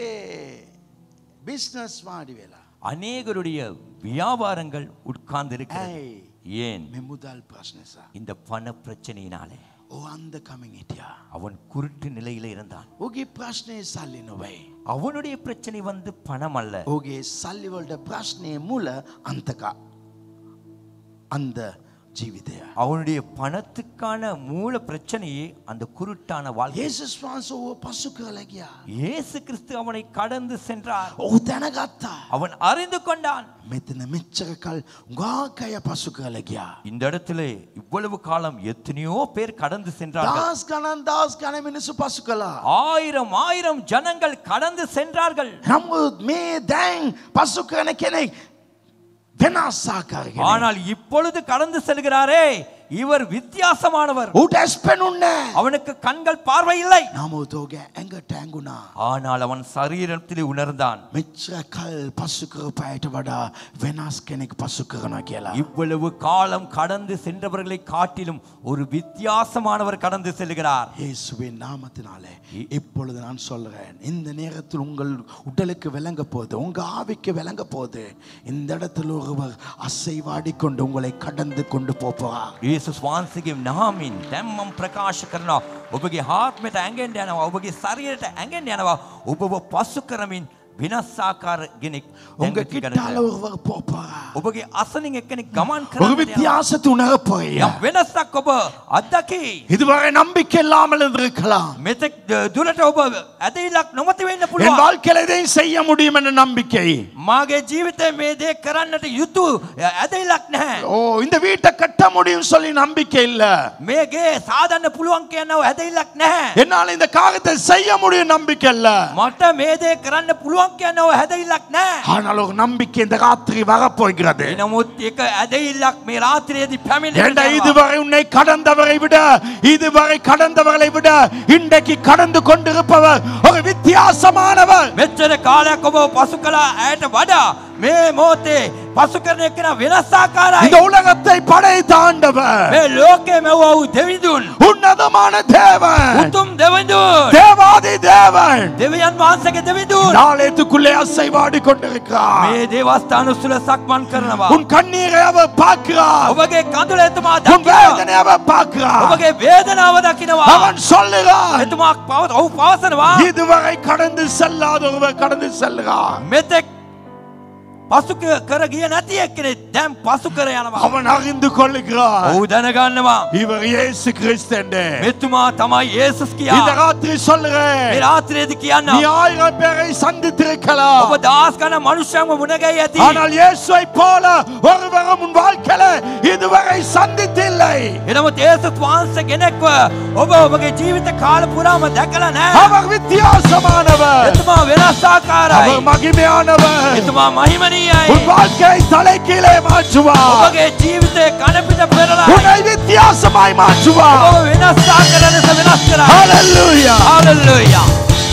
බිස්නස් වාඩි වෙලා. அநேகருடைய வியாபாரங்கள் உட்கார்ந்து இருக்கிறது ඇයි ஏன் මෙ මුදල් ප්‍රශ්නසා. இந்த பண பிரச்சனையினாலே ඕ අන්ද කමින් හිටියා. அவன் குருட்டு நிலையில இருந்தான் ඕගේ ප්‍රශ්නය සල්ලි නොවයි. அவனுடைய பிரச்சனை வந்து பணம் அல்ல ඕගේ සල්ලිවලට ප්‍රශ්නය මුල අන්තක අන්ද ජීවිතය. அவனுடைய பணத்துக்கான மூல பிரச்சனையே அந்த குருட்டான வாழ்க்கை ඒසුස් වහන්ස ඕ පසු කරලා ගියා. இயேசு கிறிஸ்து அவனை கடந்து சென்றார் ඔහු දැනගත්තා. அவன் அறிந்து கொண்டான் මෙතන මෙච්චර කල් ගාකය පසු කරලා ගියා. இந்த இடத்துல இவ்வளவு காலம் எத்தனையோ பேர் கடந்து சென்றார்கள் දස් ගණන් දස් ගණ මිනිසු පසු කළා. ஆயிரம் ஆயிரம் ஜனங்கள் கடந்து சென்றார்கள் නමුත් මේ දැන් පසු කරන කෙනෙක් වෙනස්සාකාරගෙන. ஆனால் இப்பொழுது கடந்து செல்கிறாரே இவர் வித்தியாசமானவர் ඌට ඇස් පෙනුන්නේ. அவனுக்கு கண்கள் பார்வை இல்லை නමුත් ඕගේ ඇඟට ඇඟුණා. ஆனால் அவன் சரீரத்தில் உணர்ந்தான் මෙච්චර කල් පසු කරපයට වඩා වෙනස් කෙනෙක් පසු කරන කියලා. இவ்வளவு காலம் கடந்து சென்றவர்களை காட்டிலும் ஒரு வித்தியாசமானவர் கடந்து செல்கிறார் இயேசுவின் நாமத்தினாலே இப்பொழுது நான் சொல்றேன் இந்த நேரத்தில் உங்கள் உடலுக்கு விளங்க போகுது உங்க ஆவிக்கு விளங்க போகுது இந்த இடத்துல ஒருவர் அசைவாடி கொண்டு உங்களை கடந்து கொண்டு போவார் යේසුස් වහන්සේගේ නාමින් දැම්මම් ප්‍රකාශ කරනවා ඔබගේ ආත්මයට ඇඟෙන්ට යනවා ඔබගේ ශරීරයට ඇඟෙන්ට යනවා ඔබව පසු කරමින් විනස්සාකාර ගෙනෙක් உங்க දැන් கிட்டால ගණනට. ஒருவர் போறார் ඔබගේ අසනින් එක්කෙනෙක් ගමන් ஒரு කරන්න යනවා. வித்தியாசத்தை உணரப் போறீங்க යම් වෙනස්සක් ඔබ අත්දකි இதுவரை நம்பிக்கை இல்லாமல் இருந்திருக்கலாம் මෙතෙක් දුරට ඔබ ඇදහිලක් නොමති වෙන්න என் පුළුවන් வாழ்க்கையில இதையும் செய்ய முடியும் என்ற நம்பிக்கை මාගේ ජීවිතය මේ දේ කරන්නට යුතු ඇදහිලක් නැහැ ஓ இந்த வீட்டை கட்ட முடியும் சொல்லி நம்பிக்கை இல்ல මේගේ සාධන්න පුළුවන් කියන්නව ඇදහිලක් නැහැ என்னால இந்த காரியத்தை செய்ய முடியும் நம்பிக்கை இல்ல මට මේ දේ කරන්න පුළුවන් කියන්නව හැදහිල්ලක් නැහැ ஆனால் ஒரு நம்பிக்கை இந்த ராத்திரி வரப்போகிறது එනමුත් එක ඇදහිල්ලක් මේ රාත්‍රයේදී ஏண்டா පැමිණ இதுவரை உன்னை கடந்தவரை விட இதுவரை கடந்தவர்களை விட இன்றைக்கு கடந்து கொண்டிருப்பவர் ஒரு வித்தியாசமானவர் මෙච්චර කාලයක් ඔබ පසු කලා ඇයට වඩා මේ මෝතේ පසු කරන එකන වෙනස්සාකාරයි இந்த உலகத்தை படைத்த ஆண்டவர் මේ ලෝකේ මෙව් වූ දෙවිඳුන් உன்னதமான தேவன் උතුම් දෙවිඳුන් தேவாதி தேவன் දෙවියන් වහන්සේගේ දෙවිඳුන් நாளையத்துக்குள்ளே அசைவாடி கொண்டிருக்கிறார் මේ දේවස්ථාන තුළ සක්මන් කරනවා. உன் கண்ணீரை அவர் பார்க்கிறார் ඔබගේ කඳුල එතුමා உன் දකිනවා. வேதனை அவர் பார்க்கிறார் ඔබගේ වේදනාව දකිනවා. அவன் சொல்லுகிறான் එතුමා පව ඔහු පවසනවා. இதுவரை கடந்து செல்லாத ஒருவர் கடந்து செல்கிறார் මෙතෙක් පසු ක- කර ගිය නැති එක්කෙනෙක් දැන් පසු කර යනවා. அவன் அறிந்து கொள்ளுகிறார் ඔහු දැනගන්නවා. இவர் இயேசு கிறிஸ்து என்று මෙතුමා තමයි යේසුස් இந்த කියා. ராத்திரி මේ சொல்லுகிறேன் රාත්‍රියේදී நீ කියන්න. ஆயிரம் பேரை சந்தித்திருக்கலாம் ඔබ දහස් ගණන් මනුෂ්‍යයන්ව මුණගැහී ඇති. ஆனால் இயேசுவை போல ஒருவரும் உன் வாழ்க்கையில இதுவரை சந்தித்தில்லை එනමුත් ඒසුස් වහන්සේ කෙනෙක්ව ඔබ ඔබගේ ජීවිත කාල පුරාම දැකලා නැහැ. அவர் வித்தியாசமானவர் එතුමා වෙනස් ආකාරයි. அவர் மகிமையானவர் එතුමා මහිමනීයයි. உன் வாழ்க்கையை தலைக்கீழே மாற்றுவார் ඔබගේ ජීවිතේ කනපිට පෙරලා உன்னை வித்தியாசமாய் மாற்றுவார் ඔබ වෙනස් ආකාර ලෙස වෙනස් කරා. Hallelujah. හalleluya.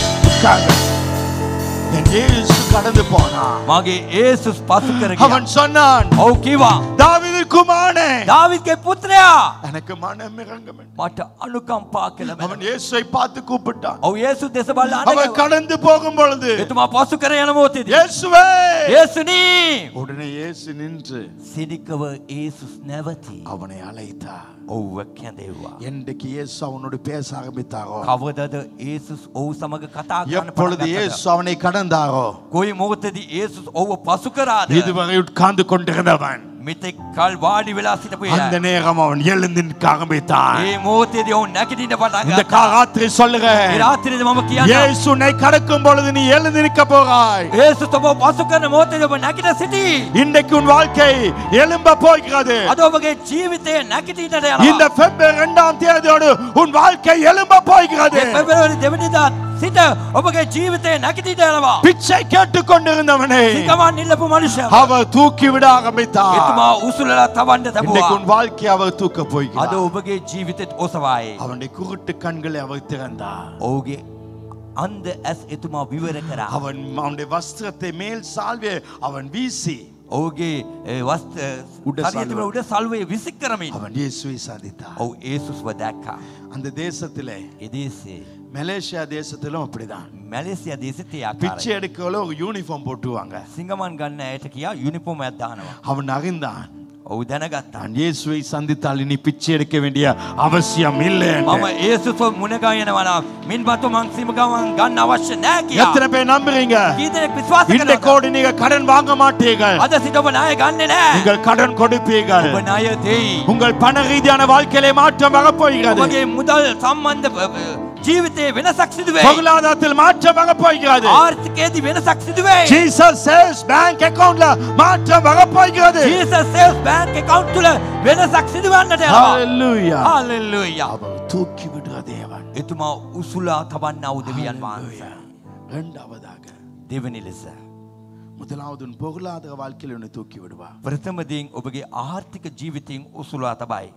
என் இயேசு கடந்து போனான் මගේ ඒසුස් පසු කර ගියා. அவன் சொன்னான் ඔව් කිව්වා. தாவீது குமாரனே දාවිද්ගේ පුත්‍රයා எனக்கு மனம் இறங்கும் என்று. මට අනුකම්පා කළ அவன் இயேசுவை பார்த்து கூப்பிட்டான் ඔව් යේසුස් දෙස බලලා அவன் අඬනවා. கடந்து போகும் பொழுது එතුමා පසු කර යන මොහොතේදී இயேசுவே යේසුනි உடனே இயேசு நின்று සිනිකව ඒසුස් නැවති. அவனை அழைத்தார் ඔව්ව කැඳෙව්වා. என்றைக்கு இயேசு அவனோடு பேச ஆரம்பித்தாரோ කවදද ඒසුස් ඔහු සමග කතා කරන්න எப்பொழுது පටන් இயேசு ගත්තද? அவனை கடந்தாரோ කොයි මොහොතේදී ඒසුස් ඔහුව පසු කරාද? இதுவரை உட்கார்ந்து கொண்டிருந்தவன் මෙතෙක් කල් වාඩි වෙලා සිටපු அந்த එයා. நேரம் அவன் எழுந்து நிற்க ஆரம்பித்தான் ඒ මොහොතේදී ඔහු නැගිටින්න පටන් இந்த ගත්තා. ராத்திரி ඒ சொல்லுகிறேன் රාත්‍රියේදී මම කියන්නම්. இயேசு உன்னை கடக்கும் பொழுது நீ எழுந்து நிற்க போகிறாய் ඒසුස් ඔබ පසු කරන මොහොතේදී ඔබ නැගිට සිටි. இன்றைக்கு உன் வாழ்க்கை எழும்ப போகிறது අද ඔබගේ ජීවිතය නැගිටින්නට இந்த යනවා. பிப்ரவரி இரண்டாம் தேதியோடு உன் வாழ்க்கை எழும்ப போகிறது මේ පෙබරවාරි දෙවනිදා සිට ඔබගේ ජීවිතය නැගිටින්නට යනවා. பிச்சை கேட்டுக் கொண்டிருந்தவனை සිකමන් ඉල්ලපු මනුෂ්‍යයා. அவர் தூக்கி விட ஆரம்பித்தார் එතුමා උසුලලා තවන්න இன்றைக்கு තැබුවා. உன் வாழ்க்கையை அவர் தூக்க අද போகிறார் ඔබගේ ජීවිතෙත් ඔසවායි. அவனுடைய குருட்டு கண்களை அவர் திறந்தார் ඔහුගේ අන්ද ඇස් එතුමා විවර කරා. அவன் அவனுடைய வஸ்திரத்தை மேல் சால்வே அவன் வீசி ඔහුගේ ඒ වස්ත උඩ හරියට සල්ුව. උඩ සල්වේ විසික් කරමින්. அவன் இயேசுவை சந்தித்தார் ඔව් ඒසුස්ව දැක්කා. அந்த தேசத்திலே එදේසේ மலேசியா தேசத்திலும் அப்படிதான் මැලේසියා දේශෙත් ඒ பிச்சை ආකාරයි. எடுக்கல ஒரு யூனிஃபார்ம் போட்டுவாங்க සිංගමන් ගන්න ඇයට කියා යුනිෆෝම් එකක් දානවා. அவன் அறிந்தான் ඔහු දැනගත්තා. நான் இயேசுவை சந்தித்தால் இனி பிச்சை எடுக்க வேண்டிய அவசியம் இல்லை என்று. මම ඒසුස්ව මුණගයනවා නම් මින් බතු මං සිමගමන් ගන්න අවශ්‍ය නැහැ කියා. எத்தனை பேர் நம்புறீங்க කී දෙනෙක් විශ්වාස இந்த කරනවද? கோடி நீங்க கடன் வாங்க மாட்டீர்கள் අද සිට ඔබ ණය ගන්නෙ නැහැ. நீங்கள் கடன் கொடுப்பீர்கள் ඔබ ණය දෙයි. உங்கள் பண ரீதியான வாழ்க்கையிலே மாற்றம் வரப்போகிறது ඔබගේ මුදල් සම්බන්ධ අ, අ, ජීවිතයේ වෙනසක් සිදු වෙයි. பொருளாதாரத்தில் மாற்றம் வரப்போகிறது ආර්ථිකයේදී වෙනසක් සිදු වෙයි. ஜீசஸ் சேல்ஸ் பேங்க் அக்கவுண்ட்ல மாற்றம் வரப்போகிறது ජීසස් සේල්ස් බැංක් account තුල වෙනසක් සිදු වෙන්නට යනවා. Hallelujah. හalleluya. அவர் தூக்கி விடுற தேவன் එතුමා උසුලා තබන්නා වූ දෙවියන් වහන්සේ. இரண்டாவதாக දෙවනි ලෙස. முதலாவது உன் பொருளாதார வாழ்க்கையில் உன்னை தூக்கி விடுவார் ප්‍රථම දෙයින් ඔබගේ ආර්ථික ජීවිතයෙන් උසුලා තබයි.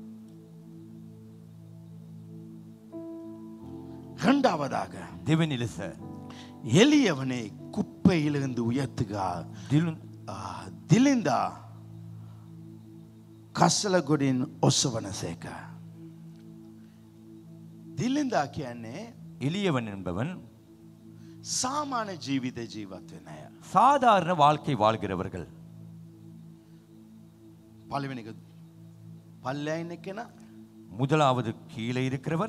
இரண்டாவதாக දෙවනි ලෙස. எளியவனை குப்பையிலிருந்து உயர்த்துகிறார் දිලුන් ஆ, திலிந்தா කස්සලගොඩින් ඔස්සවන සේක. දිලින්දා කියන්නේ එළියවන என்பவன் සාමාන්‍ය ජීවිත ජීවත් වෙන අය. சாதாரண வாழ்க்கை வாழ்கிறவர்கள் පළවෙනික පල්ලයින්න කෙන முதலாவது கீழே இருக்கிறவர்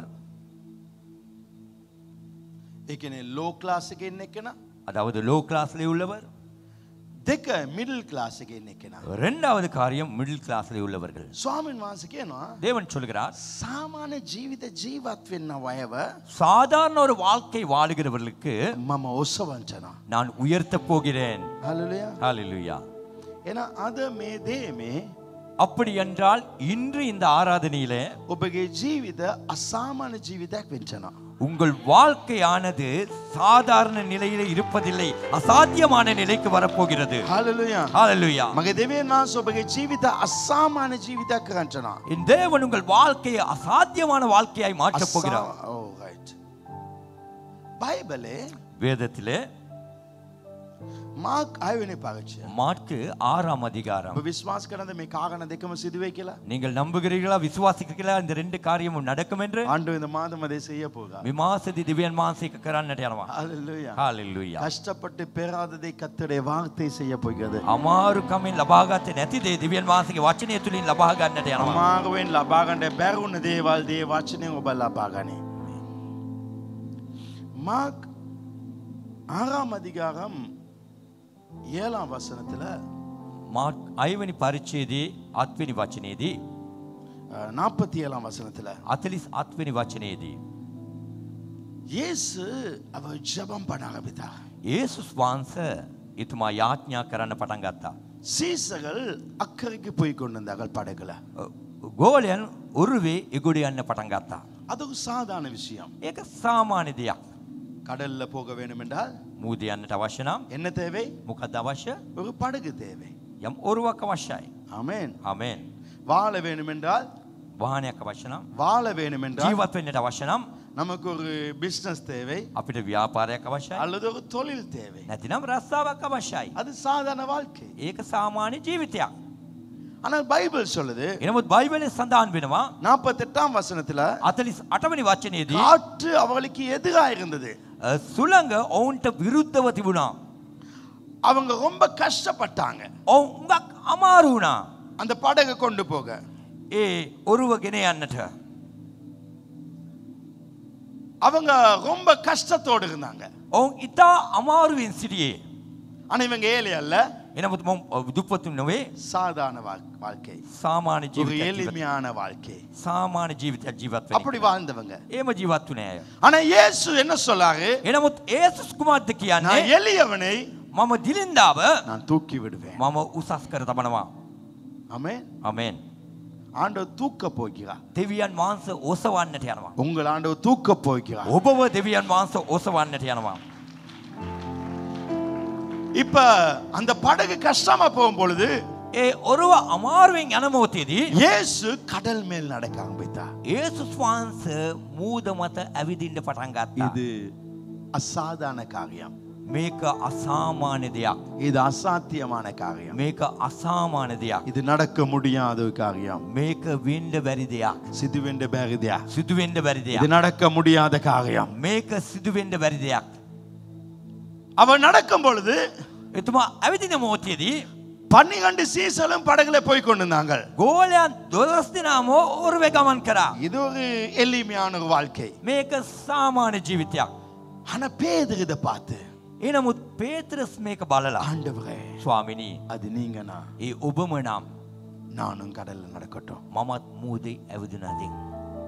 එකන ලෝ ක්ලාසික එන්න කෙන அதாவது லோ கிளாஸ்ல உள்ளவர் දෙක මිඩල් ක්ලාසික එන්න කෙන. இரண்டாவது காரியம் மிடில் கிளாஸ்ல உள்ளவர்கள் ස්වාමීන් වහන්ස කියනවා தேவன் சொல்கிறார் සාමාන්‍ය ජීවිත ජීවත් වෙන්න වයව சாதாரண ஒரு வாழ்க்கை வாழுகிறவர்களுக்கு මම ඔස්සවංචනා. நான் உயர்த்தப் போகிறேன் හලලය ஹalleluya එන අද මේ දේමේ அப்படி என்றால் இன்று இந்த ஆராதனையிலே ඔබගේ ජීවිත අසාමාන්‍ය ජීවිතයක් වෙච්චනා. உங்கள் வாழ்க்கையானது சாதாரண நிலையில இருப்பதில்லை அசாத்தியமான நிலைக்கு வரப்போகிறது හලලයා ஹalleluya මගේ දෙවන් වහන්ස ඔබගේ ජීවිත අසාමාන්‍ය ජීවිතයක් කරංචනා. என் தேவன் உங்கள் வாழ்க்கையை அசாத்தியமான வாழ்க்கையாய் மாற்றப் போகிறார் බයිබලේ வேதத்திலே මාක් අයවෙන පාච්චය மாற்கு ஆறாம் அதிகாரம் විශ්වාස කරද මේ කාගන දෙකම සිදුවේ කියලා நீங்கள் நம்புகிறீர்களா விசுவாசிக்கிறீர்களா இந்த ரெண்டு காரியமும் நடக்கும் என்று ආණ්ඩුව இந்த மாதම දේශය පෝගා விமாசதி திவ்யன் மாசிක කරන්නට යනවා අල්ලයා ஹalleluya කෂ්ටපட்டு පෙරාදදේ කත්තඩේ වාර්තය සය පොයිගද අමාරුකමින් ලබාගත්තේ නැති දේ දිව්‍යන් වහන්සේගේ වචනය තුලින් ලබා ගන්නට යනවා අමාරුවෙන් ලබාගණඩ බැරුණ දේවල් දේ වචනය ඔබ ලබාගනේ මාක් ආරාම අධිකාරම් ஏழாம் வசனத்துல මාර්ක් අයවැනි පරිච්ඡේදයේ අත්වෙනි වචනයේදී நாற்பத்தி ஏழாம் வசனத்துல 40 අත්වෙනි වචනයේදී இயேசு அவர் ஜெபம் பண்ண ஆரம்பித்தார் යේසුස් වහන්සේ එතුමා යාඥා කරන්න පටන් ගත්තා. சீசர்கள் அக்கறைக்கு போய் கொண்டிருந்தார்கள் படகுல ගෝලයන් උරුවේ ඉගොඩ යන්න පටන් ගත්තා. அது ஒரு சாதாரண விஷயம் ඒක සාමාන්‍ය දෙයක්. கடல்ல போக வேண்டும் என்றால் මූද යන්නට අවශ්‍ය නම් என்ன தேவை මොකක්ද අවශ්‍ය? ஒரு படகு தேவை යම් ඔරුවක් අවශ්‍යයි. ஆமென் ආමෙන්. வாழ வேண்டும் என்றால் වාහනයක් අවශ්‍ය නම් வாழ வேண்டும் என்றால் ජීවත් වෙන්නට අවශ්‍ය නම් நமக்கு ஒரு பிசினஸ் தேவை අපිට ව්‍යාපාරයක් අවශ්‍යයි. அல்லது ஒரு தொழில் தேவை නැතිනම් රස්සාවක් අවශ්‍යයි. அது சாதாரண வாழ்க்கை ඒක සාමාන්‍ය ජීවිතයක්. ஆனால் பைபிள் சொல்லுது එනමුත් බයිබලයේ සඳහන් වෙනවා நாற்பத்தெட்டாம் வசனத்துல 48 වෙනි වචනයේදී காற்று அவளுக்கு எதிராக இருந்தது අ, සුළඟ ඔවුන්ට විරුද්ධව තිබුණා. அவங்க ரொம்ப கஷ்டப்பட்டாங்க ඔවුන් හුඟක් අමාරු වුණා. அந்த படகை கொண்டு போக ඒ ඔරුව ගෙන යන්නට. அவங்க ரொம்ப கஷ்டத்தோடு இருந்தாங்க ඔවුන් ඉතා අමාරුවෙන් සිටියේ. ஆனா இவங்க ஏழை அல்ல එනමුත් මොවුන් දුප්පතුන් නොවේ சாதாரண வாழ்- வாழ்க்கை සාමාන්‍ය ஒரு ජීවිතයක් ජීවත්- எளிமையான வாழ்க்கை සාමාන්‍ය ජීවිතයක් ජීවත් වෙන. அப்படி வாழ்ந்தவங்க ඒම ජීවත් වුණේ අය. ஆனா இயேசு என்ன சொல்லாரு එනමුත් ඒසුස් කුමාර්ද කියන්නේ நான் எளியவனை මම දිලින්දාව நான் தூக்கி விடுவேன் මම උසස් කර තබනවා. ஆமென் අමෙන්. ஆண்டவர் தூக்க போகிறார் දෙවියන් වහන්සේ ඔසවන්නට යනවා. உங்கள் ஆண்டவர் தூக்க போகிறார் ඔබව දෙවියන් වහන්සේ ඔසවන්නට යනවා. இப்ப அந்த படகு கஷ்டமா போகும் பொழுது ඒ ඔරුව අමාරුවෙන් යන මොහොතේදී இயேசு கடல் மேல் நடக்க ஆரம்பித்தார் ඒසුස් වහන්සේ මූද මත ඇවිදින්න පටන් ගත්තා. இது அசாதாரண காரியம் මේක අසාමාන්‍ය දෙයක්. இது அசாத்தியமான காரியம் මේක අසාමාන්‍ය දෙයක්. இது நடக்க முடியாத ஒரு காரியம் මේක වෙන්න බැරි දෙයක්. சிதுவென்ற பேருதியா සිදුවෙන්න බැරි இது දෙයක්. நடக்க முடியாத காரியம் මේක සිදුවෙන්න බැරි දෙයක්. அவன் நடக்கும் பொழுது එතුමා ඇවිදින මොහොතේදී பன்னிரண்டு சீசலும் படகுல போய் கொண்டிருந்தாங்க ගෝලයන් දොළොස් දෙනාම ඔරුවේ ගමන් කරා. இது ஒரு எளிமையான ஒரு வாழ்க்கை මේක සාමාන්‍ය ජීවිතයක්. ஆனா பேதர் இதை பார்த்து එනමුත් පේතරස් මේක බලලා ஆண்டவரே ස්වාමිනී அது நீங்கனா ඒ ඔබම නම් நானும் கடல்ல நடக்கட்டும் මමත් මූදේ ඇවිදුනදින්.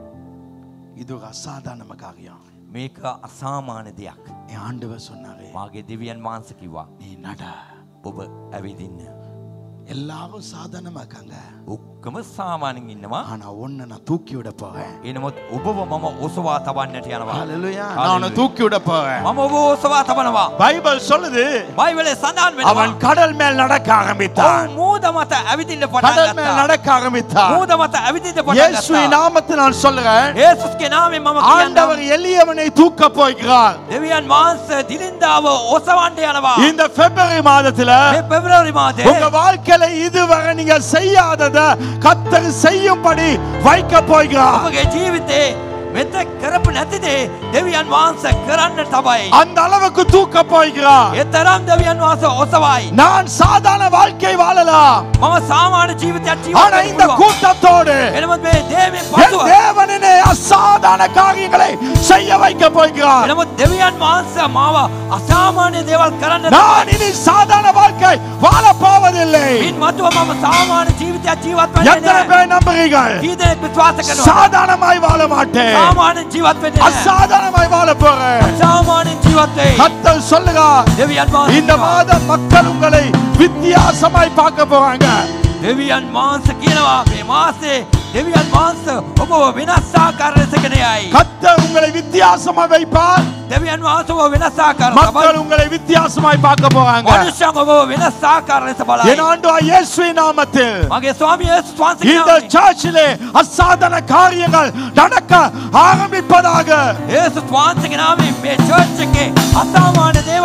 இது ஒரு அசாதாரண காரியம் මේක අසාමාන්‍ය දෙයක්. என் ஆண்டவர் சொன்னாரே මාගේ දෙවියන් වහන්ස කිව්වා நீ நட ඔබ ඇවිදින්න. எல்லாரும் சாதாரணமா இருக்காங்க ඔක්කම සාමාන්‍යයෙන් ඉන්නවා. ஆனா ஒன்ன நான் தூக்கி விட போறேன் එනමුත් ඔබව මම ඔසවා තබන්නට යනවා. ஹalleluya நான் Hallelujah. உன்னை தூக்கி விட போறேன் මම ඔබ ඔසවා තබනවා. பைபிள் சொல்லுது බයිබලේ සඳහන් அவன் වෙනවා. கடல் மேல் நடக்க ஆரம்பித்தான் ඔවුන් මූද මත ඇවිදින්න පටන් கடல் மேல் ගත්තා. நடக்க ஆரம்பித்தான் මූද මත ඇවිදින්න පටන් இயேசுவின் ගත්තා. நாமத்தில் நான் சொல்லுகிறேன் යේසුස්ගේ නාමයෙන් මම ஆண்டவர் කියන්නම්. எளியவனை தூக்க போகிறார் දෙවියන් වහන්සේ දිලින්දාව ඔසවන්න යනවා. இந்த பிப்ரவரி மாதத்துல මේ පෙබරවාරි මාසේ உங்க வாழ்க்கையில இதுவரை நீங்க செய்யாதத கத்தர் செய்யும்படி வைக்க போகிறார் ඔබගේ ජීවිතේ මෙතෙක් කරපු නැති දේ දෙවියන් වහන්සේ කරන්න තබයි. அந்த அளவுக்கு தூக்க போகிறார் ඒ තරම් දෙවියන් වහන්සේ ඔසවයි. நான் சாதாரண வாழ்க்கை வாழலாம் මම සාමාන්‍ය ජීවිතයක් ஆனா ජීවත් இந்த වෙන්න පුළුවන්. கூட்டத்தோடு එනමුත් මේ දේවෙන් என் පසුව தேவனினை அசாதாரண காரியங்களை செய்ய வைக்க போகிறார் එනමුත් දෙවියන් වහන්සේ මාව අසාමාන්‍ය දේවල් කරන්න நான் இனி சாதாரண வாழ்க்கை வாழ போவதில்லை මින් මතුව මම සාමාන්‍ය ජීවිතයක් ජීවත් எத்தனை වෙන්නේ නැහැ. பேர் நம்புறீர்கள் කී දෙනෙක් විශ්වාස කරනවා? சாதாரணமாய் வாழ மாட்டேன் සාමාන්‍ය ජීවත් වෙන්නේ නැහැ. அசாதாரணமாய் வாழ போறேன் සාමාන්‍ය ජීවත් වෙයි. கத்தர் சொல்லுகிறார் දෙවියන් වහන්සේ இந்த மாதம் மக்கள் உங்களை வித்தியாசமாய் பார்க்க போறாங்க දෙවියන් වහන්සේ කියනවා මේ මාසේ දෙවියන් වහන්සේ ඔබව වෙනස් ආකාර ලෙසගෙන යයි. கத்தர் உங்களை வித்தியாசமாய் வைப்பார் දෙවියන් වහන්සේ ඔබ වෙනස් ආකාර மக்கள் உங்களை வித்தியாசமாய் பார்க்க போறாங்க මනුෂ්‍යයන් ඔබව වෙනස් ආකාර ලෙස බලයි. என் ஆண்டு இயேசுவின் நாமத்தில் මගේ ස්වාමී යේසුස් වහන්සේ இந்த කියනවා சர்ச்சிலே அசாதாரண காரியங்கள் நடக்க ஆரம்பிப்பதாக යේසුස් වහන්සේගේ නාමයෙන් මේ චර්ච් එකේ අසාමාන්‍ය දේවල්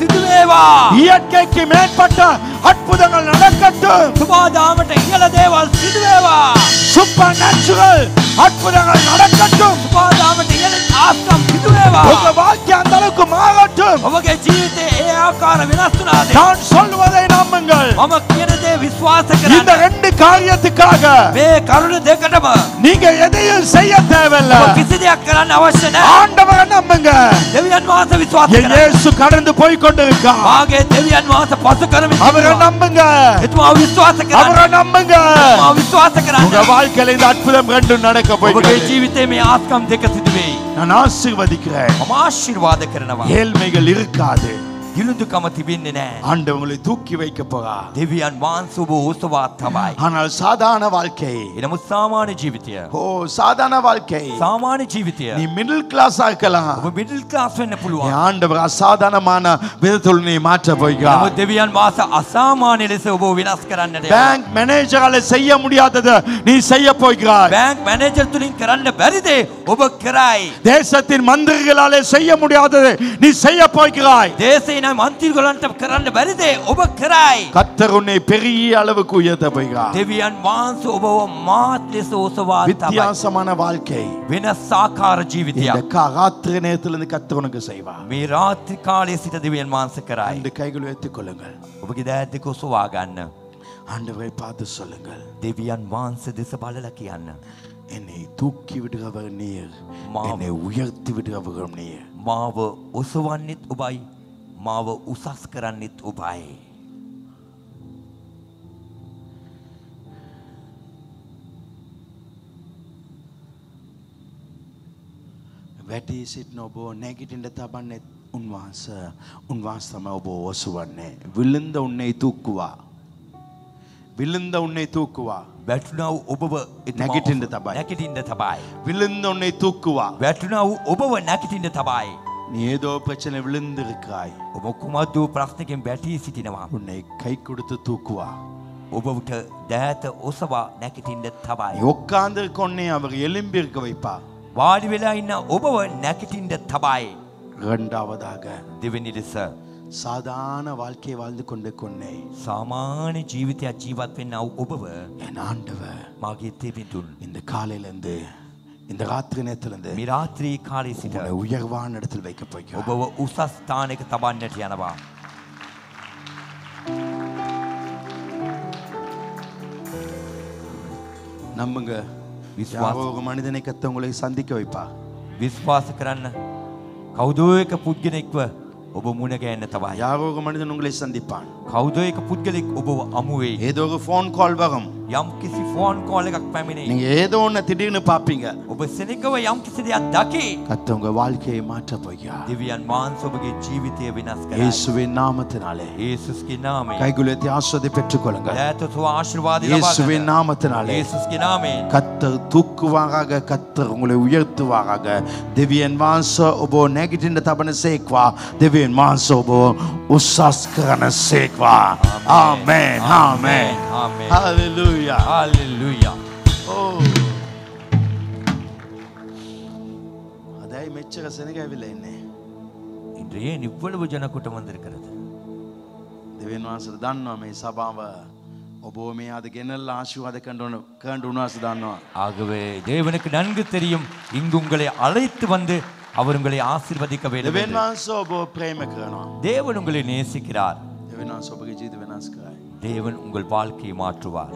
සිදුවේවා இயற்கைக்கு மேற்பட்ட அற்புதங்கள் நடக்கட்டும் සුපාදාමට ඉහළ දේවල් සිදුවේවා சூப்பர் நேச்சுரல் அற்புதங்கள் நடக்கட்டும் සුපාදාමට ඉහළ ආස්කම් සිදුවේවා உங்க வாழ்க்கை அந்த அளவுக்கு மாறட்டும் ඔබගේ ජීවිතේ ඒ ආකාර වෙනස් වුණාද நான் சொல்வதை நம்புங்கள் මම කියන දේ විශ්වාස இந்த කරන්න ரெண்டு காரியத்துக்காக මේ කරුණ දෙකටම நீங்க எதையும் செய்ய தேவையில்ல ඔබ කිසි දෙයක් කරන්න අවශ්‍ය නැහැ ஆண்டவரை நம்புங்க දෙවියන් වහන්සේ විශ්වාස என் කරන්න இயேசு கடந்து போய் கொண்டிருக்கார் මාගේ දෙවියන් වහන්සේ පසු කරමින් அவரை සිටිනවා. நம்புங்க එතුමා විශ්වාස කරන්න அவரை நம்புங்க එතුමා විශ්වාස உங்க කරන්න வாழ்க்கையில இந்த அற்புதம் ரெண்டும் நடக்க ඔබගේ போய் ජීවිතේ මේ ආස්කම් දෙක සිදු වෙයි நான் ஆசீர்வதிக்கிறேன் මම ආශිර්වාද කරනවා ஏழ்மைகள் இருக்காது දිලුඳුකම තිබෙන්නේ නැහැ ஆண்டவங்களை தூக்கி வைக்க போறா දෙවියන් වහන්සේ ඔබ උසවා තමයි ஆனால் சாதாரண வாழ்க்கை එනමුත් සාමාන්‍ය ජීවිතය ஓ சாதாரண வாழ்க்கை සාමාන්‍ය ජීවිතය நீ மிடில் கிளாஸா இருக்கலாம் ඔබ මිඩල් ක්ලාස් වෙන්න நீ පුළුවන් ஆண்டவர் அசாதாரணமான விதத்தில் நீ மாற்ற போகிறார் නමුත් දෙවියන් වහන්සේ අසාමාන්‍ය ලෙස ඔබ විනාශ කරන්නට යනවා. பேங்க் மேனேஜரால செய்ய முடியாததை நீ செய்ய போகிறாய் බෑන්ක් මැනේජර් තුලින් කරන්න බැරි දේ ඔබ කරයි தேசத்தின் மந்திரிகளாலே செய்ய முடியாததை நீ செய்ய போகிறாய் දේශේ නම් මන්ත්‍රීගලන්ට කරන්න බැරි දේ ඔබ කරයි கத்தர் உன்னை பெரிய அளவுக்கு உயர்த்த போகிறார் දෙවියන් වහන්සේ ඔබව මාත් ලෙස ඔසවා තමයි வித்தியாசமான வாழ்க்கை වෙනස් ආකාර இந்த ජීවිතයක් கா- ராத்திரி நேரத்துல இருந்து கத்தர் உனக்கு செய்வார் මේ රාත්‍රී කාලයේ සිට දෙවියන් වහන්සේ කරයි ரெண்டு கைகள் உயர்த்திக் கொள்ளுங்கள் ඔබගේ දෑත් දෙක ඔසවා ගන්න ஆண்டவரை பார்த்து சொல்லுங்கள் දෙවියන් වහන්සේ දෙස බලලා කියන්න என்னை தூக்கி விடுகிறவர் நீர் மாம். என்னை உயர்த்தி விடுகிறவர் நீர் මාව ඔසවන්නෙත් ඔබයි මාව උසස් කරන්නෙත් ඔබයි වැටී සිටින ඔබ නැගිටින්ට තබන්නේ උන්වහන්ස උන්වහන්ස තම ඔබ ඔසුවන්නේ විල්ලඳ උන්නේ තූක්කුවා විල්ලඳ උන්නේ තූක්කුවා වැටුනව් ඔබව එතුමා නැගිටින්න ඔස- තබයි. නැගිටින්න තබයි விழுந்த உன்னை தூக்குவா වැටුනව් ඔබව නැගිටින්න තබයි நீ ஏதோ பிரச்சனை விழுந்திருக்காய் ඔබ කුමද්දූ ප්‍රශ්නකින් බැටී සිටිනවා உன்னை கை கொடுத்து தூக்குவா ඔබට දෑත ඔසවා නැගිටින්න நீ තබයි உட்கார்ந்து கொன்னே அவர் எலும்பிருக்க வைப்பா වාඩි වෙලා ඉන්න ඔබව නැගිටින්න තබයි இரண்டாவதாக දෙවෙනි ලෙස சாதாரண வாழ்க்கையை வாழ்ந்து கொண்டு கொன்னே සාමාන්‍ය ජීවිතයක් ජීවත් වෙන්නව ඔබව என் ஆண்டவர் මාගේ තෙවිඳුන් இந்த காலையில இருந்து இந்த ராத்திரி நேரத்துல இருந்து මේ රාත්‍රී කාලයේ සිට உன்னை உயர்வான இடத்தில் வைக்க போய்க்கிறோம் ඔබව උසස් ස්ථානයක තබන්නට යනවා நம்புங்க விசுவாசம். யாரோ ஒரு மனிதனை கத்த உங்களை சந்திக்க வைப்பா විශ්වාස කරන්න කවුදෝ එක පුද්ගලෙක්ව ඔබ මුණ ගැහෙන්න තබයි யாரோ ஒரு மனிதன் உங்களை சந்திப்பான் කවුදෝ එක පුද්ගලෙක් ඔබව අමුවේ ஏதோ ஒரு ஃபோன் கால் வரும் යම් කිසි ෆෝන් කෝල් එකක් පැමිණේ நீங்க ஏதோ ஒண்ணு திடீர்னு பாப்பீங்க ඔබ සෙනකව යම් කිසි දෙයක් දකි கத்த உங்க வாழ்க்கையை மாற்ற போகிறார் දෙවියන් වහන්සේ ඔබගේ ජීවිතය වෙනස් කරයි இயேசுவின் நாமத்தினாலே ඒසුස්ගේ නාමයෙන් கைகுலத்தை ஆஸ்வதி பெற்றுக்கொள்ளுங்கள் දෑතතු ආශිර්වාද ලබා இயேசுவின் ගන්න. நாமத்தினாலே ඒසුස්ගේ නාමයෙන් கத்தர் தூக்குவாராக கத்தர் உங்களை உயர்த்துவாராக දෙවියන් වහන්ස ඔබ නැගිටින්න තබන සේක්වා දෙවියන් වහන්ස ඔබ උසස් කරන සේක්වා ආමේන් ආමේන් ආමේන්. හalleluya හalleluya අදයි මෙච්චර සෙනග ඇවිල්ලා ඉන්නේ இன்று ஏன் இவ்வளவு ஜனக்கூட்டம் வந்திருக்கிறது දෙවියන් වහන්සට දන්නවා මේ සභාව ඔබ මේ අද ගෙනල්ල ආශිවාද කණ්ඩුවන කණ්ඩ උන්වහස දන්නවා ஆகவே தேவனுக்கு நன்கு தெரியும் இங்கு உங்களை அழைத்து வந்து அவர் உங்களை ஆசீர்வதிக்க வேண்டும் දෙවන් என்று. වහන්ස ඔබ ප්‍රේම කරනවා தேவன் உங்களை நேசிக்கிறார் දෙවන් වහන්ස ඔබගේ ජීවිත වෙනස් කරයි தேவன் உங்கள் வாழ்க்கையை மாற்றுவார்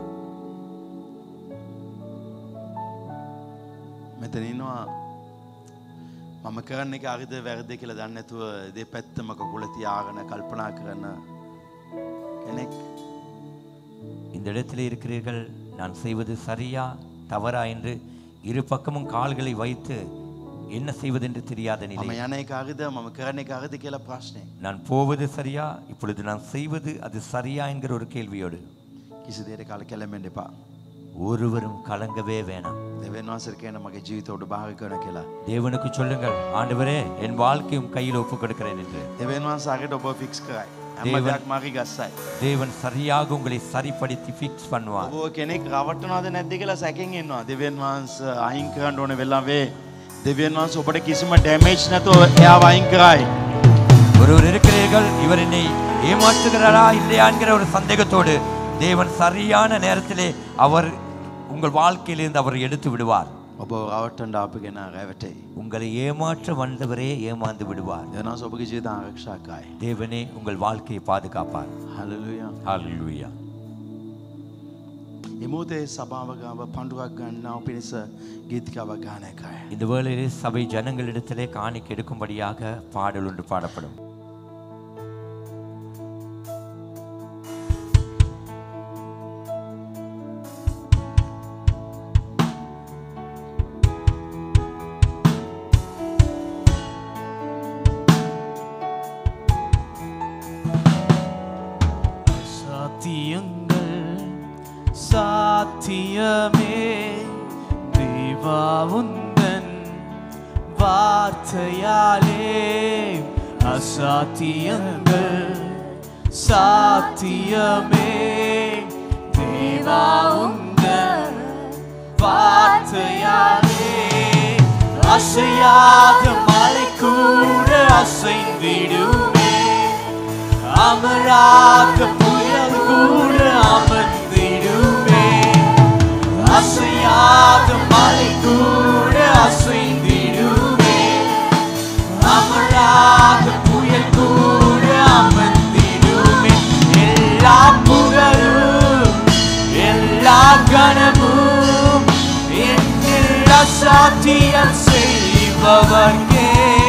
මෙතන ඉන්නවා මම කරන්න එක අරිද වැරදි කියලා දන්නේ නැතුව දේ පැත්තම කකුල තියාගෙන කල්පනා කරන කෙනෙක් இந்த இடத்தில் இருக்கிறீர்கள் நான் செய்வது சரியா தவறா என்று இரு பக்கமும் கால்களை வைத்து என்ன செய்வதென்று தெரியாத මම நிலை යන එක අරිද මම කරන එක අරිද කියලා ප්‍රශ්නය நான் போவது சரியா இப்பொழுது நான் செய்வது அது சரியா என்கிற ஒரு கேள்வியோடு කිසි දේට කාල කැලමෙන්ට එපා ஒருவரும் கலங்கவே வேணாம் දෙවන් වසර කියන මගේ ජීවිතවට භාග කරන කියලා தேவனுக்கு சொல்லுங்கள் ஆண்டவரே என் வாழ்க்கையும் கையில் ஒப்புக் கொடுக்கிறேன் என்று දෙවන් වන්සාකට ඔබ ෆික්ස් කරයි හැම දේවන්- දෙයක් මරි ගස්සයි தேவன் சரியாக உங்களை சரிப்படுத்தி ஃபிக்ஸ் பண்ணுவார் ඔබ කෙනෙක් රවටනවාද නැද්දි කියලා සැකෙන් ඉන්නවා දෙවන් වහන්ස අයින් කරන්න ඕන වෙලාවේ දෙවන් වහන්ස ඔබට කිසිම ඩැමේජ් නැතුව එයා වයින් කරයි ஒருவர் இருக்கிறீர்கள் இவர் என்னை ஏமாற்றுகிறாரா இல்லையா என்கிற ஒரு சந்தேகத்தோடு தேவன் சரியான நேரத்திலே அவர் உங்கள் வாழ்க்கையிலிருந்து அவர் எடுத்து விடுவார் ඔබ රවට්ටන්ඩ අප ගෙන රැවටයි. உங்களை ஏமாற்ற வந்தவரே ஏமாந்து விடுவார் යනස් ඔබගේ ජීත ආරක්ෂාකායි. தேவனே உங்கள் வாழ்க்கையை பாதுகாப்பார் හලලුය. ஹalleluya එමෝදේ සභාවගාව පණ්ඩුවක් ගන්නාව පිණිස ගීතිකාව ගානයකයි. இந்த வேளையிலே சபை ஜனங்களிடத்திலே காணிக்க எடுக்கும்படியாக பாடல் ஒன்று பாடப்படும் சாத்தியங்கள் சாத்தியமே தேவா உந்தன் வார்த்தையாலே அசாத்தியங்கள் சாத்தியமே தேவா உந்தன் வார்த்தையாலே அசையாத மலை கூட அசைந்திடுமே அமராத புயல் கூட அமர்ந்திடுமே அசையாத மலை கூட அசைந்திடுமே அமராத புயல் கூட அமர்ந்திடுமே எல்லா புகழும் எல்லா கணமும் என்னில் அசாத்தியம் செய்பவர்க்கே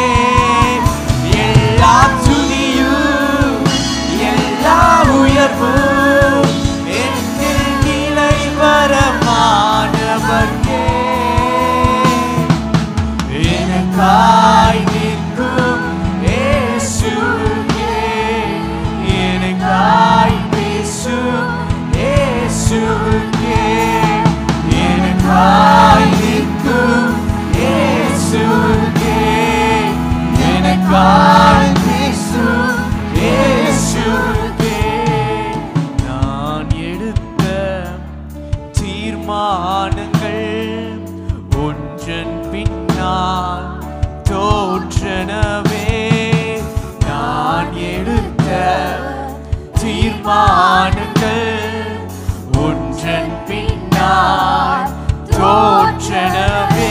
எல்லா துதியும் எல்லா உயர்வும் என்னில் நிலை வரமானவர்க்கே எனக்காய் நிற்கும் இயேசுவே எனக்காய் பேசும் இயேசுவே எனக்காய் நிற்கும் இயேசுவே எனக்காய் பேசும் இயேசுவே நான் எடுத்த தீர்மானங்கள் ஒன்றன் பின்னால் தோற்றனவே நான் எடுத்த தீர்மானங்கள் ஒன்றன் பின்னால் தோற்றனவே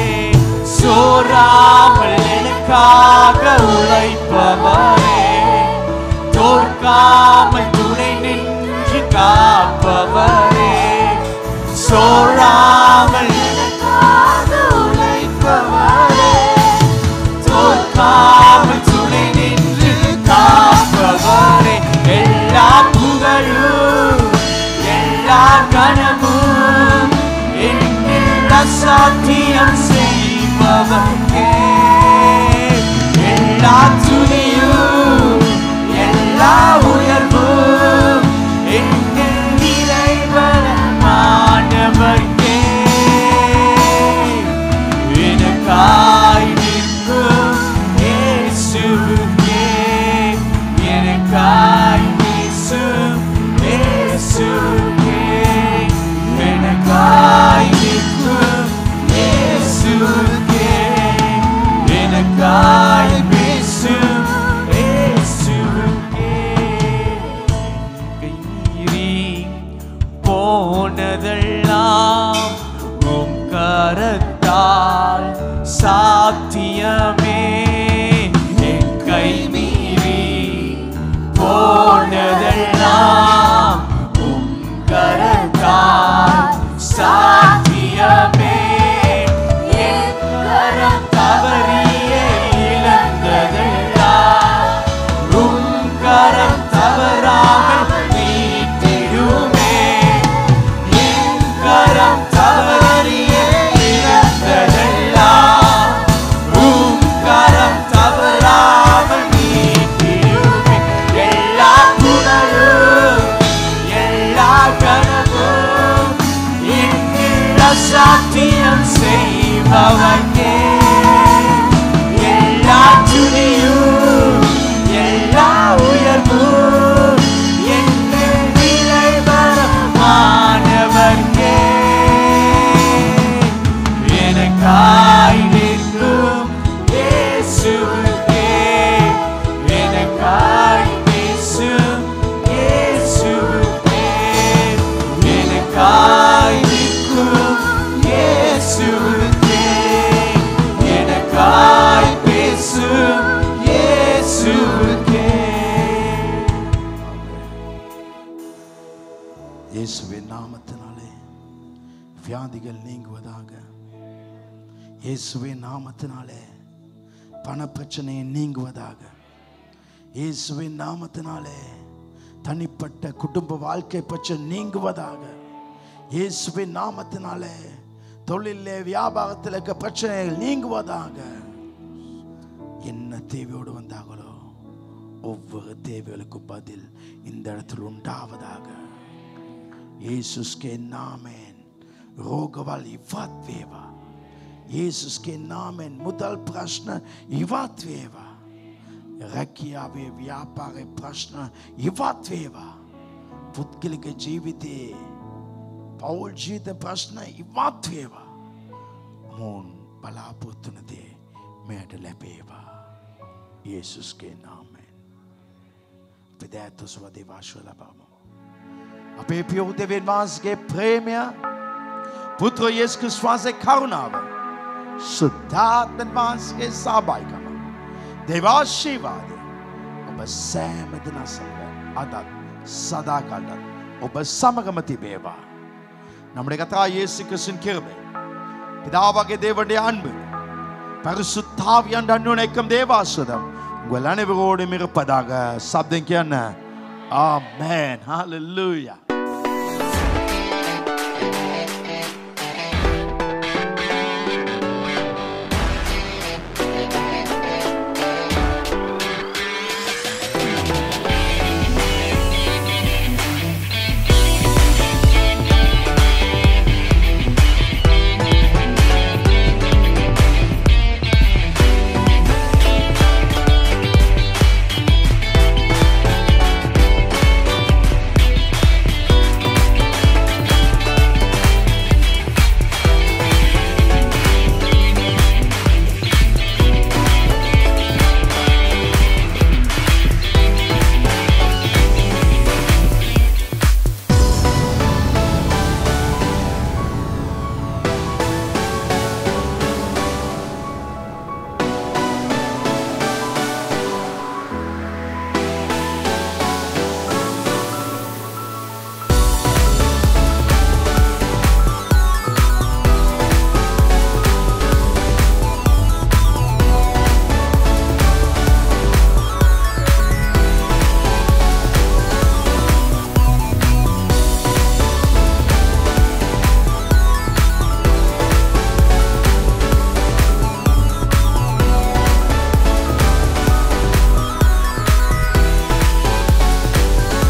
சோறாமல் எனக்காக உழைப்பவரே தோற்காமல் துணை நின்று காப்பவரே சோறாமல் எனக்காக உழைப்பவரே தோற்காமல் துணை நின்று காப்பவரே எல்லா புகழும் எல்லா கனமும் என்னில் அசாத்தியம் செய்பவர்க்கே எல்லா துணியும் எல்லா உயர்வும் என்னில் நிறைவர மாணவர்க்கே எனக்காய் நிற்கும் இயேசுவுக்கே எனக்காய் பேசும் இயேசுவுக்கே எனக்காய் நிற்கும் இயேசுவுக்கே எனக்காய் பேசும் இயேசுவுக்கே கைமீறி போனதெல்லாம் உம் கரத்தால் சாத்தியமே என் கை மீறி போனதெல்லாம் உம் கரத்தால் சாத்தியமே என் கரம் தவறியே இழந்ததெல்லாம் உம் கரம் தவறாமல் மீட்டிடுமே என் கரம் தவறியே இழந்ததெல்லாம் உம் கரம் தவறாமல் மீட்டிடுமே எல்லா புகழும் எல்லா கனவும் என்னில் அசாத்தியம் செய்பவர்க்கே எல்லா துணியும் எல்லா உயர்வும் என்னில் நிலை வரமானவர்க்கே எனக்காய் நிற்கும் இயேசுவுக்கே நாமத்தினாலே வியாதிகள் நீங்குவதாக இயேசுவின் நாமத்தினாலே பணப்பிரச்சனை நீங்குவதாக இயேசுவின் நாமத்தினாலே தனிப்பட்ட குடும்ப வாழ்க்கை பிரச்சனை நீங்குவதாக இயேசுவின் நாமத்தினாலே தொழிலே வியாபாரத்தில் இருக்க பிரச்சனைகள் நீங்குவதாக என்ன தேவையோடு வந்தாங்களோ ஒவ்வொரு தேவைகளுக்கும் பதில் இந்த இடத்தில் உண்டாவதாக இயேசுஸ்கே நாமேன் ரோகவால் இவாத் வேவா ಯೇಸುಸ್ಗೆ ನಾಮೆನ್ ಮೊದಲ ಪ್ರಶ್ನೆ ಇವತ್ವೇವ ರಕ್ಕಿಯಾವೆ ವ್ಯಾಪಾರ ಪ್ರಶ್ನೆ ಇವತ್ವೇವ ಪುತ್ಕಲಿಕ ಜೀವಿತೆ ಪೌಲ್ ಜೀವಿತ ಪ್ರಶ್ನೆ ಇವತ್ವೇವ ಮೂನ್ ಬಲಾಪುತ್ತನದೆ ಮೇಡಲೆಬೇವ ಯೇಸುಸ್ಗೆ ನಾಮೆನ್ ಪಿದಾತು ಸ್ವದೇವಾಶ್ವಲ ಬಾಮ අපේ පියෝ දෙවන් වහන්සේගේ ප්‍රේමය පුත්‍ර යේසුස් ක්‍රිස්තුස්ගේ කරුණාව සුද්ධාත්මන් වහන්සේගේ සහභාගිකම දේවාශීර්වාදය ඔබ සෑම දෙනා සමග අදත් සදාකාලත් ඔබ සමගම තිබේවා நம்முடைய கத்தா இயேசு கிறிஸ்துவின் கிருபை பிதாவாகிய தேவனுடைய அன்பு பரிசுத்தாவியான் அன்னுணைக்கும் தேவாசுதம் உங்கள் அனைவரோடும் இருப்பதாக சப்தம் என்ன ஆமென் ஹalleluya